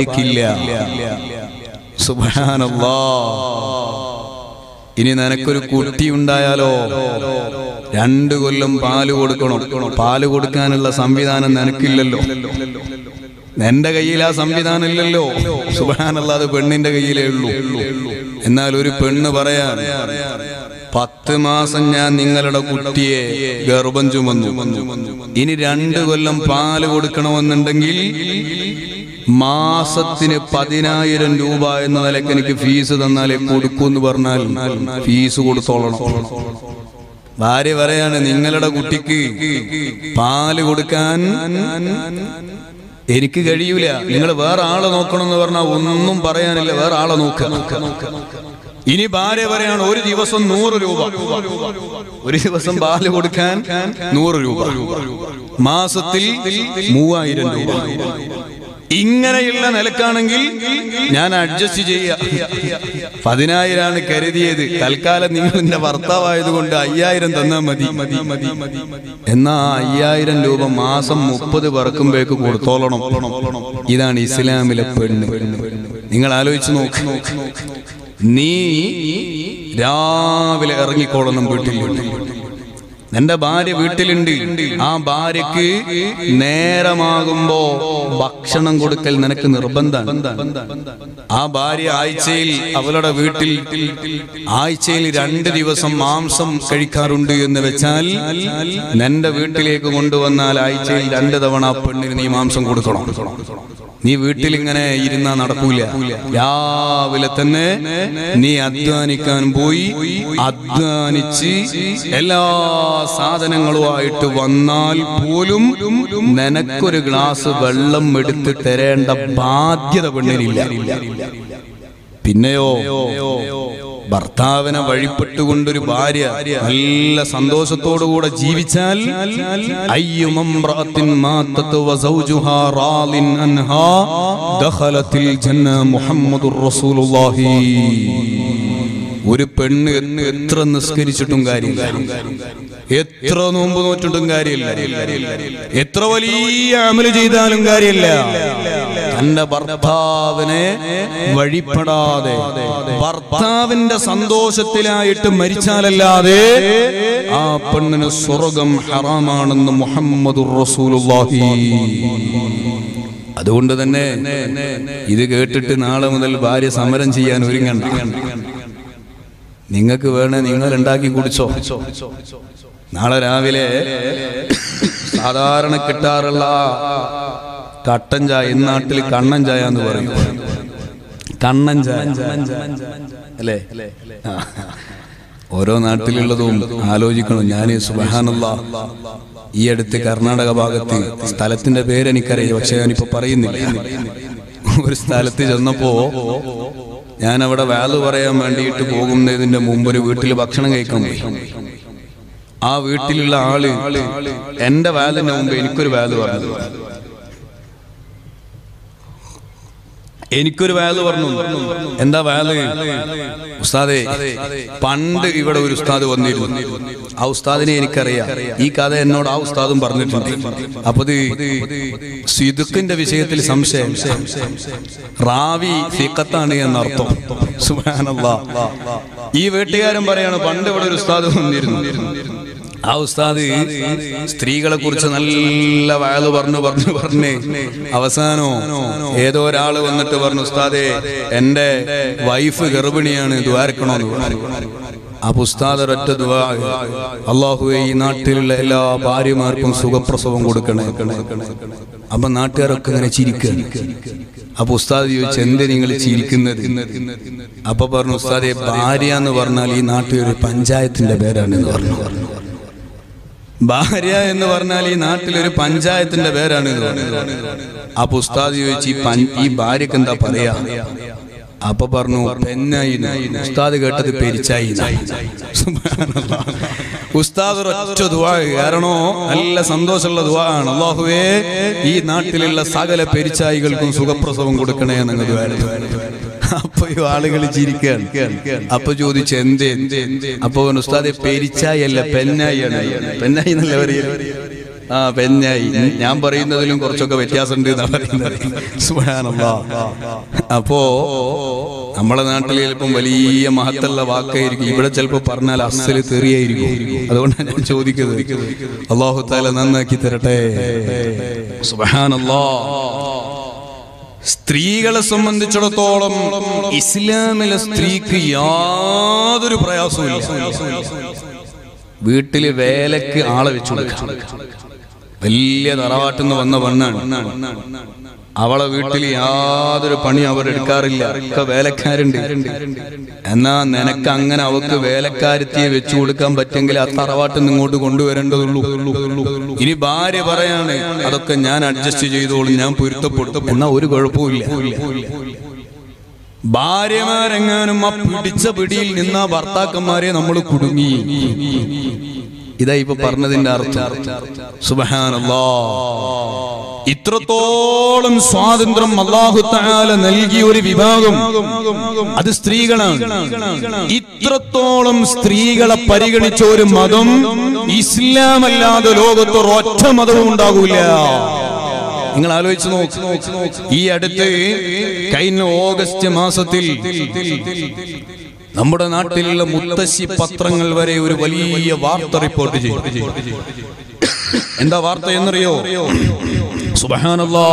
സുബാനല്ലാ ഇനി നിനക്കൊരു കുട്ടി ഉണ്ടായാലോ രണ്ട് കൊല്ലം പാല് കൊടുക്കണം പാല് കൊടുക്കാനുള്ള സംവിധാനം നിനക്കില്ലല്ലോ എന്റെ കയ്യിൽ ആ സംവിധാനം ഇല്ലല്ലോ സുബാനല്ലാതെ പെണ്ണിന്റെ കയ്യിലേ ഉള്ളൂ എന്നാൽ ഒരു പെണ്ണ് പറയാൻ പത്ത് മാസം ഞാൻ നിങ്ങളുടെ കുട്ടിയെ ഗർഭം ചുമന്നു ഇനി രണ്ട് കൊല്ലം പാല് കൊടുക്കണമെന്നുണ്ടെങ്കിൽ മാസത്തിന് പതിനായിരം രൂപ എന്ന നിലയ്ക്ക് എനിക്ക് ഫീസ് തന്നാലേ കൊടുക്കൂ എന്ന് പറഞ്ഞാൽ ഫീസ് കൊടുത്തോളണം ഭാര്യ പറയാണ് നിങ്ങളുടെ കുട്ടിക്ക് പാല് കൊടുക്കാൻ എനിക്ക് കഴിയൂല നിങ്ങൾ വേറെ ആളെ നോക്കണം എന്ന് പറഞ്ഞാൽ ഒന്നും പറയാനില്ല വേറെ ആളെ നോക്കുക ഇനി ഭാര്യ പറയാണ് ഒരു ദിവസം നൂറ് രൂപ ഒരു ദിവസം പാല് കൊടുക്കാൻ നൂറ് രൂപ മാസത്തിൽ മൂവായിരം രൂപ ഇങ്ങനെയുള്ള നിലക്കാണെങ്കിൽ ഞാൻ അഡ്ജസ്റ്റ് ചെയ്യ പതിനായിരാണ് കരുതിയത് തൽക്കാലം നിങ്ങൾ എന്റെ ഭർത്താവായതുകൊണ്ട് അയ്യായിരം തന്നാ മതി മതി മതി മതി എന്നാ ആ അയ്യായിരം രൂപ മാസം മുപ്പത് പറക്കുമ്പോഴേക്ക് കൊടുത്തോളണം ഇതാണ് ഇസ്ലാമിലെ പെണ്ണ് നിങ്ങൾ ആലോചിച്ച് നോക്ക് നീ രാവിലെ ഇറങ്ങിക്കോളണം വീട്ടിൽ എന്റെ ഭാര്യ വീട്ടിലുണ്ട് ആ ഭാര്യക്ക് നേരമാകുമ്പോ ഭക്ഷണം കൊടുക്കൽ നിനക്ക് നിർബന്ധമാണ് ആ ഭാര്യ ആഴ്ചയിൽ അവളുടെ വീട്ടിൽ ആഴ്ചയിൽ രണ്ട് ദിവസം മാംസം കഴിക്കാറുണ്ട് എന്ന് വെച്ചാൽ നിന്റെ വീട്ടിലേക്ക് കൊണ്ടുവന്നാൽ ആഴ്ചയിൽ രണ്ട് തവണ ആ പെണ്ണിന് നീ മാംസം കൊടുക്കണം നീ വീട്ടിൽ ഇങ്ങനെ ഇരുന്നാ നടക്കൂല രാവിലെ തന്നെ നീ അധ്വാനിക്കാൻ പോയി അധ്വാനിച്ച് എല്ലാ സാധനങ്ങളുമായിട്ട് വന്നാൽ പോലും നിനക്കൊരു ഗ്ലാസ് വെള്ളം എടുത്ത് തരേണ്ട ബാധ്യത പെണ്ണിനില്ല പിന്നെയോ ഭർത്താവിനെ വഴിപ്പെട്ടുകൊണ്ടൊരു ഭാര്യ നല്ല സന്തോഷത്തോടുകൂടെ ജീവിച്ചാൽ അയ്യുമംറഅത്തിൻ മാത്തത്ത് വസൗജുഹാ റാളിൻ അൻഹാ ദഖലത്തിൽ ജന്ന മുഹമ്മദുർ റസൂലുള്ളാഹി ഒരു പെണ്ണ് എന്ന് എത്ര നിസ്കരിച്ചിട്ടും കാര്യമില്ല എത്ര നോമ്പ് നോറ്റിട്ടും കാര്യമില്ല എത്ര വലിയ അമല് ചെയ്താലും കാര്യമില്ല തന്റെ ഭർത്താവിനെ വഴിപ്പെടാതെ ഭർത്താവിന്റെ സന്തോഷത്തിലായിട്ട് മരിച്ചാലല്ലാതെ ആ പെണ്ണിന് സ്വർഗം ഹറാമാണെന്ന് മുഹമ്മദ് റസൂലുള്ളാഹി അതുകൊണ്ട് തന്നെ ഇത് കേട്ടിട്ട് നാളെ മുതൽ ഭാര്യ സമരം ചെയ്യാൻ ഒരുങ്ങണ്ട നിങ്ങൾക്ക് വേണേ നിങ്ങൾ ഉണ്ടാക്കി കുടിച്ചോ നാളെ രാവിലെ സാധാരണ കിട്ടാറുള്ള കട്ടൻ ചായ ഇന്നാട്ടിൽ കണ്ണൻ ചായ എന്ന് പറയും കണ്ണൻ ചായ അല്ലേ ആ. ഓരോ നാട്ടിലുള്ളതും ആലോചിക്കണം ഞാൻ സുബഹാനല്ല ഈ അടുത്ത് കർണാടക ഭാഗത്ത് സ്ഥലത്തിന്റെ പേര് എനിക്കറിയാം പക്ഷെ ഞാനിപ്പോ പറയുന്നില്ല ഒരു സ്ഥലത്ത് ചെന്നപ്പോ ഞാൻ അവിടെ വാല് പറയാൻ വേണ്ടിയിട്ട് പോകുന്നതിന്റെ മുമ്പ് ഒരു വീട്ടിൽ ഭക്ഷണം കഴിക്കാൻ പോയി ആ വീട്ടിലുള്ള ആള് എന്റെ വാലിന് മുമ്പ് എനിക്കൊരു വാല് പറഞ്ഞു എനിക്കൊരു വാല് പറഞ്ഞു എന്താ വാല് ഉസ്താദേ പണ്ട് ഇവിടെ ഒരു ഉസ്താദ് വന്നിരുന്നു ആ ഉസ്താദിനെ എനിക്കറിയാം ഈ കഥ എന്നോട് ആ ഉസ്താദും പറഞ്ഞിട്ടുണ്ട് അപ്പൊ ഇത് സിദുക്കിന്റെ വിഷയത്തിൽ സംശയം റാവി ഫിക്കത്താണ് എന്നർത്ഥം സുബ്ഹാനല്ലാ ഈ വീട്ടുകാരൻ പറയാണ് പണ്ട് ഇവിടെ ഒരു ഉസ്താദ് വന്നിരുന്നു ആ ഉസ്താദ് സ്ത്രീകളെ കുറിച്ച് നല്ല വയല് പറഞ്ഞു പറഞ്ഞു പറഞ്ഞ് അവസാനോ ഏതോ ഒരാള് വന്നിട്ട് പറഞ്ഞു ഉസ്താദെ എന്റെ വൈഫ് ഗർഭിണിയാണ് ദ്വാരക്കണോന്ന് പറഞ്ഞു അപ്പൊ ഉസ്താദ് ഒരൊറ്റ ദ്വാ അള്ളാഹുവെ ഈ നാട്ടിലുള്ള എല്ലാ ഭാര്യമാർക്കും സുഖപ്രസവം കൊടുക്കണേ അപ്പൊ നാട്ടുകാരൊക്കെ ഇങ്ങനെ ചിരിക്കുക അപ്പൊ ഉസ്താദ് ചോദിച്ചു എന്ത് നിങ്ങൾ ചിരിക്കുന്നത് അപ്പൊ പറഞ്ഞു ഉസ്താദെ ഭാര്യ എന്ന് പറഞ്ഞാൽ ഈ നാട്ടിൽ ഒരു പഞ്ചായത്തിന്റെ പേരാണ് എന്ന് പറഞ്ഞു ഭാര്യ എന്ന് പറഞ്ഞാൽ ഈ നാട്ടിലൊരു പഞ്ചായത്തിന്റെ പേരാണ് ഇത് അപ്പൊ ഉസ്താദ് ചോദിച്ചു ഈ പൻ- ഈ ഭാര്യക്ക് എന്താ പറയാ അപ്പൊ പറഞ്ഞു പെന്നായി ഉസ്താദ് കേട്ടത് പെരിച്ചായി സുബ്ഹാനല്ലാഹ്. ഉസ്താദ് ഒരൊറ്റ ദുആ കാരണോ നല്ല സന്തോഷമുള്ള ദുആ ആണ് അള്ളാഹുവേ ഈ നാട്ടിലുള്ള സകല പെരിച്ചായികൾക്കും സുഖപ്രസവം കൊടുക്കണേ എന്ന് ദുആ എടുത്തു. അപ്പൊ ഈ ആളുകൾ ചിരിക്കുകയാണ് അപ്പൊ ചോദിച്ചു എന്ത് അപ്പൊ അവൻ ഉസ്താദെ പെരിച്ചായി അല്ല പെന്നായി ആണ് പെന്നായി എന്നല്ല പറയുന്നത് ആ പെഞ്ഞായി ഞാൻ പറയുന്നതിലും കുറച്ചൊക്കെ വ്യത്യാസമുണ്ട് എന്നാ പറയുന്നത് സുബ്ഹാനല്ലാ. അപ്പോ നമ്മളെ നാട്ടിൽ ചിലപ്പം വലിയ മഹത്തുള്ള വാക്കായിരിക്കും ഇവിടെ ചിലപ്പോൾ പറഞ്ഞാൽ അസല് തെറിയായിരിക്കും അതുകൊണ്ടാണ് ഞാൻ ചോദിക്കുന്നത് അള്ളാഹു താല നന്നാക്കി തരട്ടെ സുബ്ഹാനല്ലാ. സ്ത്രീകളെ സംബന്ധിച്ചിടത്തോളം ഇസ്ലാമിലെ സ്ത്രീക്ക് യാതൊരു പ്രയാസവും വീട്ടില് വേലക്ക് ആളെ വെച്ചു കൊടുക്കാം വലിയ തറവാട്ടിന്ന് വന്ന പെണ്ണാണ് അവളെ വീട്ടിൽ യാതൊരു പണി അവർ എടുക്കാറില്ല ഒക്കെ വേലക്കാരുണ്ട് എന്നാ നിനക്ക് അങ്ങനെ അവക്ക് വേലക്കാരത്തിയെ വെച്ചു കൊടുക്കാൻ പറ്റെങ്കിൽ ആ തറവാട്ടിൽ നിന്ന് ഇങ്ങോട്ട് കൊണ്ടുവരേണ്ടതുള്ളൂ ഇനി ഭാര്യ പറയാണ് അതൊക്കെ ഞാൻ അഡ്ജസ്റ്റ് ചെയ്തോളും ഞാൻ പൊരുത്തപ്പെടുത്തും എന്നാ ഒരു കുഴപ്പമില്ല ഭാര്യമാരെങ്ങാനും ആ പിടിച്ച പിടിയിൽ നിന്ന ഭർത്താക്കന്മാരെ നമ്മൾ കുടുങ്ങി ഇതാ ഇപ്പൊ പറഞ്ഞതിന്റെ അർത്ഥം സുബഹാനല്ലാ ഇത്രത്തോളം സ്വാതന്ത്ര്യം അള്ളാഹു തആല നൽകിയ ഒരു വിഭാഗം അത് സ്ത്രീകളാണ് ഇത്രത്തോളം സ്ത്രീകളെ പരിഗണിച്ച ഒരു മതം ഇസ്ലാം അല്ലാതെ ലോകത്ത് ഒറ്റ മതവും ഉണ്ടാകൂല നിങ്ങൾ ആലോചിച്ച് നോക്ക് ഈ അടുത്ത് കഴിഞ്ഞ ഓഗസ്റ്റ് മാസത്തിൽ നമ്മുടെ നാട്ടിലുള്ള മുത്തശ്ശി പത്രങ്ങൾ വരെ ഒരു വലിയ വാർത്ത റിപ്പോർട്ട് ചെയ്തു എന്താ വാർത്ത എന്നറിയോ സുബഹാനല്ലാ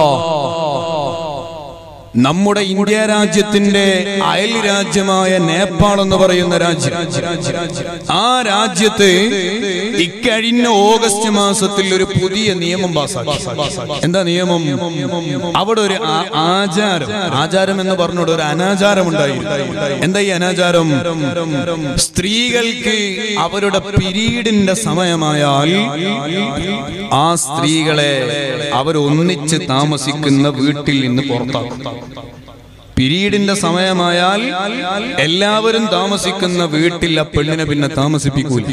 നമ്മുടെ ഇന്ത്യ രാജ്യത്തിന്റെ അയൽ രാജ്യമായ നേപ്പാൾ എന്ന് പറയുന്ന രാജ്യം ആ രാജ്യത്ത് ഇക്കഴിഞ്ഞ ഓഗസ്റ്റ് മാസത്തിൽ ഒരു പുതിയ നിയമം പാസാക്കി എന്താ നിയമം അവിടെ ഒരു ആ- ആചാരം ആചാരം എന്ന് പറഞ്ഞോട് ഒരു അനാചാരം ഉണ്ടായി എന്താ ഈ അനാചാരം സ്ത്രീകൾക്ക് അവരുടെ പിരീഡിന്റെ സമയമായാൽ ആ സ്ത്രീകളെ അവർ ഒന്നിച്ച് താമസിക്കുന്ന വീട്ടിൽ നിന്ന് പുറത്താക്കും പിരീഡിന്റെ സമയമായാൽ എല്ലാവരും താമസിക്കുന്ന വീട്ടിൽ ആ പെണ്ണിനെ പിന്നെ താമസിപ്പിക്കൂല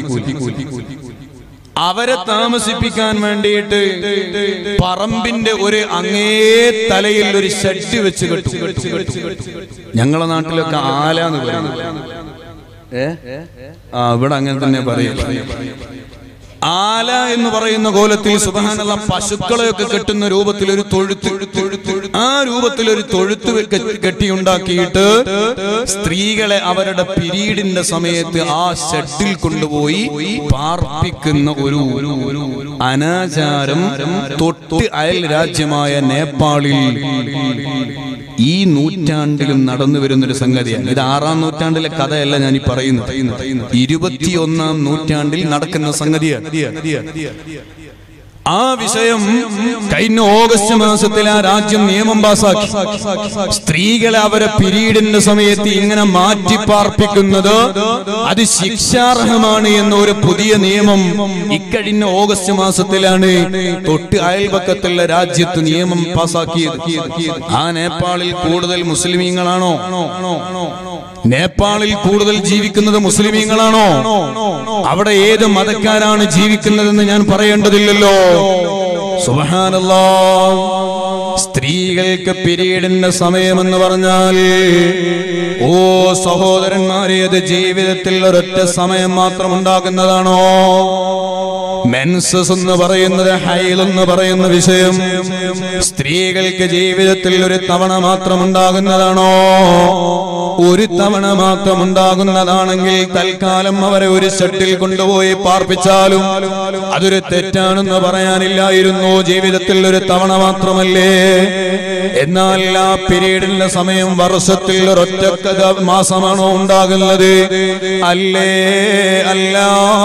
അവരെ താമസിപ്പിക്കാൻ വേണ്ടിയിട്ട് പറമ്പിന്റെ ഒരു അങ്ങേ തലയിൽ ഒരു ഷെഡ് വെച്ച് കെട്ടും ഞങ്ങളെ നാട്ടിലൊക്കെ ആലാന്ന് പറയും ഏ ആ ഇവിടെ അങ്ങനെ തന്നെ പറയും ആല എന്ന് പറയുന്ന കോലത്തിൽ സുബഹാനുള്ള പശുക്കളെയൊക്കെ കെട്ടുന്ന രൂപത്തിൽ ഒരു തൊഴുത്ത് ആ രൂപത്തിൽ ഒരു തൊഴുത്ത് വെക്ക- കെട്ടിയുണ്ടാക്കിയിട്ട് സ്ത്രീകളെ അവരുടെ പിരീഡിന്റെ സമയത്ത് ആ ഷെഡിൽ കൊണ്ടുപോയി പാർപ്പിക്കുന്ന ഒരു ഒരു ഒരു അനാചാരം തൊട്ട് അയൽ രാജ്യമായ നേപ്പാളിൽ ഈ നൂറ്റാണ്ടിലും നടന്നു വരുന്ന ഒരു സംഗതിയാണ് ഇത് ആറാം നൂറ്റാണ്ടിലെ കഥയല്ല ഞാൻ ഈ പറയുന്നത് ഇരുപത്തിയൊന്നാം നൂറ്റാണ്ടിൽ നടക്കുന്ന സംഗതിയാണ് ആ വിഷയം കഴിഞ്ഞ ഓഗസ്റ്റ് മാസത്തിൽ ആ രാജ്യം നിയമം പാസാക്കി സ്ത്രീകളെ അവരെ പിരീഡിന്റെ സമയത്ത് ഇങ്ങനെ മാറ്റി പാർപ്പിക്കുന്നത് അത് ശിക്ഷാർഹമാണ് എന്ന ഒരു പുതിയ നിയമം ഇക്കഴിഞ്ഞ ഓഗസ്റ്റ് മാസത്തിലാണ് തൊട്ട് അയൽപക്കത്തുള്ള രാജ്യത്ത് നിയമം പാസാക്കിയത് ആ നേപ്പാളിൽ കൂടുതൽ മുസ്ലിമീങ്ങളാണോ നേപ്പാളിൽ കൂടുതൽ ജീവിക്കുന്നത് മുസ്ലിമീങ്ങളാണോ അവിടെ ഏത് മതക്കാരാണ് ജീവിക്കുന്നതെന്ന് ഞാൻ പറയേണ്ടതില്ലല്ലോ സുബഹാനല്ലാ സ്ത്രീകൾക്ക് പിരീഡിന്റെ സമയമെന്ന് പറഞ്ഞാൽ ഓ സഹോദരന്മാരെ അത് ജീവിതത്തിൽ ഒരൊറ്റ സമയം മാത്രം ഉണ്ടാകുന്നതാണോ മെൻസസ് എന്ന് പറയുന്നത് ഹൈൽ എന്ന് പറയുന്ന വിഷയം സ്ത്രീകൾക്ക് ജീവിതത്തിൽ ഒരു തവണ മാത്രം ഉണ്ടാകുന്നതാണോ ഒരു തവണ മാത്രം ഉണ്ടാകുന്നതാണെങ്കിൽ തൽക്കാലം അവരെ ഒരു ഷട്ടിൽ കൊണ്ടുപോയി പാർപ്പിച്ചാലും അതൊരു തെറ്റാണെന്ന് പറയാനില്ലായിരുന്നു ജീവിതത്തിൽ ഒരു തവണ മാത്രമല്ലേ എന്നാൽ ആ പീരീഡിന്റെ സമയം വർഷത്തിൽ ഒരൊറ്റ ക- മാസമാണോ ഉണ്ടാകുന്നത് അല്ലേ അല്ല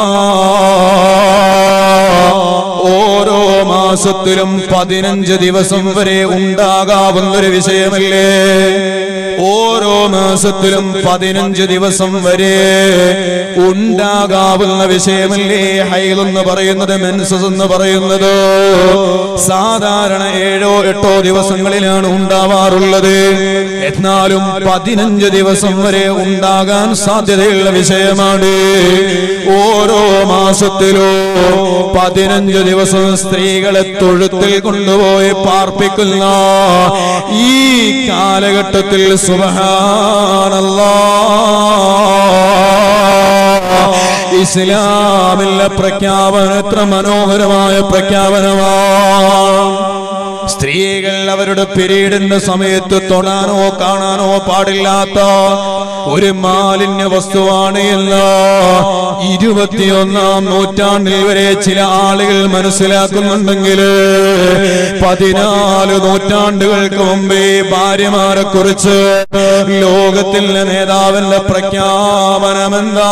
ഓരോ മാസത്തിലും പതിനഞ്ച് ദിവസം വരെ ഉണ്ടാകാവുന്ന ഒരു വിഷയമല്ലേ ഓരോ മാസത്തിലും പതിനഞ്ച് ദിവസം വരെ ഉണ്ടാകാവുന്ന വിഷയമല്ലേ ഹൈൽ എന്ന് പറയുന്നത് മെൻസസ് എന്ന് പറയുന്നത് സാധാരണ ഏഴോ എട്ടോ ദിവസങ്ങളിലാണ് ഉണ്ടാവാറുള്ളത് എന്നാലും പതിനഞ്ച് ദിവസം വരെ ഉണ്ടാകാൻ സാധ്യതയുള്ള വിഷയമാണ് ഓരോ മാസത്തിലോ പതിനഞ്ച് ദിവസം സ്ത്രീകളെ തൊഴുത്തിൽ കൊണ്ടുപോയി പാർപ്പിക്കുന്ന ഈ കാലഘട്ടത്തിൽ സുബഹാനല്ലാ ഇസ്ലാമിലെ പ്രഖ്യാപനം എത്ര മനോഹരമായ പ്രഖ്യാപനമാണ് സ്ത്രീകൾ അവരുടെ പിരീഡിന്റെ സമയത്ത് തൊടാനോ കാണാനോ പാടില്ലാത്ത ഒരു മാലിന്യ വസ്തുവാണ് എന്ന് ഇരുപത്തിയൊന്നാം നൂറ്റാണ്ടിൽ വരെ ചില ആളുകൾ മനസ്സിലാക്കുന്നുണ്ടെങ്കിൽ പതിനാല് നൂറ്റാണ്ടുകൾക്ക് മുമ്പേ ഭാര്യമാരെ കുറിച്ച് ലോകത്തിലെ നേതാവിന്റെ പ്രഖ്യാപനമെന്താ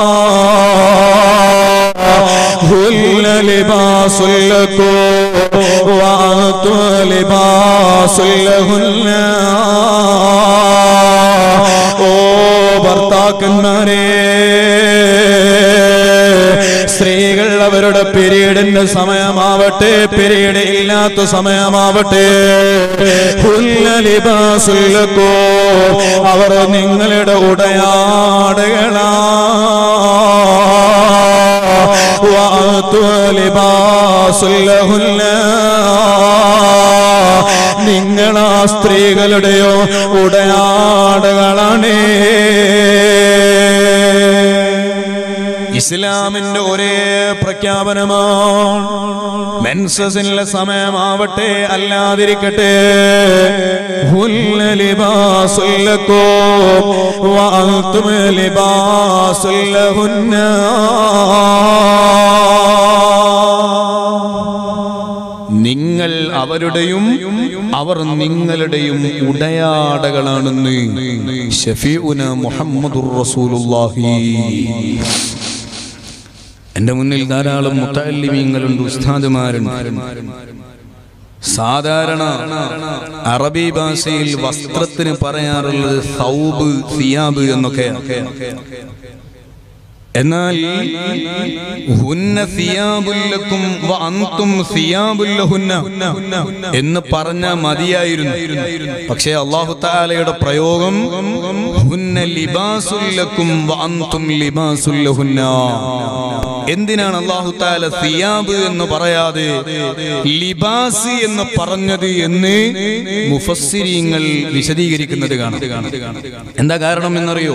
هن لباس لكم وأنتم لباس لهن ഓ ഭർത്താക്കന്മാരെ സ്ത്രീകൾ അവരുടെ പിരീഡിന്റെ സമയമാവട്ടെ പിരീഡ് ഇല്ലാത്ത സമയമാവട്ടെ ഹുല്ലലിബാസുല്ലക്കോ അവർ നിങ്ങളുടെ ഉടയാടുകളാ നിങ്ങൾ ആ സ്ത്രീകളുടെയോ ഉടയാടുകളാണ് ഇസ്ലാമിന്റെ ഒരേ പ്രഖ്യാപനമാണ് മെൻസസിന്റെ സമയമാവട്ടെ അല്ലാതിരിക്കട്ടെ ഹുല്ല ലിബാസുല്ലക്കോ വഅൻതും ലിബാസുല്ലഹുന്ന നിങ്ങൾ അവരുടെയും അവർ നിങ്ങളുടെയും ഉടയാടകളാണെന്ന് ഷഫീഉന മുഹമ്മദുർ റസൂലുള്ളാഹി എന്റെ മുന്നിൽ ധാരാളം മുത്തല്ലിമീങ്ങളുണ്ട് ഉസ്താദുമാരുണ്ട് സാധാരണ അറബി ഭാഷയിൽ വസ്ത്രത്തിന് പറയാറുള്ളത് സൗബ് സിയാബ് എന്നൊക്കെയാണ് എന്നാൽ ഹുന്ന സിയാബുല്ലക്കും വ അന്തും സിയാബുല്ലഹുന്ന എന്ന് പറഞ്ഞ മതിയായിരുന്നു പക്ഷേ അള്ളാഹു താലയുടെ പ്രയോഗം ഹുന്ന ലിബാസുല്ലക്കും വ അന്തും ലിബാസുല്ലഹുന്ന എന്തിനാണ് അള്ളാഹു താല സിയാബ് എന്ന് പറയാതെ ലിബാസ് എന്ന് പറഞ്ഞത് എന്ന് മുഫസ്സിരീങ്ങൾ വിശദീകരിക്കുന്നത് കാണാം എന്താ കാരണം എന്നറിയോ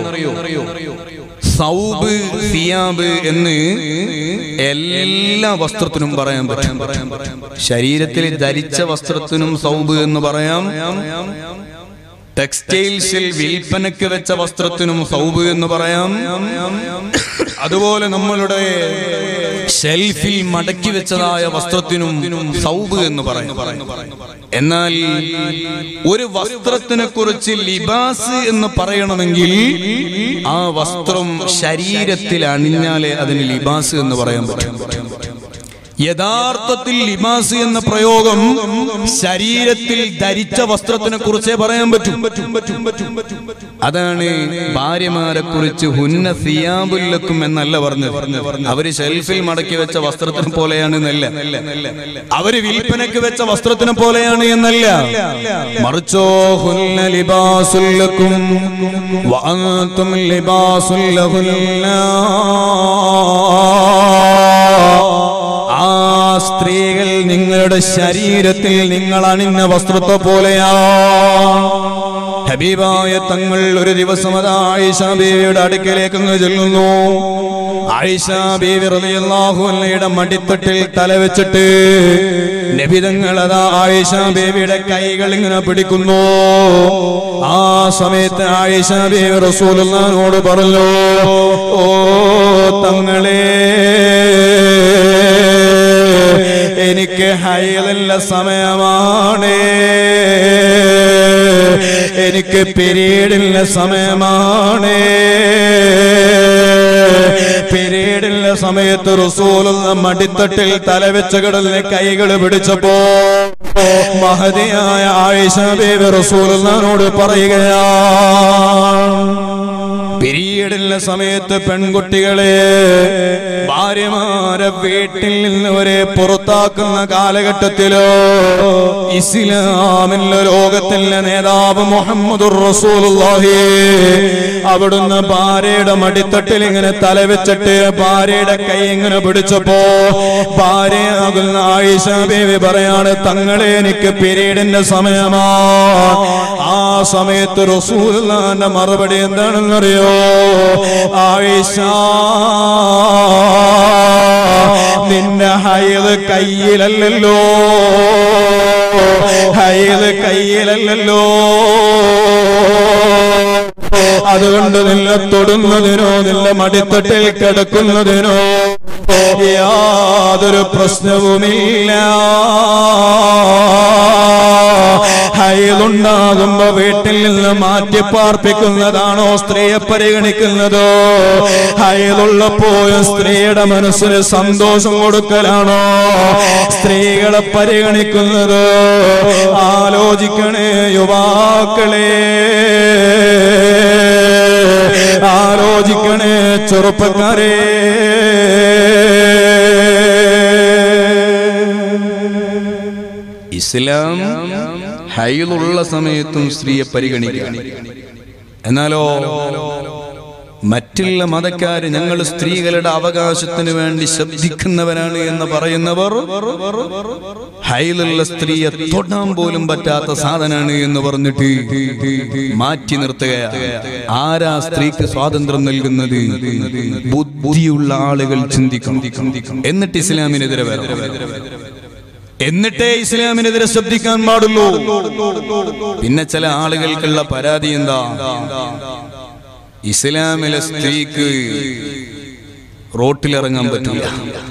സൗബ് സിയാബ് എന്ന് എല്ലാ വസ്ത്രത്തിനും പറയാൻ പറ്റും ശരീരത്തിൽ ധരിച്ച വസ്ത്രത്തിനും സൗബ് എന്ന് പറയാം ടെക്സ്റ്റൈൽസിൽ വിൽപ്പനയ്ക്ക് വെച്ച വസ്ത്രത്തിനും സൗബ് എന്ന് പറയാം അതുപോലെ നമ്മളുടെ ഷെൽഫിൽ മടക്കി വെച്ചതായ വസ്ത്രത്തിനും സൗബ് എന്ന് പറയും എന്നാൽ ഒരു വസ്ത്രത്തിനെ കുറിച്ച് ലിബാസ് എന്ന് പറയണമെങ്കിൽ ആ വസ്ത്രം ശരീരത്തിൽ അണിഞ്ഞാലേ അതിന് ലിബാസ് എന്ന് പറയാൻ പറ്റും യഥാർത്ഥത്തിൽ ലിബാസ് എന്ന പ്രയോഗം ശരീരത്തിൽ ധരിച്ച വസ്ത്രത്തിനെ കുറിച്ചേ പറയാൻ പറ്റും അതാണ് ഭാര്യമാരെ കുറിച്ച് ഹുന്ന സിയാബുല്ലക്കും എന്നല്ല പറഞ്ഞത് അവര് ഷെൽഫിൽ മടക്കി വെച്ച വസ്ത്രത്തിനെ പോലെയാണ് എന്നല്ല അവര് വിൽപ്പനയ്ക്ക് വെച്ച വസ്ത്രത്തിനെ പോലെയാണ് എന്നല്ല മറിച്ചോ ഹുന്ന ലിബാസുല്ലക്കും വഅൻതും ലിബാസുല്ലഹുന്ന ആ സ്ത്രീകൾ നിങ്ങളുടെ ശരീരത്തിൽ നിങ്ങൾ അണിഞ്ഞ വസ്ത്രത്തെ പോലെയാണ് ഹബീബായ തങ്ങൾ ഒരു ദിവസം അതാ ആയിഷ ബീവിയുടെ അടുക്കലേക്ക് അങ്ങ് ചെല്ലുന്നു ആയിഷ ബീവി റളിയല്ലാഹു അൻഹയുടെ മടിത്തട്ടിൽ തല വെച്ചിട്ട് നബിതങ്ങൾ അതാ ആയിഷ ബീവിയുടെ കൈകൾ ഇങ്ങനെ പിടിക്കുന്നു ആ സമയത്ത് ആയിഷ ബീവി റസൂലുള്ളാഹിനോട് പറഞ്ഞു ഓ തങ്ങളെ എനിക്ക് ഹൈലുള്ള സമയമാണ് എനിക്ക് പിരീഡില്ല സമയമാണ് പിരീഡില്ല സമയത്ത് റസൂലുള്ള മടിത്തട്ടിൽ തലവെച്ച കടലിനെ കൈകൾ പിടിച്ചപ്പോ മഹതിയായ ആയിഷ ബേബി റസൂലുള്ളാനോട് പറയുകയാണ് പിരീഡിന്റെ സമയത്ത് പെൺകുട്ടികളെ ഭാര്യമാരെ വീട്ടിൽ നിന്ന് വരെ പുറത്താക്കുന്ന കാലഘട്ടത്തിലോ ഇസ്ലാമിന്റെ ലോകത്തിലെ നേതാവ് മുഹമ്മദ് റസൂലുള്ളാഹി അവിടുന്ന് ഭാര്യയുടെ മടിത്തട്ടിൽ ഇങ്ങനെ തലവെച്ചിട്ട് ഭാര്യയുടെ കൈ ഇങ്ങനെ പിടിച്ചപ്പോ ഭാര്യയാകുന്ന ആയിഷ ബേബി പറയാണ് തങ്ങളെ എനിക്ക് പീരീഡിന്റെ സമയമാ ആ സമയത്ത് റസൂലുള്ളാന്റെ മറുപടി എന്താണെന്നറിയോ ആയിഷ നിന്റെ ഹൈത് കയ്യിലല്ലല്ലോ ഹൈത് കയ്യിലല്ലല്ലോ അതുകൊണ്ട് നിന്നെ തൊടുന്നതിനോ നിന്റെ മടിത്തട്ടിൽ കിടക്കുന്നതിനോ യാതൊരു പ്രശ്നവുമില്ല ഹൈലുണ്ടാകുമ്പോ വീട്ടിൽ നിന്ന് മാറ്റി പാർപ്പിക്കുന്നതാണോ സ്ത്രീയെ പരിഗണിക്കുന്നതോ ഹൈലുള്ളപ്പോഴും സ്ത്രീയുടെ മനസ്സിന് സന്തോഷം കൊടുക്കലാണോ സ്ത്രീകളെ പരിഗണിക്കുന്നത് ആലോചിക്കണേ യുവാക്കളെ ആലോചിക്കണേ ചെറുപ്പക്കാരെ ഇസ്ലാം ഹൈലുള്ള സമയത്തും സ്ത്രീയെ പരിഗണിക്കുക എന്നാലോ മറ്റുള്ള മതക്കാര് ഞങ്ങൾ സ്ത്രീകളുടെ അവകാശത്തിന് വേണ്ടി ശബ്ദിക്കുന്നവരാണ് എന്ന് പറയുന്നവർ ഹൈലുള്ള സ്ത്രീയെ തൊടാൻ പോലും പറ്റാത്ത സാധനാണ് എന്ന് പറഞ്ഞിട്ട് മാറ്റി നിർത്തുകയാണ് ആരാ സ്ത്രീക്ക് സ്വാതന്ത്ര്യം നൽകുന്നത് ബുദ്ധിയുള്ള ആളുകൾ ചിന്തിക്കും എന്നിട്ട് ഇസ്ലാമിനെതിരെ വരണം എന്നിട്ടേ ഇസ്ലാമിനെതിരെ ശബ്ദിക്കാൻ പാടുള്ളൂ പിന്നെ ചില ആളുകൾക്കുള്ള പരാതി എന്താ ഇസ്ലാമിലെ സ്ത്രീക്ക് റോട്ടിലിറങ്ങാൻ പറ്റില്ല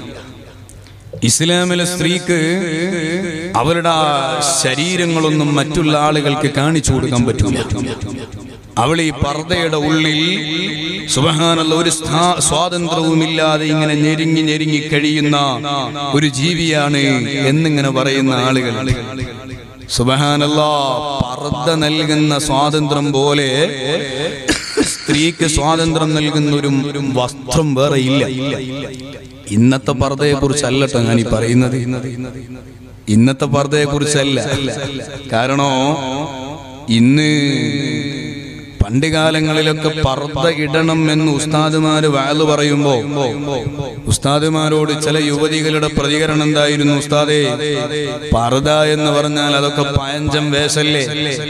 ഇസ്ലാമിലെ സ്ത്രീക്ക് അവരുടെ ആ ശരീരങ്ങളൊന്നും മറ്റുള്ള ആളുകൾക്ക് കാണിച്ചു കൊടുക്കാൻ പറ്റില്ല അവൾ ഈ പർദ്ദയുടെ ഉള്ളിൽ സുബഹാനുള്ള ഒരു സ്ഥാ- സ്വാതന്ത്ര്യവുമില്ലാതെ ഇങ്ങനെ ഞെരുങ്ങി ഞെരുങ്ങി കഴിയുന്ന ഒരു ജീവിയാണ് എന്നിങ്ങനെ പറയുന്ന ആളുകൾ സുബഹാനല്ല പർദ്ദ നൽകുന്ന സ്വാതന്ത്ര്യം പോലെ സ്ത്രീക്ക് സ്വാതന്ത്ര്യം നൽകുന്ന ഒരു ഒരു വസ്ത്രം വേറെ ഇല്ല ഇന്നത്തെ പർദ്ദയെ കുറിച്ചല്ലട്ടോ ഞാൻ ഈ പറയുന്നത് ഇന്നത്തെ പർദ്ദയെ കുറിച്ചല്ല കാരണോ ഇന്ന് പണ്ട് കാലങ്ങളിലൊക്കെ പർദ്ദ ഇടണം എന്ന് ഉസ്താദുമാര് വാല് പറയുമ്പോ ഉസ്താദുമാരോട് ചില യുവതികളുടെ പ്രതികരണം എന്തായിരുന്നു ഉസ്താദേ പർദ്ദ എന്ന് പറഞ്ഞാൽ അതൊക്കെ പയഞ്ചം വേഷല്ലേ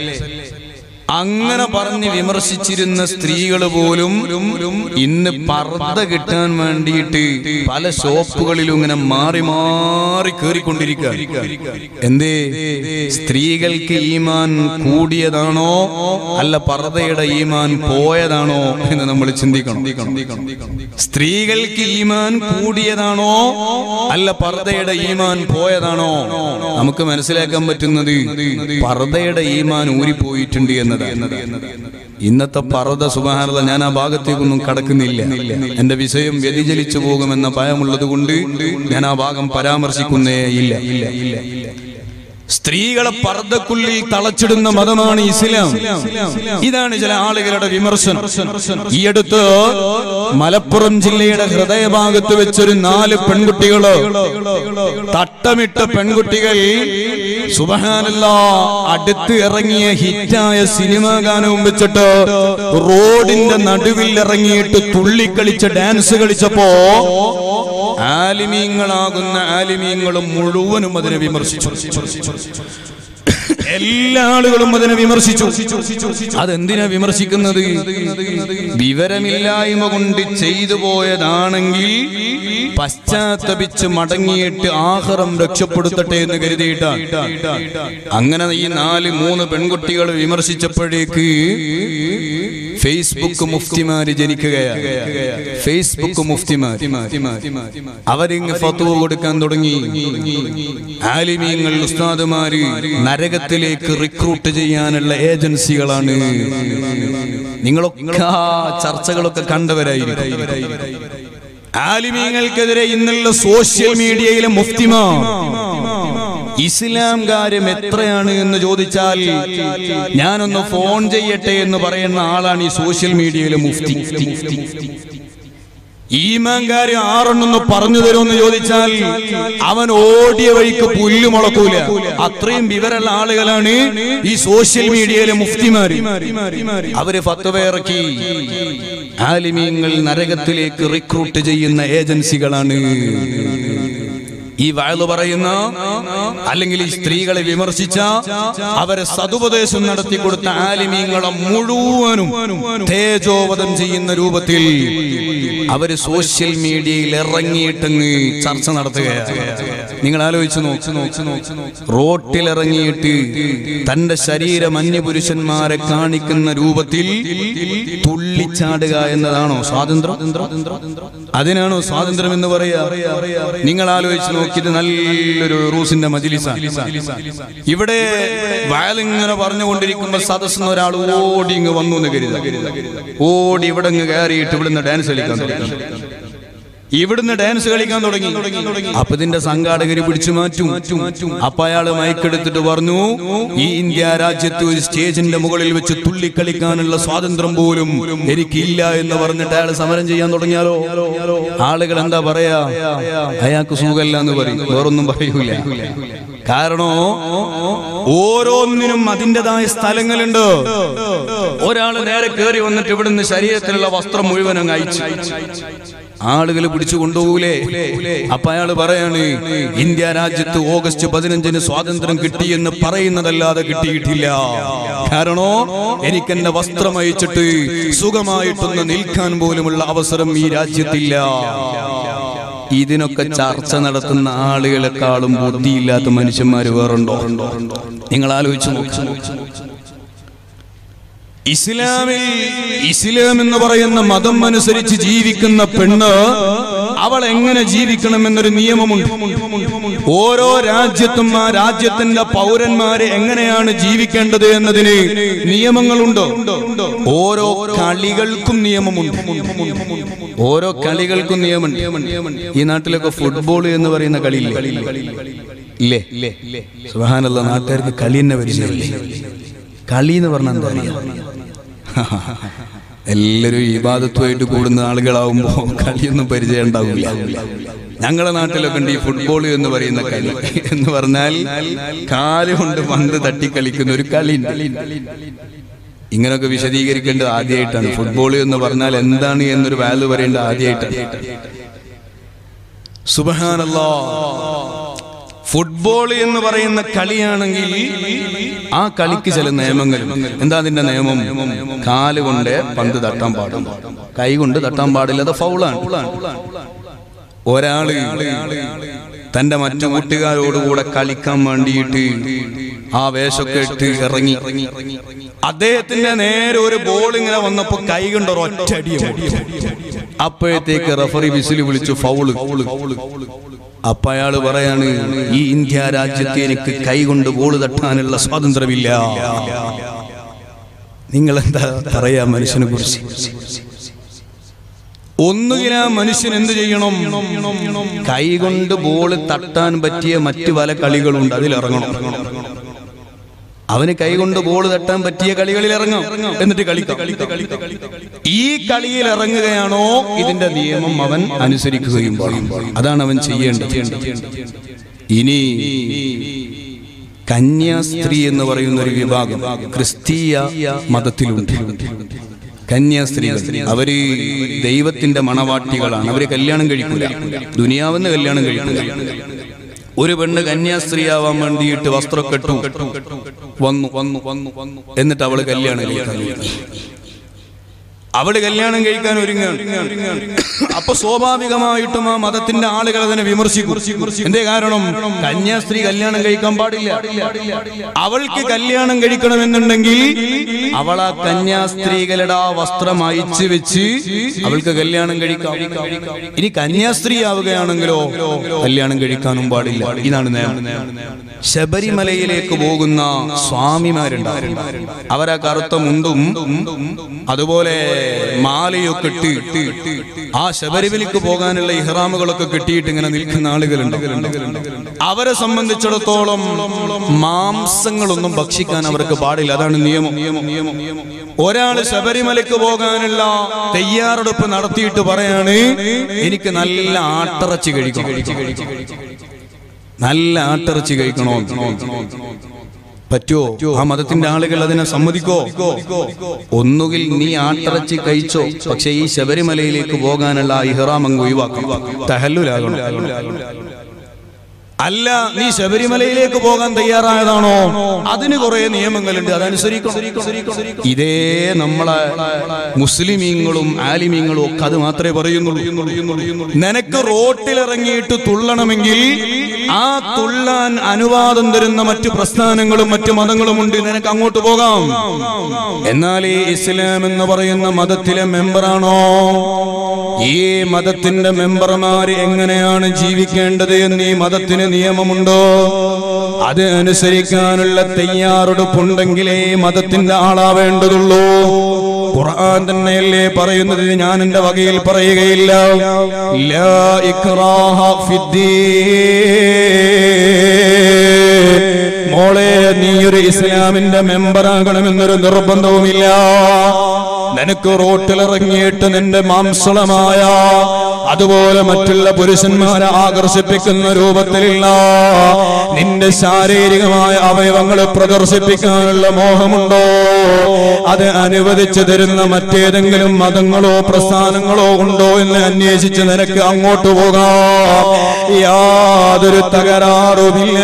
അങ്ങനെ പറഞ്ഞ് വിമർശിച്ചിരുന്ന സ്ത്രീകൾ പോലും ഇന്ന് പർദ്ദ കിട്ടാൻ വേണ്ടിയിട്ട് പല ഷോപ്പുകളിലും ഇങ്ങനെ മാറി മാറി കേറിക്കൊണ്ടിരിക്കുക എന്തേ സ്ത്രീകൾക്ക് ഈമാൻ കൂടിയതാണോ അല്ല പർദ്ദയുടെ ഈമാൻ പോയതാണോ എന്ന് നമ്മൾ ചിന്തിക്കണം സ്ത്രീകൾക്ക് ഈമാൻ കൂടിയതാണോ അല്ല പർദ്ദയുടെ ഈമാൻ പോയതാണോ നമുക്ക് മനസ്സിലാക്കാൻ പറ്റുന്നത് പർദ്ദയുടെ ഈമാൻ ഊരിപ്പോയിട്ടുണ്ട് എന്നതാണ് ഇന്നത്തെ പർദ്ദ സുബഹാനത ഞാൻ ആ ഭാഗത്തേക്കൊന്നും കടക്കുന്നില്ല എന്റെ വിഷയം വ്യതിചലിച്ചു പോകുമെന്ന ഭയമുള്ളത് കൊണ്ട് ഞാൻ ആ ഭാഗം പരാമർശിക്കുന്നേ ഇല്ല ഇല്ല ഇല്ല സ്ത്രീകളെ പർദ്ദക്കുള്ളിൽ തളച്ചിടുന്ന മതമാണ് ഇസ്ലാം ഇതാണ് ചില ആളുകളുടെ വിമർശനം ഈ അടുത്ത് മലപ്പുറം ജില്ലയുടെ ഹൃദയഭാഗത്ത് വെച്ചൊരു നാല് പെൺകുട്ടികള് തട്ടമിട്ട പെൺകുട്ടികൾ സുബഹാനല്ല അടുത്ത് ഇറങ്ങിയ ഹിറ്റായ സിനിമാ ഗാനവും വെച്ചിട്ട് റോഡിന്റെ നടുവിൽ ഇറങ്ങിയിട്ട് തുള്ളിക്കളിച്ച് ഡാൻസ് കളിച്ചപ്പോ ആലിമീങ്ങളാകുന്ന ആലിമീങ്ങളും മുഴുവനും അതിനെ വിമർശിച്ചു എല്ലാ ആളുകളും അതിനെ വിമർശിച്ചു അതെന്തിനാ വിമർശിക്കുന്നത് വിവരമില്ലായ്മ കൊണ്ട് ചെയ്തു പോയതാണെങ്കിൽ പശ്ചാത്തപിച്ച് മടങ്ങിയിട്ട് ആഹാരം രക്ഷപ്പെടുത്തട്ടെ എന്ന് കരുതിയിട്ടാണ് അങ്ങനെ ഈ നാല് മൂന്ന് പെൺകുട്ടികൾ വിമർശിച്ചപ്പോഴേക്ക് ഫേസ്ബുക്ക് മുഫ്തിമാര് ജനിക്കുകയാണ് ഫേസ്ബുക്ക് മുഫ്തിമാർ അവരിങ്ങ് ഫത്തുവ കൊടുക്കാൻ തുടങ്ങി ആലിമീങ്ങൾ ഉസ്താദുമാര് നരകത്തിലേക്ക് റിക്രൂട്ട് ചെയ്യാനുള്ള ഏജൻസികളാണ് നിങ്ങളൊക്കെ ആ ചർച്ചകളൊക്കെ കണ്ടവരായിരിക്കും ആലിമീങ്ങൾക്കെതിരെ ഇന്നുള്ള സോഷ്യൽ മീഡിയയിലെ മുഫ്തിമാ ഇസ്ലാം കാര്യം എത്രയാണ് എന്ന് ചോദിച്ചാൽ ഞാനൊന്ന് ഫോൺ ചെയ്യട്ടെ എന്ന് പറയുന്ന ആളാണ് ഈ സോഷ്യൽ മീഡിയയിലെ മുഫ്തി ഈമാൻകാര് ആറെണ്ണൊന്ന് പറഞ്ഞു തരുമെന്ന് ചോദിച്ചാൽ അവൻ ഓടിയ വഴിക്ക് പുല്ല് മുളക്കൂല അത്രയും വിവരമുള്ള ആളുകളാണ് ഈ സോഷ്യൽ മീഡിയയിലെ മുഫ്തിമാര് അവര് ഫത്വ ഇറക്കി ആലിമീങ്ങൾ നരകത്തിലേക്ക് റിക്രൂട്ട് ചെയ്യുന്ന ഏജൻസികളാണ് ഈ വയല് പറയുന്ന അല്ലെങ്കിൽ ഈ സ്ത്രീകളെ വിമർശിച്ച അവരെ സതുപദേശം നടത്തി കൊടുത്ത ആലിമീങ്ങളെ മുഴുവനും തേജോവധം ചെയ്യുന്ന രൂപത്തിൽ അവര് സോഷ്യൽ മീഡിയയിൽ ഇറങ്ങിയിട്ടങ്ങ് ചർച്ച നടത്തുകയാണ് നിങ്ങൾ ആലോചിച്ച് നോക്ക് റോട്ടിൽ ഇറങ്ങിയിട്ട് തന്റെ ശരീരം അന്യപുരുഷന്മാരെ കാണിക്കുന്ന രൂപത്തിൽ തുള്ളിച്ചാടുക എന്നതാണോ സ്വാതന്ത്ര്യം അതിനാണോ സ്വാതന്ത്ര്യം എന്ന് പറയാ നിങ്ങൾ ആലോചിച്ച് നോക്കിയത് നല്ലൊരു റൂസിന്റെ മജിലിസ ഇവിടെ വയലിങ്ങനെ പറഞ്ഞുകൊണ്ടിരിക്കുമ്പോ സദസ്സിന് ഒരാൾ ഓടി ഇങ്ങ് വന്നു എന്ന് കരുത ഓടി ഇവിടെ ഇങ്ങ് കയറിയിട്ട് ഇവിടുന്ന് ഡാൻസ് കളിക്കാൻ തുടങ്ങി ഇവിടുന്ന് ഡാൻസ് കളിക്കാൻ തുടങ്ങി അപ്പൊ ഇതിന്റെ സംഘാടകര് പിടിച്ചു മാറ്റും അപ്പൊ അയാള് മയക്കെടുത്തിട്ട് പറഞ്ഞു ഈ ഇന്ത്യ രാജ്യത്ത് ഒരു സ്റ്റേജിന്റെ മുകളിൽ വെച്ച് തുള്ളിക്കളിക്കാനുള്ള സ്വാതന്ത്ര്യം പോലും എനിക്കില്ല എന്ന് പറഞ്ഞിട്ട് അയാൾ സമരം ചെയ്യാൻ തുടങ്ങിയാലോ ആളുകൾ എന്താ പറയാ അയാൾക്ക് സുഖമല്ല എന്ന് പറയും വേറൊന്നും പറയൂല കാരണോ ഓരോന്നിനും അതിൻ്റെതായ സ്ഥലങ്ങളുണ്ട് ഒരാൾ നേരെ കയറി വന്നിട്ട് ഇവിടുന്ന് ശരീരത്തിലുള്ള വസ്ത്രം മുഴുവൻ അങ്ങ് അയച്ചു ആളുകൾ പിടിച്ചു കൊണ്ടുപോകൂലേ അപ്പൊ അയാള് പറയാണ് ഇന്ത്യ രാജ്യത്ത് ഓഗസ്റ്റ് പതിനഞ്ചിന് സ്വാതന്ത്ര്യം കിട്ടിയെന്ന് പറയുന്നതല്ലാതെ കിട്ടിയിട്ടില്ല കാരണോ എനിക്ക് എന്റെ വസ്ത്രം അയച്ചിട്ട് സുഖമായിട്ടൊന്ന് നിൽക്കാൻ പോലുമുള്ള അവസരം ഈ രാജ്യത്തില്ല ഇതിനൊക്കെ ചർച്ച നടത്തുന്ന ആളുകളെക്കാളും ബുദ്ധിയില്ലാത്ത മനുഷ്യന്മാര് വേറുണ്ടോ നിങ്ങൾ ആലോചിച്ചു നോക്ക് ഇസ്ലാമിൽ ഇസ്ലാം എന്ന് പറയുന്ന മതം അനുസരിച്ച് ജീവിക്കുന്ന പെണ്ണ് അവൾ എങ്ങനെ ജീവിക്കണം എന്നൊരു നിയമമുണ്ട് ഓരോ രാജ്യത്തും ആ രാജ്യത്തിന്റെ പൗരന്മാര് എങ്ങനെയാണ് ജീവിക്കേണ്ടത് എന്നതിന് നിയമങ്ങളുണ്ട് ഓരോ കളികൾക്കും നിയമമുണ്ട് ഓരോ കളികൾക്കും നിയമമുണ്ട് ഈ നാട്ടിലൊക്കെ ഫുട്ബോൾ എന്ന് പറയുന്ന കളിയില്ലേ ഇല്ലേ ഇല്ലേ സുഹാനല്ല നാട്ടുകാർക്ക് കളി തന്നെ പരിചയമില്ലേ കളി എന്ന് പറഞ്ഞാൽ എന്താ അറിയാം എല്ലാവരും ഇബാദത്തുമായിട്ട് കൂടുന്ന ആളുകളാവുമ്പോ കളിയൊന്നും പരിചയം ഉണ്ടാവില്ല ഞങ്ങളുടെ നാട്ടിലൊക്കെ ഉണ്ട് ഈ ഫുട്ബോൾ എന്ന് പറയുന്ന കളി എന്ന് പറഞ്ഞാൽ കാലുകൊണ്ട് പന്ത് തട്ടി കളിക്കുന്ന ഒരു കളി ഇങ്ങനൊക്കെ വിശദീകരിക്കേണ്ടത് ആദ്യമായിട്ടാണ് ഫുട്ബോൾ എന്ന് പറഞ്ഞാൽ എന്താണ് എന്നൊരു വാല്യൂ പറയേണ്ടത് ആദ്യമായിട്ടാണ് സുബഹാനല്ലാ ഫുട്ബോൾ എന്ന് പറയുന്ന കളിയാണെങ്കിൽ ആ കളിക്ക് ചില നിയമങ്ങളും എന്താ അതിന്റെ നിയമം കാല് കൊണ്ട് പന്ത് തട്ടാൻ പാടില്ല കൈ കൊണ്ട് തട്ടാൻ പാടില്ല അത് ഫൗളാണ് ഒരാള് തന്റെ മറ്റു കൂട്ടുകാരോടുകൂടെ കളിക്കാൻ വേണ്ടിയിട്ട് ആ വേഷമൊക്കെ ഇട്ട് ഇറങ്ങി അദ്ദേഹത്തിന്റെ നേരെ ഒരു ബോൾ ഇങ്ങനെ വന്നപ്പോ കൈ കൊണ്ട് ഒറ്റടി അപ്പോഴത്തേക്ക് റഫറി വിസിൽ വിളിച്ചു ഫൗള് അപ്പൊ അയാള് പറയാണ് ഈ ഇന്ത്യ രാജ്യത്ത് എനിക്ക് കൈകൊണ്ട് ബോള് തട്ടാനുള്ള സ്വാതന്ത്ര്യമില്ല നിങ്ങൾ എന്താ പറയാ മനുഷ്യനെ കുറിച്ച് ഒന്നുകിൽ ആ മനുഷ്യൻ എന്ത് ചെയ്യണം കൈകൊണ്ട് ബോള് തട്ടാൻ പറ്റിയ മറ്റു പല കളികളുണ്ട് അതിലിറങ്ങണം അവന് കൈകൊണ്ട് ബോൾ തട്ടാൻ പറ്റിയ കളികളിൽ ഇറങ്ങാം എന്നിട്ട് കളിക്കാം ഈ കളിയിൽ ഇറങ്ങുകയാണോ ഇതിന്റെ നിയമം അവൻ അനുസരിക്കുകയും വേണം അതാണ് അവൻ ചെയ്യേണ്ടത് ഇനി കന്യാസ്ത്രീ എന്ന് പറയുന്ന ഒരു വിഭാഗം ക്രിസ്തീയ മതത്തിലുണ്ട് കന്യാസ്ത്രീകൾ അവര് ദൈവത്തിന്റെ മണവാട്ടികളാണ് അവര് കല്യാണം കഴിക്കില്ല ദുനിയാവെന്ന് കല്യാണം കഴിക്കില്ല ഒരു പെണ്ണ് കന്യാസ്ത്രീയാവാൻ വേണ്ടിയിട്ട് വസ്ത്രമൊക്കെ ഇട്ടു വന്നു വന്നു വന്നു വന്നു എന്നിട്ട് അവള് കല്യാണം കഴിക്കാൻ ഒരുങ്ങി. അവള് കല്യാണം കഴിക്കാൻ ഒരുങ്ങാണ് അപ്പൊ സ്വാഭാവികമായിട്ടും ആ മതത്തിന്റെ ആളുകൾ അതിനെ വിമർശിക്കും എന്തേ കാരണം കന്യാസ്ത്രീ കല്യാണം കഴിക്കാൻ പാടില്ല അവൾക്ക് കല്യാണം കഴിക്കണമെന്നുണ്ടെങ്കിൽ അവൾ ആ കന്യാസ്ത്രീകളുടെ ആ വസ്ത്രം അയച്ചു വെച്ച് അവൾക്ക് കല്യാണം കഴിക്കാം ഇനി കന്യാസ്ത്രീ ആവുകയാണെങ്കിലോ കല്യാണം കഴിക്കാനും പാടില്ല ഇതാണ് നിയമം ശബരിമലയിലേക്ക് പോകുന്ന സ്വാമിമാരുണ്ട് അവരാ കറുത്ത മുണ്ടും അതുപോലെ മാലയൊക്കെ ഇട്ട് ആ ശബരിമലയ്ക്ക് പോകാനുള്ള ഇഹ്റാമുകളൊക്കെ കെട്ടിയിട്ട് ഇങ്ങനെ നിൽക്കുന്ന ആളുകളുണ്ട് അവരെ സംബന്ധിച്ചിടത്തോളം മാംസങ്ങളൊന്നും ഭക്ഷിക്കാൻ അവർക്ക് പാടില്ല അതാണ് നിയമം ഒരാൾ ശബരിമലയ്ക്ക് പോകാനുള്ള തയ്യാറെടുപ്പ് നടത്തിയിട്ട് പറയാണ് എനിക്ക് നല്ല ആട്ടിറച്ചി കഴിക്കണം നല്ല ആട്ടിറച്ചി കഴിക്കണോ പറ്റുമോ ആ മതത്തിന്റെ ആളുകൾ അതിനെ സമ്മതിക്കോ ഒന്നുകിൽ നീ ആട്ടിറച്ചി കഴിച്ചോ പക്ഷെ ഈ ശബരിമലയിലേക്ക് പോകാനുള്ള ആ ഇഹ്റാം അങ്ങ് ഒഴിവാക്കണം തഹല്ലുലാകണം അല്ല നീ ശബരിമലയിലേക്ക് പോകാൻ തയ്യാറായതാണോ അതിന് കുറെ നിയമങ്ങളുണ്ട് അതനുസരിക്കണം ഇതേ നമ്മളെ മുസ്ലിമീങ്ങളും ആലിമീങ്ങളും ഒക്കെ അത് മാത്രമേ പറയുന്നുള്ളൂ നിനക്ക് റോട്ടിലിറങ്ങിയിട്ട് തുള്ളണമെങ്കിൽ ആ തുള്ളാൻ അനുവാദം തരുന്ന മറ്റു പ്രസ്ഥാനങ്ങളും മറ്റു മതങ്ങളും ഉണ്ട് നിനക്ക് അങ്ങോട്ട് പോകാം എന്നാൽ ഈ ഇസ്ലാം എന്ന് പറയുന്ന മതത്തിലെ മെമ്പറാണോ ഈ മതത്തിന്റെ മെമ്പർമാര് എങ്ങനെയാണ് ജീവിക്കേണ്ടത് എന്ന് ഈ മതത്തിന് നിയമമുണ്ടോ അത് അനുസരിക്കാനുള്ള തയ്യാറെടുപ്പുണ്ടെങ്കിലേ മതത്തിന്റെ ആളാവേണ്ടതുള്ളൂ ഖുർആൻ തന്നെയല്ലേ പറയുന്നത് ഇത് ഞാൻ എന്റെ വകയിൽ പറയുകയില്ല ലാ ഇക്റാഹ ഫിദ്ദീൻ. മോളെ നീ ഒരു ഇസ്ലാമിന്റെ മെമ്പറാകണമെന്നൊരു നിർബന്ധവുമില്ല നിനക്ക് റോട്ടിലിറങ്ങിയിട്ട് നിന്റെ മാംസളമായ അതുപോലെ മറ്റുള്ള പുരുഷന്മാരെ ആകർഷിപ്പിക്കുന്ന രൂപത്തിലുള്ള നിന്റെ ശാരീരികമായ അവയവങ്ങൾ പ്രദർശിപ്പിക്കാനുള്ള മോഹമുണ്ടോ അത് അനുവദിച്ചു തരുന്ന മറ്റേതെങ്കിലും മതങ്ങളോ പ്രസ്ഥാനങ്ങളോ ഉണ്ടോ എന്ന് അന്വേഷിച്ച് നിനക്ക് അങ്ങോട്ട് പോകാം യാതൊരു തകരാറുമില്ല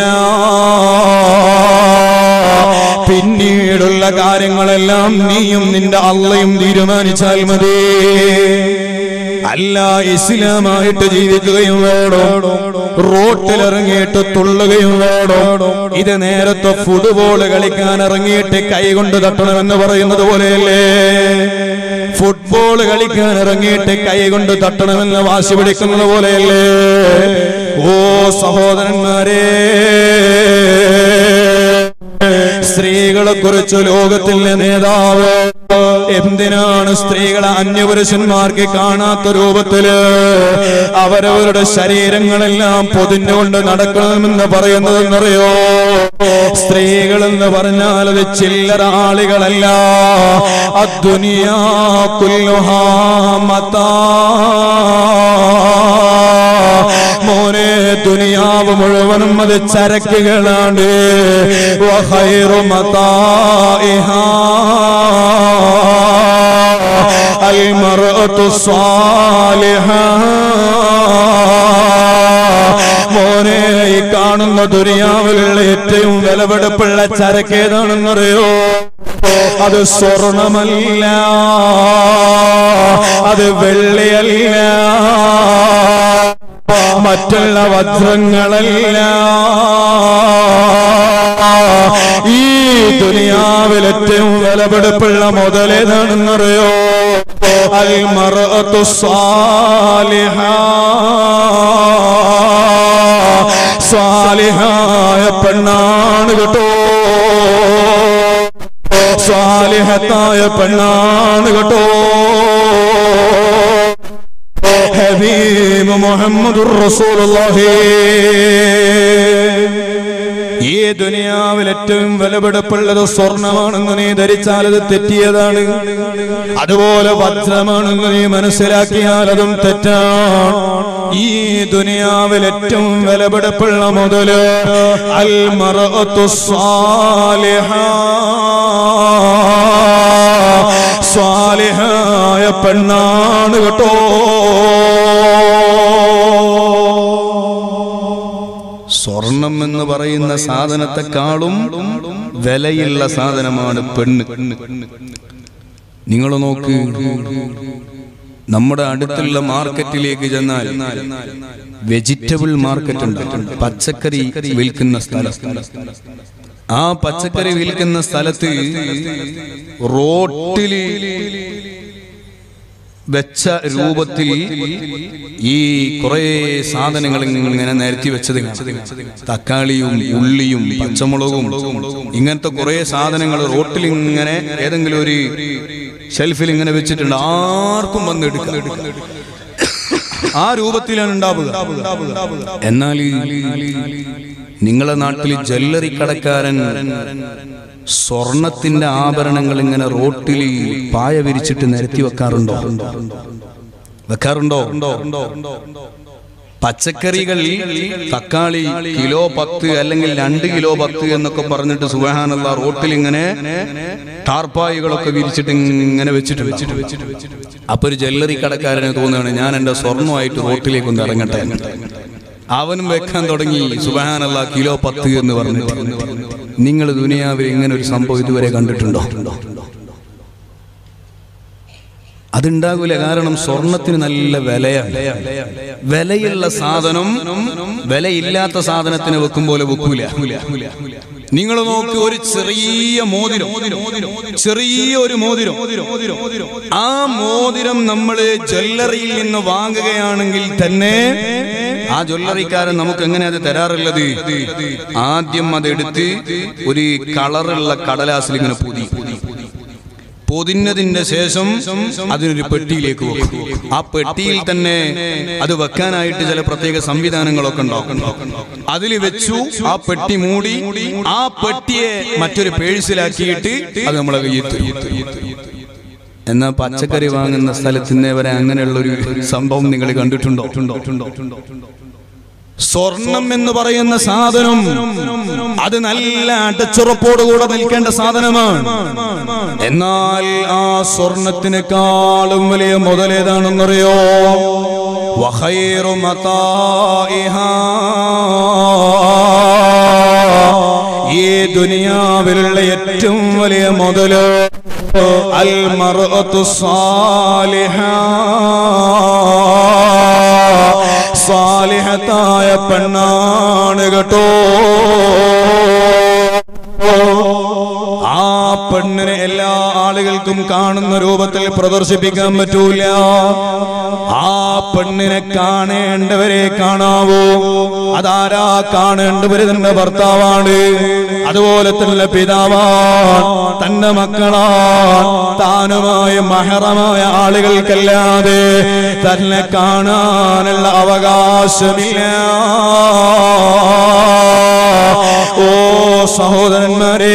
പിന്നീടുള്ള കാര്യങ്ങളെല്ലാം നീയും നിന്റെ അള്ളയും തീരുമാനിച്ചാൽ മതി അല്ല ഇസ്ലാമായിട്ട് ജീവിക്കുകയും വേണം റോട്ടിലിറങ്ങിയിട്ട് തുള്ളുകയും വേണം ഇത് നേരത്തെ ഫുട്ബോൾ കളിക്കാൻ ഇറങ്ങിയിട്ട് കൈകൊണ്ട് തട്ടണമെന്ന് പറയുന്നത് പോലെയല്ലേ ഫുട്ബോൾ കളിക്കാൻ ഇറങ്ങിയിട്ട് കൈകൊണ്ട് തട്ടണമെന്ന് വാശി പിടിക്കുന്നത് പോലെയല്ലേ ഓ സഹോദരന്മാരെ സ്ത്രീകളെ കുറിച്ച് ലോകത്തിലെ നേതാവ് എന്തിനാണ് സ്ത്രീകളെ അന്യപുരുഷന്മാർക്ക് കാണാത്ത രൂപത്തില് അവരവരുടെ ശരീരങ്ങളെല്ലാം പൊതിഞ്ഞുകൊണ്ട് നടക്കണമെന്ന് പറയുന്നതെന്നറിയോ സ്ത്രീകൾ എന്ന് പറഞ്ഞാൽ അത് ചില്ലറ ആളുകളല്ല അദ്ദുനിയാ കുല്ലുഹാ മതാ മോനെ ദുനിയാവ് മുഴുവനും അത് ചരക്കുകളാണ് വഖൈറു മതാഇഹാ അൽ മർഅതു സ്വാലിഹാ മോനെ ഈ കാണുന്ന ദുനിയാവിലുള്ള ഏറ്റവും വിലപിടിപ്പുള്ള ചരക്ക് ഏതാണെന്നറിയോ അത് സ്വർണമല്ല അത് വെള്ളിയല്ല മറ്റുള്ള വജ്രങ്ങളല്ല ഈ ദുനിയാവിൽ ഏറ്റവും വിലപിടിപ്പുള്ള മുതലേതാണെന്നറിയോ അൽ മറത്തു സ്വാലിഹ സ്വാലിഹായ പെണ്ണാണ് കേട്ടോ സ്വാലിഹത്തായ പെണ്ണാണ് കേട്ടോ ഹബീബ് മുഹമ്മദുർ റസൂലുള്ളാഹി ഈ ദുനിയാവിൽ ഏറ്റവും വിലപിടിപ്പുള്ളത് സ്വർണമാണെന്ന് നീ ധരിച്ചാൽ അത് തെറ്റിയതാണ് അതുപോലെ വജ്രമാണെന്ന് നീ മനസ്സിലാക്കിയാൽ അതും തെറ്റാണ് ഈ ദുനിയാവിൽ ഏറ്റവും വിലപിടിപ്പുള്ള മുതല് അൽ മറഅത്തു സ്വാലിഹ സ്വാലിഹായ പെണ്ണാണ് കേട്ടോ സ്വർണം എന്ന് പറയുന്ന സാധനത്തെക്കാളും വിലയുള്ള സാധനമാണ് പെണ്ണ് നിങ്ങൾ നോക്ക് നമ്മുടെ അടുത്തുള്ള മാർക്കറ്റിലേക്ക് ചെന്നാൽ വെജിറ്റബിൾ മാർക്കറ്റ് ഉണ്ട് പച്ചക്കറി വിൽക്കുന്ന സ്ഥലം ആ പച്ചക്കറി വിൽക്കുന്ന സ്ഥലത്ത് റോട്ടില് വെച്ച രൂപത്തിൽ ഈ കുറെ സാധനങ്ങൾ ഇങ്ങനെ നിരത്തി വെച്ചത് കാണാം. തക്കാളിയും ഉള്ളിയും പച്ചമുളകും ഇങ്ങനത്തെ കുറെ സാധനങ്ങൾ റോട്ടിൽ ഇങ്ങനെ ഏതെങ്കിലും ഒരു ഷെൽഫിൽ ഇങ്ങനെ വെച്ചിട്ടുണ്ട് ആർക്കും വന്ന് എടുക്കാം ആ രൂപത്തിലാണ് ഉണ്ടാവുക എന്നാൽ ഈ നിങ്ങളെ നാട്ടിൽ ജ്വല്ലറി കടക്കാരൻ സ്വർണത്തിന്റെ ആഭരണങ്ങൾ ഇങ്ങനെ റോട്ടിൽ പായ വിരിച്ചിട്ട് നിരത്തി വെക്കാറുണ്ടോ വെക്കാറുണ്ടോ പച്ചക്കറികൾ തക്കാളി കിലോ പത്ത് അല്ലെങ്കിൽ രണ്ട് കിലോ പത്ത് എന്നൊക്കെ പറഞ്ഞിട്ട് സുബഹാനുള്ള റോട്ടിൽ ഇങ്ങനെ ടാർപ്പായികളൊക്കെ വിരിച്ചിട്ട് ഇങ്ങനെ വെച്ചിട്ട് വെച്ചിട്ട് വെച്ചിട്ട് വെച്ചിട്ട് അപ്പൊ ഒരു ജ്വല്ലറി കടക്കാരന് തോന്നുകയാണ് ഞാൻ എന്റെ സ്വർണ്ണമായിട്ട് റോട്ടിലേക്ക് ഒന്ന് ഇറങ്ങട്ടെ അവനും വെക്കാൻ തുടങ്ങി സുബഹാനല്ല കിലോ പത്ത് എന്ന് പറഞ്ഞിട്ട് നിങ്ങൾ ദുനിയാവിൽ ഇങ്ങനെ ഒരു സംഭവം ഇതുവരെ കണ്ടിട്ടുണ്ടോ അതുണ്ടാകൂല കാരണം സ്വർണത്തിന് നല്ല വിലയാണ് വിലയുള്ള സാധനം വിലയില്ലാത്ത സാധനത്തിന് വെക്കും പോലെ വെക്കൂല നിങ്ങൾ നോക്ക് ഒരു ചെറിയ മോതിരം ചെറിയ ഒരു മോതിരം ആ മോതിരം നമ്മൾ ജ്വല്ലറിയിൽ നിന്ന് വാങ്ങുകയാണെങ്കിൽ തന്നെ ആ ജ്വല്ലറിക്കാരൻ നമുക്ക് എങ്ങനെ അത് തരാറുള്ളത് ആദ്യം അതെടുത്ത് ഒരു കളറുള്ള കടലാസിൽ ഇങ്ങനെ പുതി പൊതിഞ്ഞതിന്റെ ശേഷം അതിനൊരു പെട്ടിയിലേക്ക് വെക്കും ആ പെട്ടിയിൽ തന്നെ അത് വെക്കാനായിട്ട് ചില പ്രത്യേക സംവിധാനങ്ങളൊക്കെ ഉണ്ടാക്കും അതിൽ വെച്ചു ആ പെട്ടി മൂടി ആ പെട്ടിയെ മറ്റൊരു പേഴ്സിലാക്കിയിട്ട് അത് നമ്മളെ കയ്യിൽ തരും. എന്നാ പച്ചക്കറി വാങ്ങുന്ന സ്ഥലത്ത് ഇന്നേ വരെ അങ്ങനെയുള്ള ഒരു സംഭവം നിങ്ങൾ കണ്ടിട്ടുണ്ടോ സ്വർണം എന്ന് പറയുന്ന സാധനം അത് നല്ല അടച്ചുറപ്പോടുകൂടെ നിൽക്കേണ്ട സാധനമാണ് എന്നാൽ ആ സ്വർണത്തിനേക്കാളും വലിയ മുതലേതാണെന്നറിയോ വഖൈറു മതാഇഹാ. ഈ ദുനിയാവിലുള്ള ഏറ്റവും വലിയ മുതല് അൽ മർഅത്തു സാലിഹാ സാലിഹത്തായ പെണ്ണാണ് കേട്ടോ ആ പെണ്ണിനെ എല്ലാ ആളുകൾക്കും കാണുന്ന രൂപത്തിൽ പ്രദർശിപ്പിക്കാൻ പറ്റൂല ആ പെണ്ണിനെ കാണേണ്ടവരെ കാണാവൂ അതാരാ കാണേണ്ടവര് തന്റെ ഭർത്താവാണ് അതുപോലെ തന്നെ പിതാവാണ് തന്റെ മക്കളാണ് താനുമായ മഹറമായ ആളുകൾക്കല്ലാതെ തന്നെ കാണാനുള്ള അവകാശമില്ല ഓ സഹോദരന്മാരെ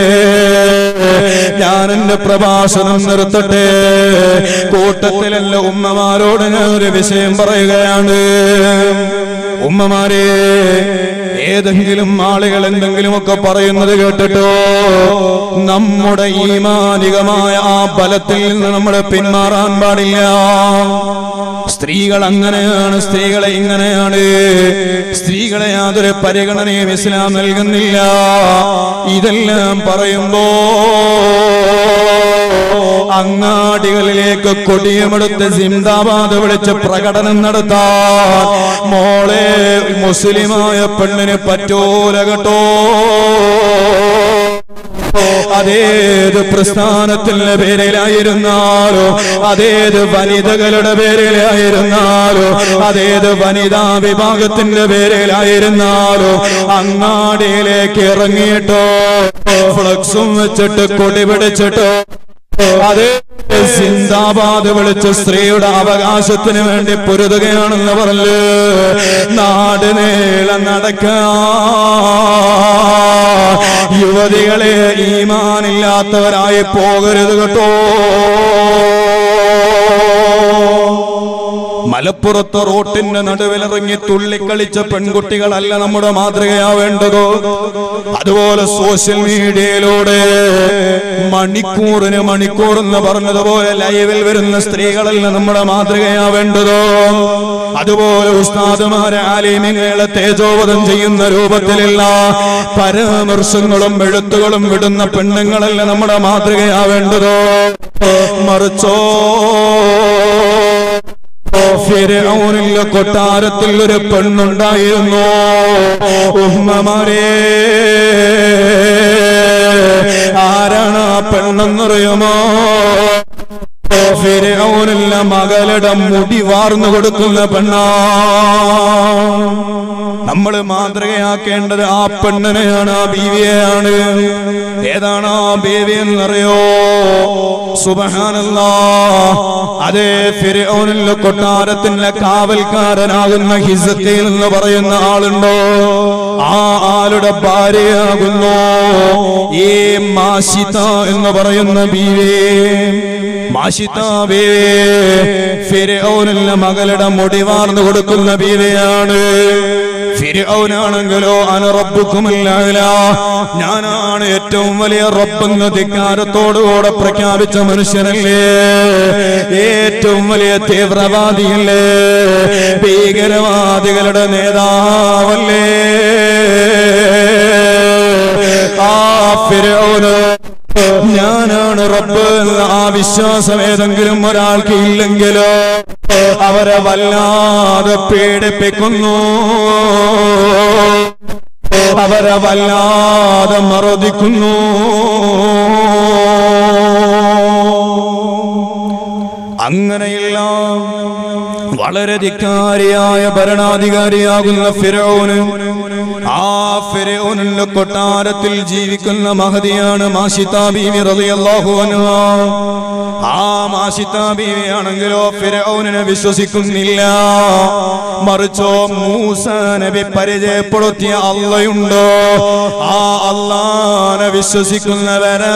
ഞാൻ എന്റെ പ്രഭാഷണം നിർത്തട്ടെ കൂട്ടത്തിലല്ല ഉമ്മമാരോട് ഞാൻ ഒരു വിഷയം പറയുകയാണ് ഉമ്മമാരെ ഏതെങ്കിലും ആളുകൾ എന്തെങ്കിലുമൊക്കെ പറയുന്നത് കേട്ടിട്ടോ നമ്മുടെ ഈമാനികമായ ആ ബലത്തിൽ നിന്ന് നമ്മൾ പിന്മാറാൻ പാടില്ല സ്ത്രീകൾ അങ്ങനെയാണ് സ്ത്രീകളെ ഇങ്ങനെയാണ് സ്ത്രീകളെ യാതൊരു പരിഗണനയും ഇസ്ലാം നൽകുന്നില്ല ഇതെല്ലാം പറയുമ്പോ അങ്ങാടികളിലേക്ക് കൊടിയുമെടുത്ത് സിന്ദാബാദ് വിളിച്ച് പ്രകടനം നടത്താൻ മോളെ മുസ്ലിമായ പെണ്ണിന് പറ്റൂല കേട്ടോ അതേത് പ്രസ്ഥാനത്തിന്റെ പേരിലായിരുന്നാലോ അതേത് വനിതകളുടെ പേരിലായിരുന്നാലോ അതേത് വനിതാ വിഭാഗത്തിന്റെ പേരിലായിരുന്നാലോ അങ്ങാടിയിലേക്ക് ഇറങ്ങിയിട്ടോ ഫ്ലക്സും വെച്ചിട്ട് കൊടി പിടിച്ചിട്ടോ അതേ സിന്ദാബാദ് വിളിച്ച് സ്ത്രീയുടെ അവകാശത്തിന് വേണ്ടി പൊരുതുകയാണെന്ന് പറഞ്ഞ് നാട് നീളം നടക്കാ യുവതികളെ ഈമാനില്ലാത്തവരായി പോകരുത് കേട്ടോ മലപ്പുറത്ത് റോട്ടിന്റെ നടുവിലിറങ്ങി തുള്ളിക്കളിച്ച പെൺകുട്ടികളല്ല നമ്മുടെ മാതൃകയാവേണ്ടതോ അതുപോലെ സോഷ്യൽ മീഡിയയിലൂടെ മണിക്കൂറിന് മണിക്കൂർ എന്ന് പറഞ്ഞതുപോലെ ലൈവിൽ വരുന്ന സ്ത്രീകളല്ല നമ്മുടെ മാതൃകയാവേണ്ടതോ അതുപോലെ ഉസ്താദുമാരെ ആലിമിങ്ങളെ തേജോവധം ചെയ്യുന്ന രൂപത്തിലുള്ള പരാമർശങ്ങളും എഴുത്തുകളും വിടുന്ന പെണ്ണുങ്ങളല്ല നമ്മുടെ മാതൃകയാവേണ്ടതോ മറിച്ചോ ഫിരൗനിലെ കൊട്ടാരത്തിൽ ഒരു പെണ്ണുണ്ടായിരുന്നു ഉമ്മമാരെ ആരാണ് ആ പെണ്ണെന്നറിയുമോ ഫിരൗനില്ല മകളുടെ മുടി വാർന്നു കൊടുക്കുന്ന പെണ്ണാ നമ്മൾ മാതൃകയാക്കേണ്ടത് ആ പെണ്ണിനെയാണ് ആ ബീവിയെയാണ് ഏതാണ് ആ ബീവി എന്നറിയോ സുബഹാനല്ലാ അതേ ഫിരൗനിലെ കൊട്ടാരത്തിന്റെ കാവൽക്കാരനാകുന്ന ഹിസക്കയിൽ എന്ന് പറയുന്ന ആളുണ്ടോ ആ ആളുടെ ഭാര്യയാകുന്നു ഈ മാഷിത എന്ന് പറയുന്ന ബീവേ മാഷിത ബീവേ ഫിരൗനിലെ മകളുടെ മുടി വാർന്നു കൊടുക്കുന്ന ബീവയാണ് ഫിരൗനാണെങ്കിലോ അനറബുക്കുമല്ല ഞാനാണ് ഏറ്റവും വലിയ റബ്ബെന്ന് ധിക്കാരത്തോടുകൂടെ പ്രഖ്യാപിച്ച മനുഷ്യനല്ലേ ഏറ്റവും വലിയ തീവ്രവാദിയല്ലേ ഭീകരവാദികളുടെ നേതാവല്ലേ ആ ഫിരൗന് ഞാനാണ് റബ്ബ് എന്ന ആ വിശ്വാസം ഏതെങ്കിലും ഒരാൾക്ക് ഇല്ലെങ്കിലോ അവരെ വല്ലാതെ പീഡിപ്പിക്കുന്നു അവരെ വല്ലാതെ മറുതിക്കുന്നു അങ്ങനെയുള്ള വളരെ ധിക്കാരിയായ ഭരണാധികാരിയാകുന്ന ഫിറോന് ആ ഫിറോനിന്റെ കൊട്ടാരത്തിൽ ജീവിക്കുന്ന മഹതിയാണ് മാഷിത ബീവി റളിയല്ലാഹു അൻഹ ആ മാഷിത ബീവി ആണെങ്കിലോ ഫിറോനിനെ വിശ്വസിക്കുന്നില്ല മറിച്ചോ മൂസ നബി പരിചയപ്പെടുത്തിയ അള്ളയുണ്ടോ ആ അള്ളാനെ വിശ്വസിക്കുന്നവരാ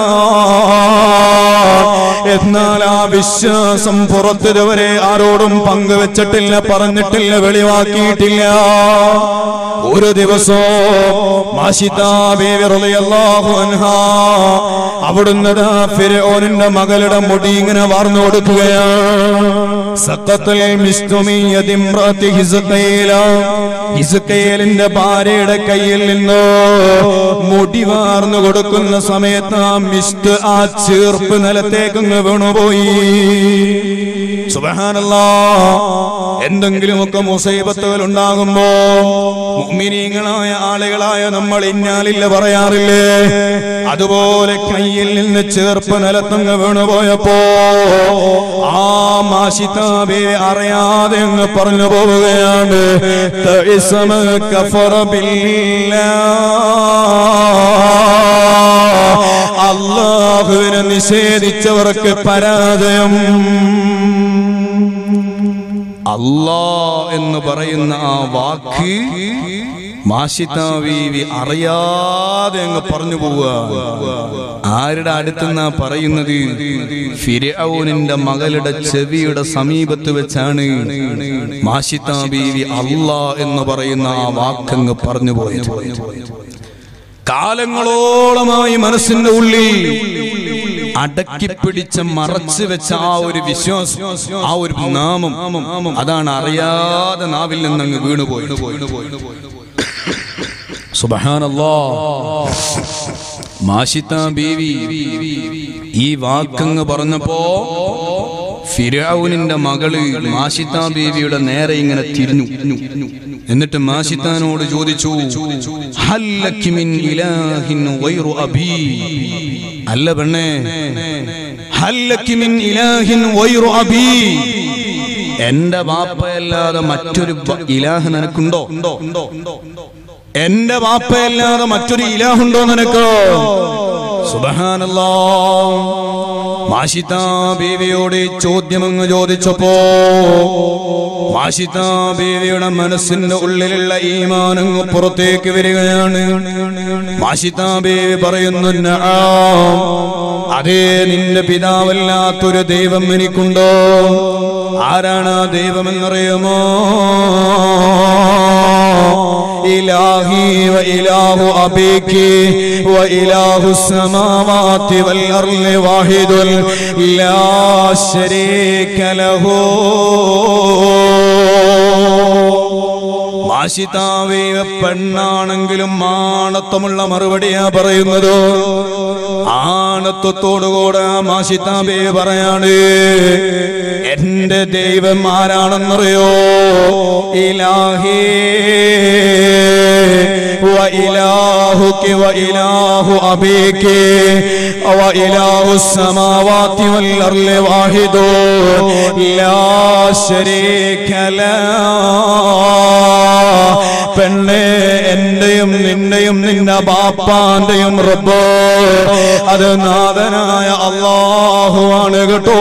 എന്നാൽ ആ വിശ്വാസം പുറത്തിതുവരെ ആരോടും പങ്കുവെച്ചിട്ടില്ല പറഞ്ഞിട്ടില്ല വെളിവാക്കിയിട്ടില്ല ഒരു ദിവസവും മാഷിതാ ബീവി റളിയല്ലാഹു അൻഹാ അവിടുന്ന് ദാ ഫിർഔനിന്റെ മകളുടെ മുടി ഇങ്ങനെ വാർന്നു കൊടുക്കുകയാണ് സഖത്തുൽ മിസ്തുമിയതി ഇമ്രഅത്തി ഹിസ്ഖീല ഹിസ്ഖീലിന്റെ ഭാര്യയുടെ കയ്യിൽ നിന്ന് മുടി വാർന്നു കൊടുക്കുന്ന സമയത്ത് ആ മിസ്റ്റ് ആ ചീർപ്പ് നിലത്തേക്കങ്ങ് വീണുപോയി സുബഹാനല്ലാ എന്തെങ്കിലുമൊക്കെ മുസൈബത്തുകൾ ഉണ്ടാകുമ്പോ മുഅ്മിനീങ്ങളായ ആളുകളായ നമ്മൾ ഇന്നാലില്ല പറയാറില്ലേ അതുപോലെ കയ്യിൽ നിന്ന് ചേർപ്പ് നിലത്തങ്ങ് വീണുപോയപ്പോ ആ മാഷിതാബെ അറിയാതെ അങ്ങ് പറഞ്ഞു പോവുകയാണ് തഇസമ കഫറ ബില്ലാഹ്. അള്ളാഹുവിനെ നിഷേധിച്ചവർക്ക് പരാജയം അല്ലാ എന്ന് പറയുന്ന ആ വാക്ക് മാഷിതാവീവി അറിയാതെ അങ്ങ് പറഞ്ഞു പോവുക ആരുടെ അടുത്തുനിന്നാ പറയുന്നത് ഫിരൗനിന്റെ മകളുടെ ചെവിയുടെ സമീപത്ത് വെച്ചാണ് മാഷിതാ ബീവി അല്ലാ എന്ന് പറയുന്ന ആ വാക്കങ്ങ് പറഞ്ഞു പോയത് കാലങ്ങളോളമായി മനസ്സിന്റെ ഉള്ളിൽ അടക്കി പിടിച്ച് മറച്ചു വെച്ച ആ ഒരു വിശ്വാസം ആ ഒരു നാമം അതാണ് അറിയാതെ നാവിൽ നിന്നങ്ങ് വീണുപോയി സുബഹാനല്ലാ മാഷിത്ത ബീവി ഈ വാക്കങ്ങ് പറഞ്ഞപ്പോ ഫിരൗനിന്റെ മകള് മാഷിത്ത ബീവിയുടെ നേരെ ഇങ്ങനെ തിരിഞ്ഞു എന്നിട്ട് മാഷിത്താനോട് ചോദിച്ചു ഹല്ലക്കി മിൻ ഇലാഹിൻ ഗൈറു അബീ അല്ല പെണ്ണേ ഹല്ലക്കി മിൻ ഇലാഹിൻ ഗൈറു അബീ എന്റെ വാപ്പയല്ലാതെ മറ്റൊരു ബ- ഇലാഹ് നിനക്കുണ്ടോ എന്റെ വാപ്പയല്ലാതെ മറ്റൊരു ഇലാഹുണ്ടോ നിനക്ക് സുബഹാനല്ലാ മാഷിത ബീവിയോട് ഈ ചോദ്യം അങ്ങ് ചോദിച്ചപ്പോ മാഷിത ബീവിയുടെ മനസ്സിന്റെ ഉള്ളിലുള്ള ഈമാനങ്ങ് പുറത്തേക്ക് വരികയാണ് മാഷിത ബീവി പറയുന്നു "നആം." അതേ നിന്റെ പിതാവല്ലാത്തൊരു ദൈവം എനിക്കുണ്ടോ ആരാണ് ആ ദൈവമെന്നറിയുമോ ഇലാഹി വ ഇലാഹു അബീക്കി വ ഇലാഹു السماوات والأرض واحد لا شريك له മാഷിതാവേ പെണ്ണാണെങ്കിലും ആണത്വമുള്ള മറുപടിയാ പറയുന്നത് ആണത്വത്തോടുകൂടെ മാഷിതാബേ പറയാണ് എന്റെ ദൈവം ആരാണെന്നറിയോ ഇലാഹേ وإلهك وإله أبيك وإله السماوات والأرض واحد لا شريك له പെണ്ണെ എന്റെയും നിന്റെയും നിന്റെ ബാപ്പാന്റെയും റബ്ബ് അത് നാഥനായ അള്ളാഹുവാണ് കേട്ടോ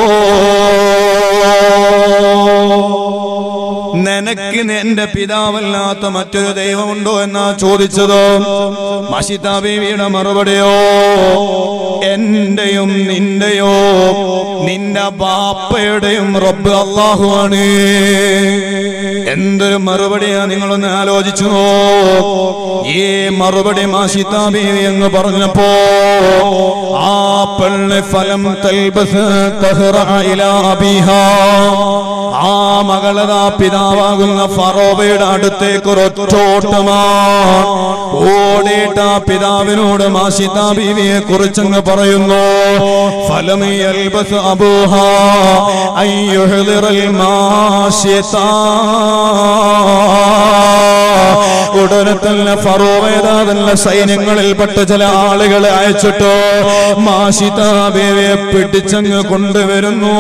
നിനക്ക് എന്റെ പിതാവല്ലാത്ത മറ്റൊരു ദൈവമുണ്ടോ എന്നാ ചോദിച്ചത് മഷിത ബീവിയുടെ മറുപടിയോ എന്റെയും നിന്റെയോ നിന്റെ ബാപ്പയുടെയും റബ്ബ് അള്ളാഹുവാണ് എന്തൊരു മറുപടിയാ നിങ്ങളൊന്ന് ആലോചിച്ചു നോ ഈ മറുപടി മാഷിത ബീവി എന്ന് പറഞ്ഞപ്പോ ആ പെണ്ണ് ഫലം തൽബസ് തഹ്റ ഇലാ അബീഹാ ആ മകളതാ പിതാവാകുന്ന ഫറോബയുടെ അടുത്തേക്ക് ഒരൊറ്റോട്ടമാ ഓടിയിട്ട് ആ പിതാവിനോട് മാഷിത ബീവിയെ കുറിച്ചങ്ങ് പറയുന്നു ഫലമിയൽബസ് അബൂഹ അയ്യുഹ്ദിറൽ മാഷിത ഉടനെ തന്നെ ഫറോവേദാ തന്നെ സൈന്യങ്ങളിൽപ്പെട്ട ചില ആളുകളെ അയച്ചിട്ടോ മാഷിത ബീവിയെ പിടിച്ചങ്ങ് കൊണ്ടുവരുന്നു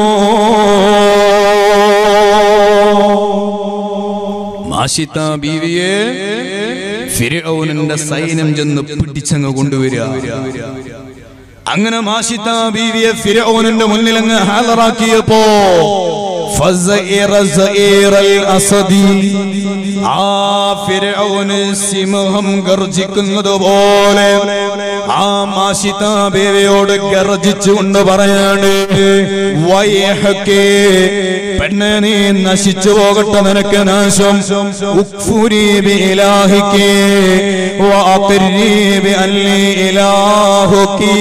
മാഷിത്ത ബീവിയെ ഫിരൗനിന്റെ സൈന്യം ചെന്ന് പിടിച്ചങ്ങ് കൊണ്ടുവരിക അങ്ങനെ മാഷിത്ത ബീവിയെ ഫിരൗനിന്റെ മുന്നിൽ അങ്ങ് ഹാജറാക്കിയപ്പോ ഫസഇറ സഈറൽ അസദി ആ ഫിരൗന് സിംഹം ഗർജിക്കുന്നത് പോലെ ആ മാഷിത ബേവയോട് ഗർജിച്ചുകൊണ്ട് പറയാണ് വയഹക്കേ പെണ്ണെ നീ നശിച്ചു പോകട്ടെ നിനക്ക് നാശം ഉക്ഫുരി ബിഇലാഹിക്കേ വഅഖിരി ബിഅല്ലി ഇലാഹുക്കീ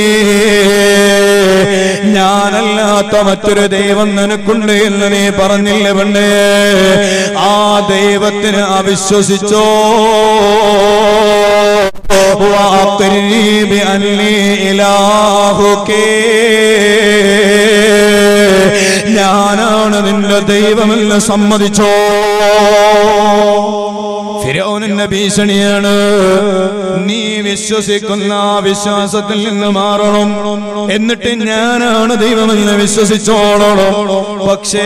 ഞാനല്ലാത്ത മറ്റൊരു ദൈവം നിനക്കുണ്ട് എന്ന് നീ പറഞ്ഞില്ല പെണ്ണേ ആ ദൈവത്തിന് അവിശ്വസിച്ചോ وأقرني بأني إلهك ഞാനാണ് നിന്റെ ദൈവമെന്ന് സമ്മതിച്ചോ ഫിരൗനിന്റെ ഭീഷണിയാണ് നീ വിശ്വസിക്കുന്ന ആ വിശ്വാസത്തിൽ നിന്ന് മാറണം എന്നിട്ട് ഞാനാണ് ദൈവമെന്ന് വിശ്വസിച്ചോളണം പക്ഷേ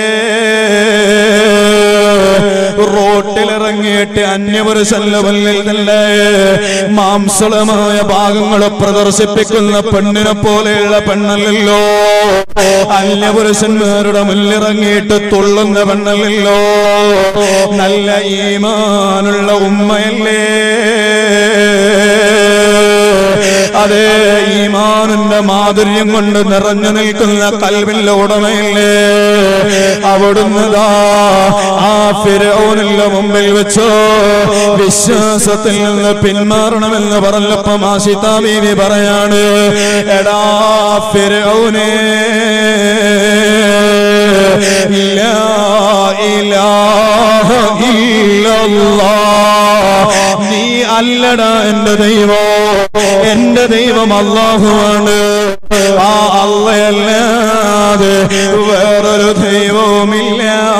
റോട്ടിലിറങ്ങിയിട്ട് അന്യപുരുഷല്ലവല്ലിൽ തന്നെ മാംസളമായ ഭാഗങ്ങൾ പ്രദർശിപ്പിക്കുന്ന പെണ്ണിനെ പോലെയുള്ള പെണ്ണല്ലല്ലോ അന്യപുരുഷന്മാരുടെ മുന്നിലിറങ്ങിയിട്ട് തുള്ളുന്ന പെണ്ണല്ലല്ലോ നല്ല ഈമാനുള്ള ഉമ്മയല്ലേ അതെ ഈമാനിന്റെ മാധുര്യം കൊണ്ട് നിറഞ്ഞു നിൽക്കുന്ന കൽവിന്റെ ഉടമയില്ലേ അവിടുന്ന് ദാ ആ ഫിരോനിന്റെ മുമ്പിൽ വെച്ചോ വിശ്വാസത്തിൽ നിന്ന് പിന്മാറണമെന്ന് പറഞ്ഞപ്പോ മാഷിത ബീവി പറയാണ് എടാ ഫിരോനെ ലാ ഇലാഹ ഇല്ലല്ലാഹ് നീ അല്ലടാ എന്റെ ദൈവം എന്റെ ദൈവം അള്ളാഹുവാണ് ആ അല്ലയല്ലാതെ വേറൊരു ദൈവവുമില്ല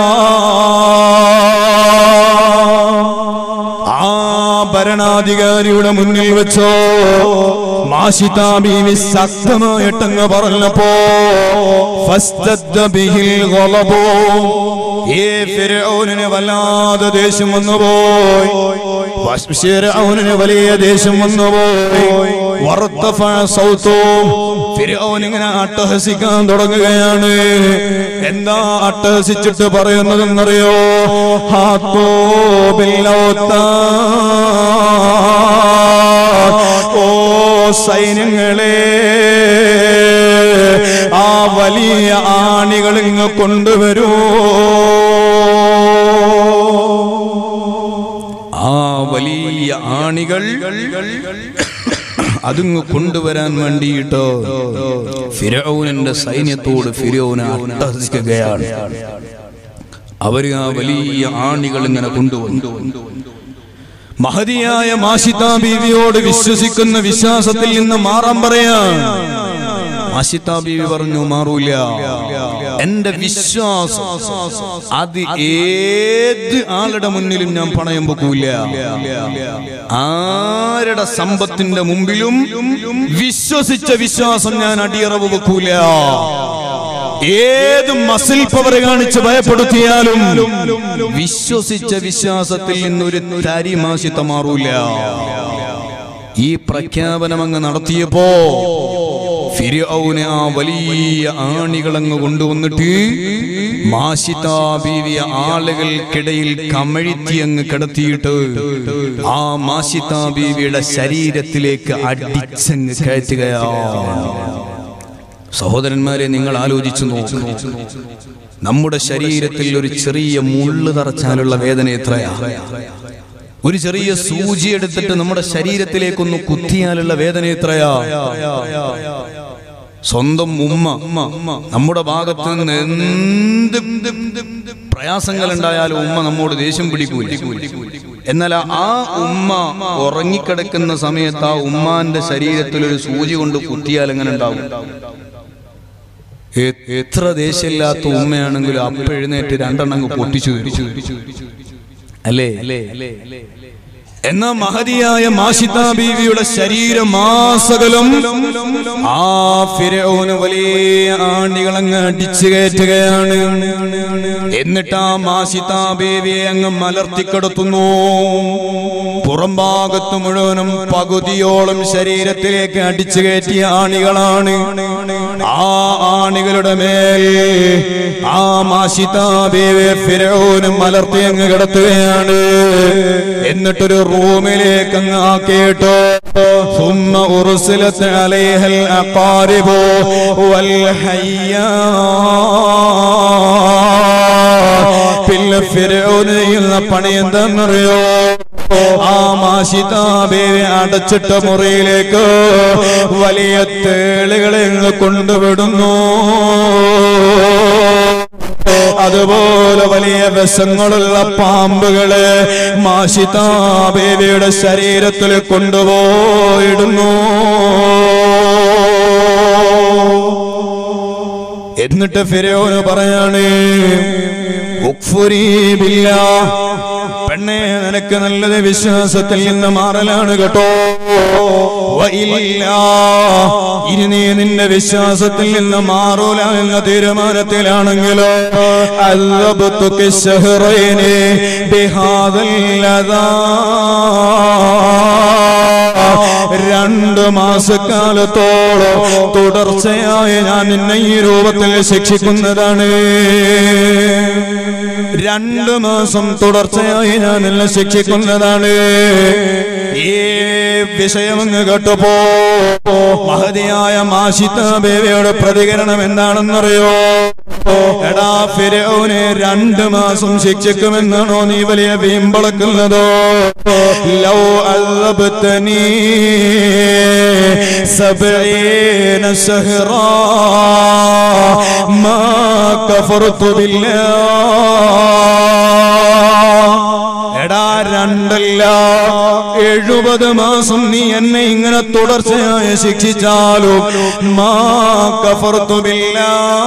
ആ ഭരണാധികാരിയുടെ മുന്നിൽ വെച്ചോ മാഷിത ബീവി ശക്തമായിട്ടങ്ങ് പറഞ്ഞപ്പോ ഫസ്തദ്ദ ബിഹിൽ ഗളബു. ഈ ഫിർഔനിന് വല്ലാതെ ദേഷ്യം വന്നുപോയി ഫിർഔനിന് വലിയ ദേഷ്യം വന്നുപോയി വറുത്തഫ സൗത്തോ ഫിർഔൻ ഇങ്ങനെ അട്ടഹസിക്കാൻ തുടങ്ങുകയാണ് എന്താ അട്ടഹസിച്ചിട്ട് പറയുന്നതെന്നറിയോ ഹാത്തോ ബില്ലൗത്താ ഓ സൈന്യങ്ങളെ ആ വലിയ ആണികൾ ഇങ്ങ് കൊണ്ടുവരൂ ആ വലിയ ആണികൾ അതിങ്ങ് കൊണ്ടുവരാൻ വേണ്ടിയിട്ട് ഫിരൗനിന്റെ സൈന്യത്തോട് ഫിരൗനെ അട്ടഹസിക്കുകയാണ് അവര് ആ വലിയ ആണികൾ ഇങ്ങനെ കൊണ്ടുവന്നു മഹതിയായ മാഷിത ബീവിയോട് വിശ്വസിക്കുന്ന വിശ്വാസത്തിൽ നിന്ന് മാറാൻ പറയാൻ മാഷിത്ത ബീവി പറഞ്ഞു മാറൂല എന്റെ വിശ്വാസം അത് ഏത് ആളുടെ മുന്നിലും ഞാൻ പണയം വെക്കൂല ആരുടെ സമ്പത്തിന്റെ മുമ്പിലും വിശ്വസിച്ച വിശ്വാസം ഞാൻ അടിയറവ് വെക്കൂല ഏത് മസിൽ പവർ കാണിച്ച് ഭയപ്പെടുത്തിയാലും വിശ്വസിച്ച വിശ്വാസത്തിൽ നിന്നൊരു തരിമാശിത്ത മാറൂല ഈ പ്രഖ്യാപനം അങ്ങ് നടത്തിയപ്പോ ഫിർഔന് ആ വലിയ ആണികളങ്ങ് കൊണ്ടുവന്നിട്ട് മാഷിതാ ബീവിയ ആളുകൾക്കിടയിൽ കമഴ്ത്തി അങ്ങ് കിടത്തിയിട്ട് ആ മാഷിതാ ബീവിയുടെ ശരീരത്തിലേക്ക് അടിച്ചങ്ങ് കയറ്റുകയാണ് സഹോദരന്മാരെ നിങ്ങൾ ആലോചിച്ചു നോക്കൂ നമ്മുടെ ശരീരത്തിൽ ഒരു ചെറിയ മുള്ളു തറച്ചാലുള്ള വേദന എത്രയാ ഒരു ചെറിയ സൂചി എടുത്തിട്ട് നമ്മുടെ ശരീരത്തിലേക്കൊന്ന് കുത്തിയാലുള്ള വേദന എത്രയാ സ്വന്തം ഉമ്മ നമ്മുടെ ഭാഗത്ത് നിന്ന് എന്ത് പ്രയാസങ്ങൾ ഉണ്ടായാലും ഉമ്മ നമ്മോട് ദേഷ്യം പിടിക്കൂല എന്നാൽ ആ ഉമ്മ ഉറങ്ങിക്കിടക്കുന്ന സമയത്ത് ആ ഉമ്മാന്റെ ശരീരത്തിൽ ഒരു സൂചി കൊണ്ട് കുത്തിയാൽ എങ്ങനെ ഉണ്ടാവും എ- എത്ര ദേശമില്ലാത്ത ഉമ്മയാണെങ്കിലും അപ്പ എഴുന്നേറ്റ് രണ്ടെണ്ണം അങ്ങ് പൊട്ടിച്ചു തരും. അല്ലേ എന്നാ മഹതിയായ മാഷിത ബീവിയുടെ ശരീരമാസകലം ആ ഫിരൗന് വലിയ ആണ്ടികളങ്ങ് അടിച്ചു കയറ്റുകയാണ് എന്നിട്ട് ആ മാഷിത ബീവിയെ അങ്ങ് മലർത്തിക്കെടുത്തുന്നു പുറംഭാഗത്ത് മുഴുവനും പകുതിയോളം ശരീരത്തിലേക്ക് അടിച്ചു കയറ്റിയ ആണികളാണ് ആ ആണികളുടെ മേൽ ആ മാഷിത ബീവി ഫിരൗന് മലർത്തി അങ്ങ് കിടത്തുകയാണ് എന്നിട്ടൊരു റൂമിലേക്ക് അങ്ങ് ആക്കിയിട്ട് ثم أرسلت عليها الأقارب والحيات പിന്നെ ഫിരൗന് ചെയ്യുന്ന പണി എന്താണെന്നറിയോ ആ മാഷിതാബേവി അടച്ചിട്ട മുറിയിലേക്ക് വലിയ തേളുകളെ അങ്ങ് കൊണ്ടുവിടുന്നു അതുപോലെ വലിയ വിഷങ്ങളുള്ള പാമ്പുകളെ മാഷിതാബേവിയുടെ ശരീരത്തിൽ കൊണ്ടുപോയിടുന്നു എന്നിട്ട് ഫിരോന് പറയാണ് ഉക്ഫുരീ ബില്ലാ. പെണ്ണെ നിനക്ക് നല്ലത് വിശ്വാസത്തിൽ നിന്ന് മാറലാണ് കേട്ടോ വഇല്ല. ഇനി നീ നിന്റെ വിശ്വാസത്തിൽ നിന്ന് മാറൂല എന്ന തീരുമാനത്തിലാണെങ്കിലോ അല്ലബത്തുക്ക് ശഹ്റൈനി ബിഹാദൽ അദാ. രണ്ട് മാസക്കാലത്തോളം തുടർച്ചയായി ഞാൻ നിന്നെ ഈ രൂപത്തിൽ ശിക്ഷിക്കുന്നതാണ് രണ്ട് മാസം തുടർച്ചയായി ഞാൻ നിന്നെ ശിക്ഷിക്കുന്നതാണ് ഈ വിഷയമങ്ങ് കേട്ടപ്പോ മഹതിയായ മാഷിത്ത ബേബിയുടെ പ്രതികരണം എന്താണെന്നറിയോ എടാ ഫിരൗനെ രണ്ട് മാസം ശിക്ഷിക്കുമെന്നാണോ നീ വലിയ വീമ്പളക്കുന്നതോ ലൗ അല്ലബത്തനീ സബഈന ശഹ്റാ മാ കഫർതു ബില്ലാ എടാ രണ്ടല്ല എഴുപത് മാസം നീ എന്നെ ഇങ്ങനെ തുടർച്ചയായി ശിക്ഷിച്ചാലും മാ കഫർതു ബില്ലാ.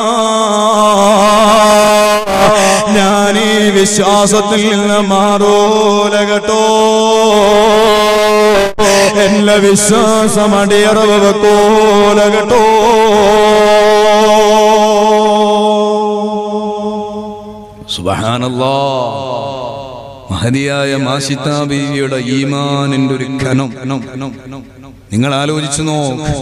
ഞാൻ ഈ വിശ്വാസത്തിൽ നിന്ന് മാറൂല കേട്ടോ എന്റെ വിശ്വാസം അടിയറവ് വെക്കോല കേട്ടോ സുബ്ഹാനല്ലാ മഹതിയായ മാഷിത്ത ബീവിയുടെ ഈമാനിന്റെ ഒരു ഖനം നിങ്ങൾ ആലോചിച്ചു നോ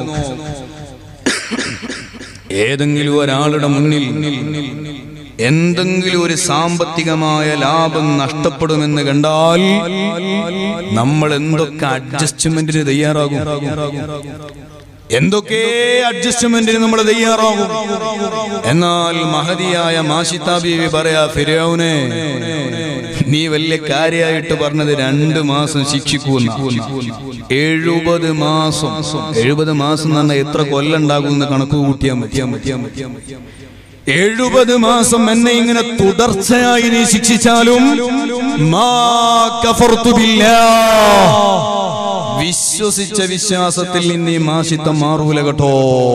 ഏതെങ്കിലും ഒരാളുടെ മുന്നിൽ എന്തെങ്കിലും ഒരു സാമ്പത്തികമായ ലാഭം നഷ്ടപ്പെടുമെന്ന് കണ്ടാൽ നമ്മൾ എന്തൊക്കെ അഡ്ജസ്റ്റ്മെന്റിന് തയ്യാറാകും എന്തൊക്കെ അഡ്ജസ്റ്റ്മെന്റിന് നമ്മൾ തയ്യാറാകും എന്നാൽ മഹതിയായ മാഷിത്ത ബീവി പറയാ ഫിരൗനെ നീ വലിയ കാര്യമായിട്ട് പറഞ്ഞത് രണ്ട് മാസം ശിക്ഷിക്കൂന്ന എഴുപത് മാസം എഴുപത് മാസം എന്ന് പറഞ്ഞാൽ എത്ര കൊല്ലം ഉണ്ടാകും എന്ന് കണക്ക് കൂട്ടിയാൽ മതി എഴുപത് മാസം എന്നെ ഇങ്ങനെ തുടർച്ചയായി നീ ശിക്ഷിച്ചാലും മാ കഫർതു ബില്ലാഹ്. വിശ്വസിച്ച വിശ്വാസത്തിൽ നിന്ന് ഈ മാഷിത്തം മാറൂല കേട്ടോ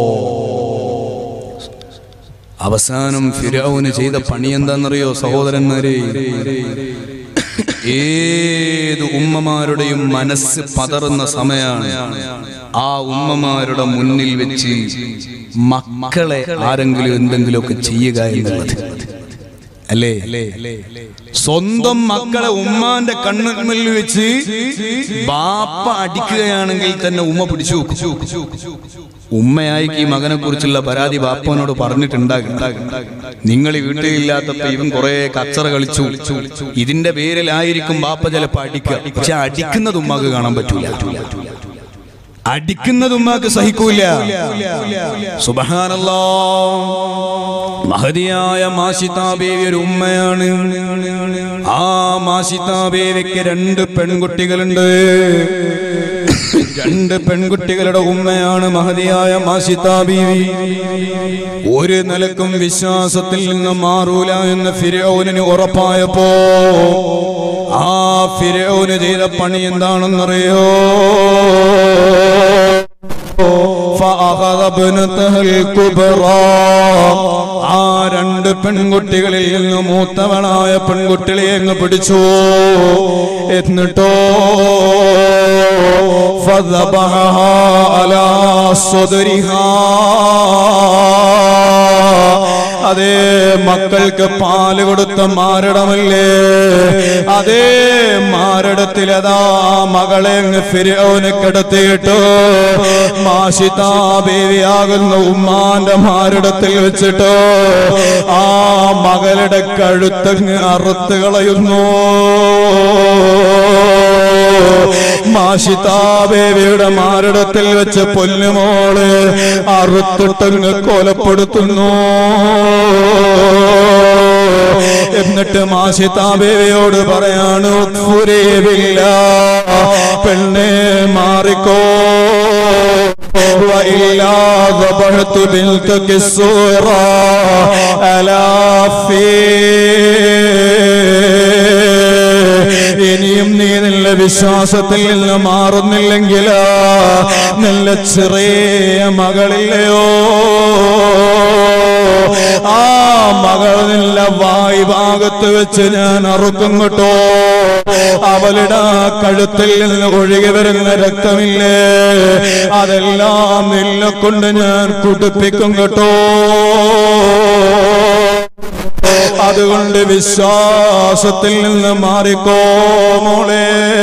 അവസാനം ഫിരാവുന് ചെയ്ത പണി എന്താണെന്നറിയോ സഹോദരന്മാരെ ഏത് ഉമ്മമാരുടെയും മനസ്സ് പതറുന്ന സമയമാണ് ആ ഉമ്മമാരുടെ മുന്നിൽ വെച്ച് മക്കളെ ആരെങ്കിലും എന്തെങ്കിലുമൊക്കെ ചെയ്യുക എന്നുള്ളത് അല്ലേ സ്വന്തം മക്കളെ ഉമ്മാന്റെ കണ്ണുമ്മിൽ വെച്ച് ബാപ്പ അടിക്കുകയാണെങ്കിൽ തന്നെ ഉമ്മ പിടിച്ചു വെക്കും. ഉമ്മയായിക്ക് ഈ മകനെ കുറിച്ചുള്ള പരാതി ബാപ്പനോട് പറഞ്ഞിട്ടുണ്ടാകും നിങ്ങൾ ഈ വീട്ടിലില്ലാത്തപ്പോ ഇവൻ കുറെ കച്ചറ കളിച്ചു ഇതിന്റെ പേരിലായിരിക്കും ബാപ്പ ചിലപ്പോ അടിക്കുക പക്ഷെ അടിക്കുന്നത് ഉമ്മാക്ക് കാണാൻ പറ്റൂല അടിക്കുന്നത് ഉമ്മാക്ക് സഹിക്കൂല സുബഹാനല്ലാ മഹതിയായ മാഷിതാ ബേബി ഒരു ഉമ്മയാണ് ആ മാഷിതാ ബേബിക്ക് രണ്ട് പെൺകുട്ടികളുണ്ട് രണ്ട് പെൺകുട്ടികളുടെ ഉമ്മയാണ് മഹതിയായ മാഷിതാ ബീവി ഒരു നിലക്കും വിശ്വാസത്തിൽ നിന്ന് മാറൂല എന്ന് ഫിരോനിന് ഉറപ്പായപ്പോ ആ ഫിരോന് ചെയ്ത പണി എന്താണെന്നറിയോ فأخذ ابنتها الكبرى ആ രണ്ട് പെൺകുട്ടികളിൽ നിന്ന് മൂത്തവളായ പെൺകുട്ടികളെ അങ്ങ് പിടിച്ചു എന്നിട്ടോ فذبحها على صدرها അതേ മക്കൾക്ക് പാല് കൊടുത്ത മാരടമല്ലേ അതേ മാരടത്തിലതാ മകളെ അങ്ങ് ഫിരോന് കിടത്തിയിട്ട് മാഷിതാ ബേവിയാകുന്ന ഉമ്മാന്റെ മാരടത്തിൽ വെച്ചിട്ട് ആ മകളുടെ കഴുത്തങ്ങ് അറുത്ത് കളയുന്നു മാഷിതാ ബേബിയുടെ മാരടത്തിൽ വെച്ച് പൊന്നുമോള് അറുത്തിട്ടങ്ങ് കൊലപ്പെടുത്തുന്നു എന്നിട്ട് മാഷിതാ ബേബിയോട് പറയാണ് ഉത്ഫുരേവില്ല പെണ്ണെ മാറിക്കോ وإلا ذبحت بنتك الصورة ألا ഇനിയും നീ നല്ല വിശ്വാസത്തിൽ നിന്ന് മാറുന്നില്ലെങ്കിൽ നല്ല ചെറിയ മകളില്ലയോ ആ മകൾ നില്ല വായ് ഭാഗത്ത് വെച്ച് ഞാൻ അറുക്കും കേട്ടോ അവളുടെ ആ കഴുത്തിൽ നിന്ന് ഒഴുകി വരുന്ന രക്തമില്ലേ അതെല്ലാം നിന്നെ കൊണ്ട് ഞാൻ കുടിപ്പിക്കും കേട്ടോ അതുകൊണ്ട് വിശ്വാസത്തിൽ നിന്ന് മാറിക്കോ മോളെ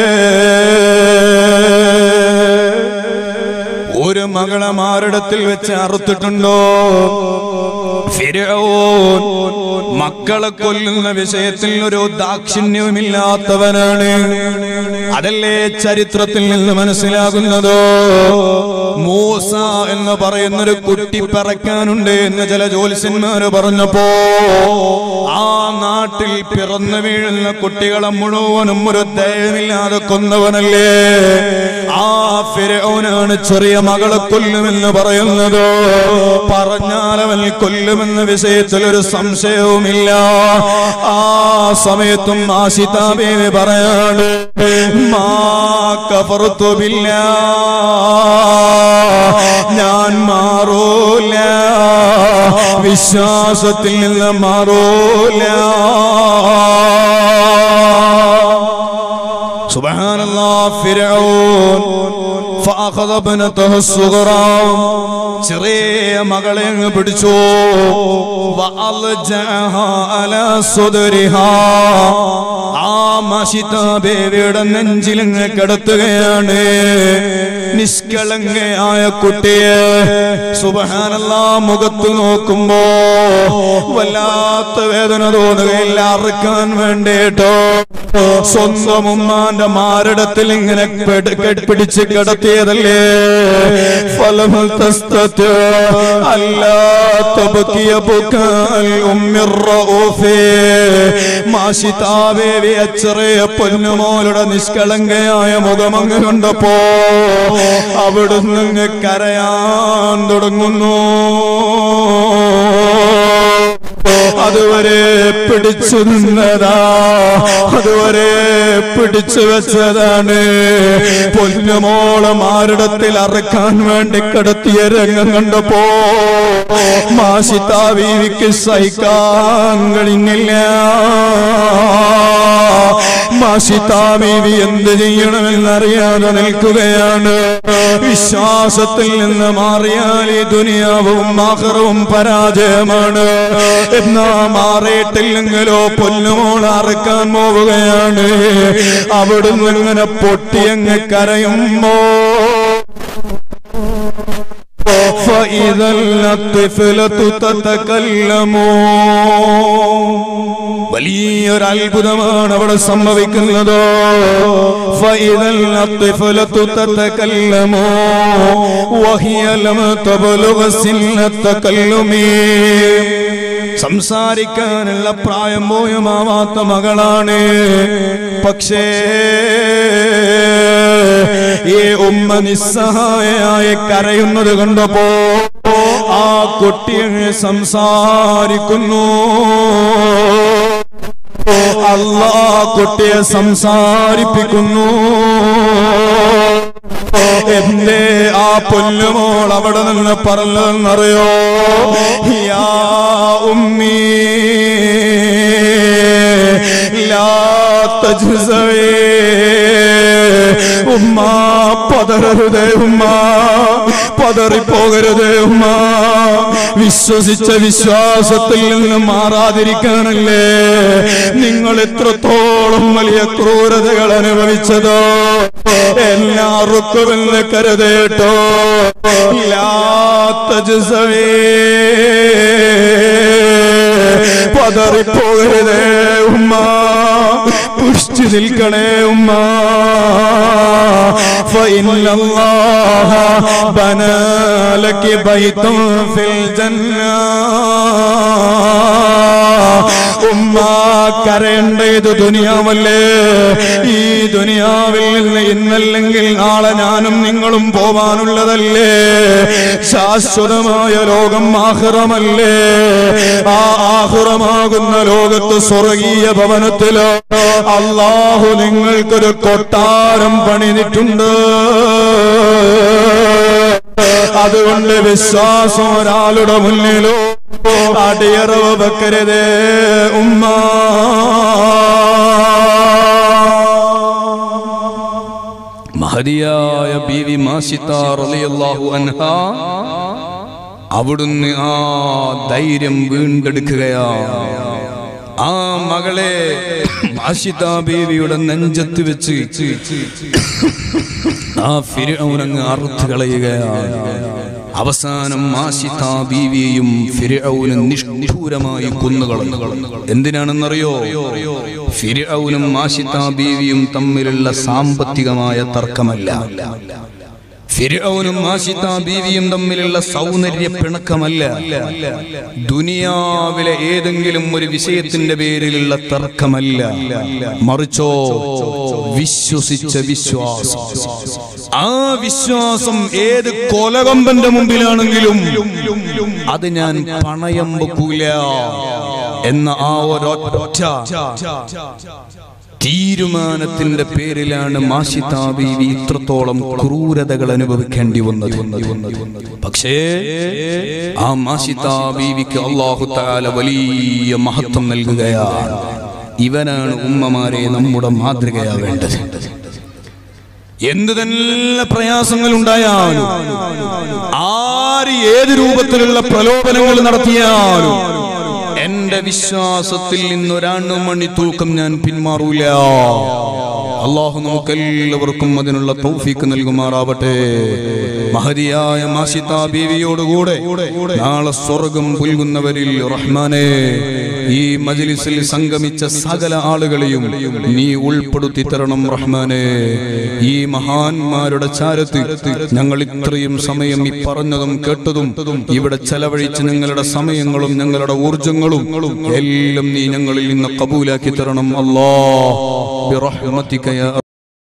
ഒരു മകളെ മാറിടത്തിൽ വെച്ച് അറുത്തിട്ടുണ്ടോ ഫിരഔൻ മക്കളെ കൊല്ലുന്ന വിഷയത്തിൽ ഒരു ദാക്ഷിണ്യവുമില്ലാത്തവനാണ് അതല്ലേ ചരിത്രത്തിൽ നിന്ന് മനസ്സിലാകുന്നതോ മൂസ എന്ന് പറയുന്ന ഒരു കുട്ടി പിറക്കാനുണ്ട് എന്ന് ചില ജ്യോത്സ്യന്മാര് പറഞ്ഞപ്പോ ആ നാട്ടിൽ പിറന്നു വീഴുന്ന കുട്ടികളെ മുഴുവനും ഒരു ദയമില്ലാതെ കൊന്നവനല്ലേ ആ ഫിരൗനാണ് ചെറിയ മകളെ കൊല്ലുമെന്ന് പറയുന്നത് പറഞ്ഞാൽ അവൻ കൊല്ലുമെന്ന വിഷയത്തിൽ ഒരു സംശയവുമില്ല ആ സമയത്തും ആശിതാബേവി പറയാണ് മാ കഫറുത്തു ബില്ലാ ഞാൻ മാറൂല വിശ്വാസത്തിൽ നിന്ന് മാറൂല سبحان الله فرعون فأخذ ابنته الصغرى ചെറിയ മകളെ അങ്ങ് പിടിച്ചു وألجأها على صدرها ആ മഷിത ബേബിയുടെ നെഞ്ചിലങ്ങ് കിടത്തുകയാണ് നിഷ്കളങ്കയായ കുട്ടിയെ സുബഹാനല്ല മുഖത്ത് നോക്കുമ്പോ വല്ലാത്ത വേദന തോന്നുകയില്ല അറുക്കാൻ വേണ്ടിട്ടോ സ്വന്തം ഉമ്മാന്റെ മാരടത്തിൽ ഇങ്ങനെ പെട്- കെ- പിടിച്ച് കിടത്തിയതല്ലേ ഫലമൽ തസ്തത്ത് അല്ലാത്ത ബക്കിയ ബുക്കാൽ ഉമ്മിർ റഊഫേ മാഷിതാവേവി അച്ചറിയ പൊന്നുമോളുടെ നിഷ്കളങ്കയായ മുഖമങ്ങ് കണ്ടപ്പോ അവിടുന്ന് അങ്ങ് കരയാൻ തുടങ്ങുന്നു അതുവരെ പിടിച്ചു നിന്നതാ അതുവരെ പിടിച്ചു വെച്ചതാണ് പൊന്നുമോളെ മാരിടത്തിൽ അറക്കാൻ വേണ്ടി കിടത്തിയ രംഗം കണ്ടപ്പോ മാഷിത്താവീവിക്ക് സഹിക്കാൻ കഴിഞ്ഞില്ല മാഷിത്താവീവി എന്ത് ചെയ്യണമെന്നറിയാതെ നിൽക്കുകയാണ് വിശ്വാസത്തിൽ നിന്ന് മാറിയാൽ ഈ ദുനിയാവും ആഹ്റവും പരാജയമാണ് എന്നാ മാറിയിട്ടില്ലെങ്കിലോ പൊന്നുമോൾ അറുക്കാൻ പോവുകയാണ് അവിടുന്ന് ഇങ്ങനെ പൊട്ടിയങ്ങ് കരയുമ്പോ فإذا الطفلة تتكلم വലിയൊരു അത്ഭുതമാണ് അവിടെ സംഭവിക്കുന്നത് فإذا الطفلة تتكلم وهي لم تبلغ سن التكلم സംസാരിക്കാനുള്ള പ്രായം പോയുമാവാത്ത മകളാണ് പക്ഷേ ഈ ഉമ്മ നിസ്സഹായയായി കരയുന്നത് കണ്ടപ്പോ ആ കുട്ടിയെ സംസാരിക്കുന്നു അല്ലാ കുട്ടിയെ സംസാരിപ്പിക്കുന്നു എന്റെ ആ പൊന്നുമോൾ അവിടെ നിന്ന് പറഞ്ഞതെന്നറിയോ യാ ഉമ്മീ ലാ തജ്സവേ ഉമ്മ പതറരുതേ ഉമ്മ പതറിപ്പോകരുതേ ഉമ്മ വിശ്വസിച്ച വിശ്വാസത്തിൽ നിന്ന് മാറാതിരിക്കാനല്ലേ നിങ്ങൾ എത്രത്തോളം വലിയ ക്രൂരതകൾ അനുഭവിച്ചതോ എല്ലാവർക്കുമെന്ന് കരുതേട്ടോ ലാത്തജസവേ പതറിപ്പോകരുതേ ഉമ്മ പുഷ്ടി നിൽക്കണേ ഉമ്മ فإن الله بنى لك بيتا في الجنة ഉമ്മ കരയേണ്ട ഇത് ദുനിയാവല്ലേ ഈ ദുനിയാവിൽ നിന്ന് ഇന്നല്ലെങ്കിൽ നാളെ ഞാനും നിങ്ങളും പോവാനുള്ളതല്ലേ ശാശ്വതമായ ലോകം ആഹ്റമല്ലേ ആ ആഹ്റമാകുന്ന ലോകത്ത് സ്വർഗീയ ഭവനത്തിലോ അള്ളാഹു നിങ്ങൾക്കൊരു കൊട്ടാരം പണിതിട്ടുണ്ട് അതുകൊണ്ട് വിശ്വാസം ഒരാളുടെ മുന്നിലോ അടിയറവ് വെക്കരുതേ ഉമ്മ മഹതിയായ ബീവി മാസിത്ത റളിയല്ലാഹു അൻഹ അവിടുന്ന് ആ ധൈര്യം വീണ്ടെടുക്കുകയാണ് ആ മകളെ മാഷിത ബീവിയുടെ നെഞ്ചത്ത് വെച്ച് ആ ഫിരൗനങ്ങ് അറുത്ത് കളയുകയാണ് അവസാനം മാഷിത ബീവിയെയും ഫിരൗനും നിഷ്ഠൂരമായി കൊന്നുകളഞ്ഞു എന്തിനാണെന്നറിയോ ഫിരൗനും മാഷിത ബീവിയും തമ്മിലുള്ള സാമ്പത്തികമായ തർക്കമല്ല ഫിരൗനും മാഷിത ബീവിയും തമ്മിലുള്ള സൗന്ദര്യ പിണക്കമല്ല ദുനിയാവിലെ ഏതെങ്കിലും ഒരു വിഷയത്തിന്റെ പേരിലുള്ള തർക്കമല്ല മറിച്ചോ വിശ്വസിച്ച വിശ്വാസം ആ വിശ്വാസം ഏത് കൊലകമ്പന്റെ മുമ്പിലാണെങ്കിലും അത് ഞാൻ പണയം വെക്കൂല എന്ന ആ ഒരൊറ്റ തീരുമാനത്തിന്റെ പേരിലാണ് മാഷിത ബീവി ഇത്രത്തോളം ക്രൂരതകൾ അനുഭവിക്കേണ്ടി വന്നത് പക്ഷേ ആ മാഷിത ബീവിക്ക് അള്ളാഹു താല വലിയ മഹത്വം നൽകുകയാണ് ഇവനാണ് ഉമ്മമാരെ നമ്മുടെ മാതൃകയാവേണ്ടത് എന്തു തന്നെ പ്രയാസങ്ങൾ ഉണ്ടായാലും ആര് ഏത് രൂപത്തിലുള്ള പ്രലോഭനങ്ങൾ നടത്തിയാലും എന്റെ വിശ്വാസത്തിൽ നിന്നൊരണുമണി തൂക്കം ഞാൻ പിന്മാറൂല അള്ളാഹു നമുക്ക് എല്ലാവർക്കും അതിനുള്ള തൗഫീക്ക് നൽകുമാറാവട്ടെ മഹതിയായ മാസിത ബീവിയോടുകൂടെ നാളെ സ്വർഗം പുൽകുന്നവരിൽ റഹ്മാനെ ഈ മജ്ലിസിൽ സംഗമിച്ച സകല ആളുകളെയും നീ ഉൾപ്പെടുത്തി തരണം റഹ്മാനെ ഈ മഹാന്മാരുടെ ചാരത്ത് ഞങ്ങൾ ഇത്രയും സമയം ഈ പറഞ്ഞതും കേട്ടതും ഇവിടെ ചെലവഴിച്ച് ഞങ്ങളുടെ സമയങ്ങളും ഞങ്ങളുടെ ഊർജങ്ങളും എല്ലാം നീ ഞങ്ങളിൽ നിന്ന് കബൂലാക്കി തരണം അല്ലാ ബിറഹ്മതിക യാ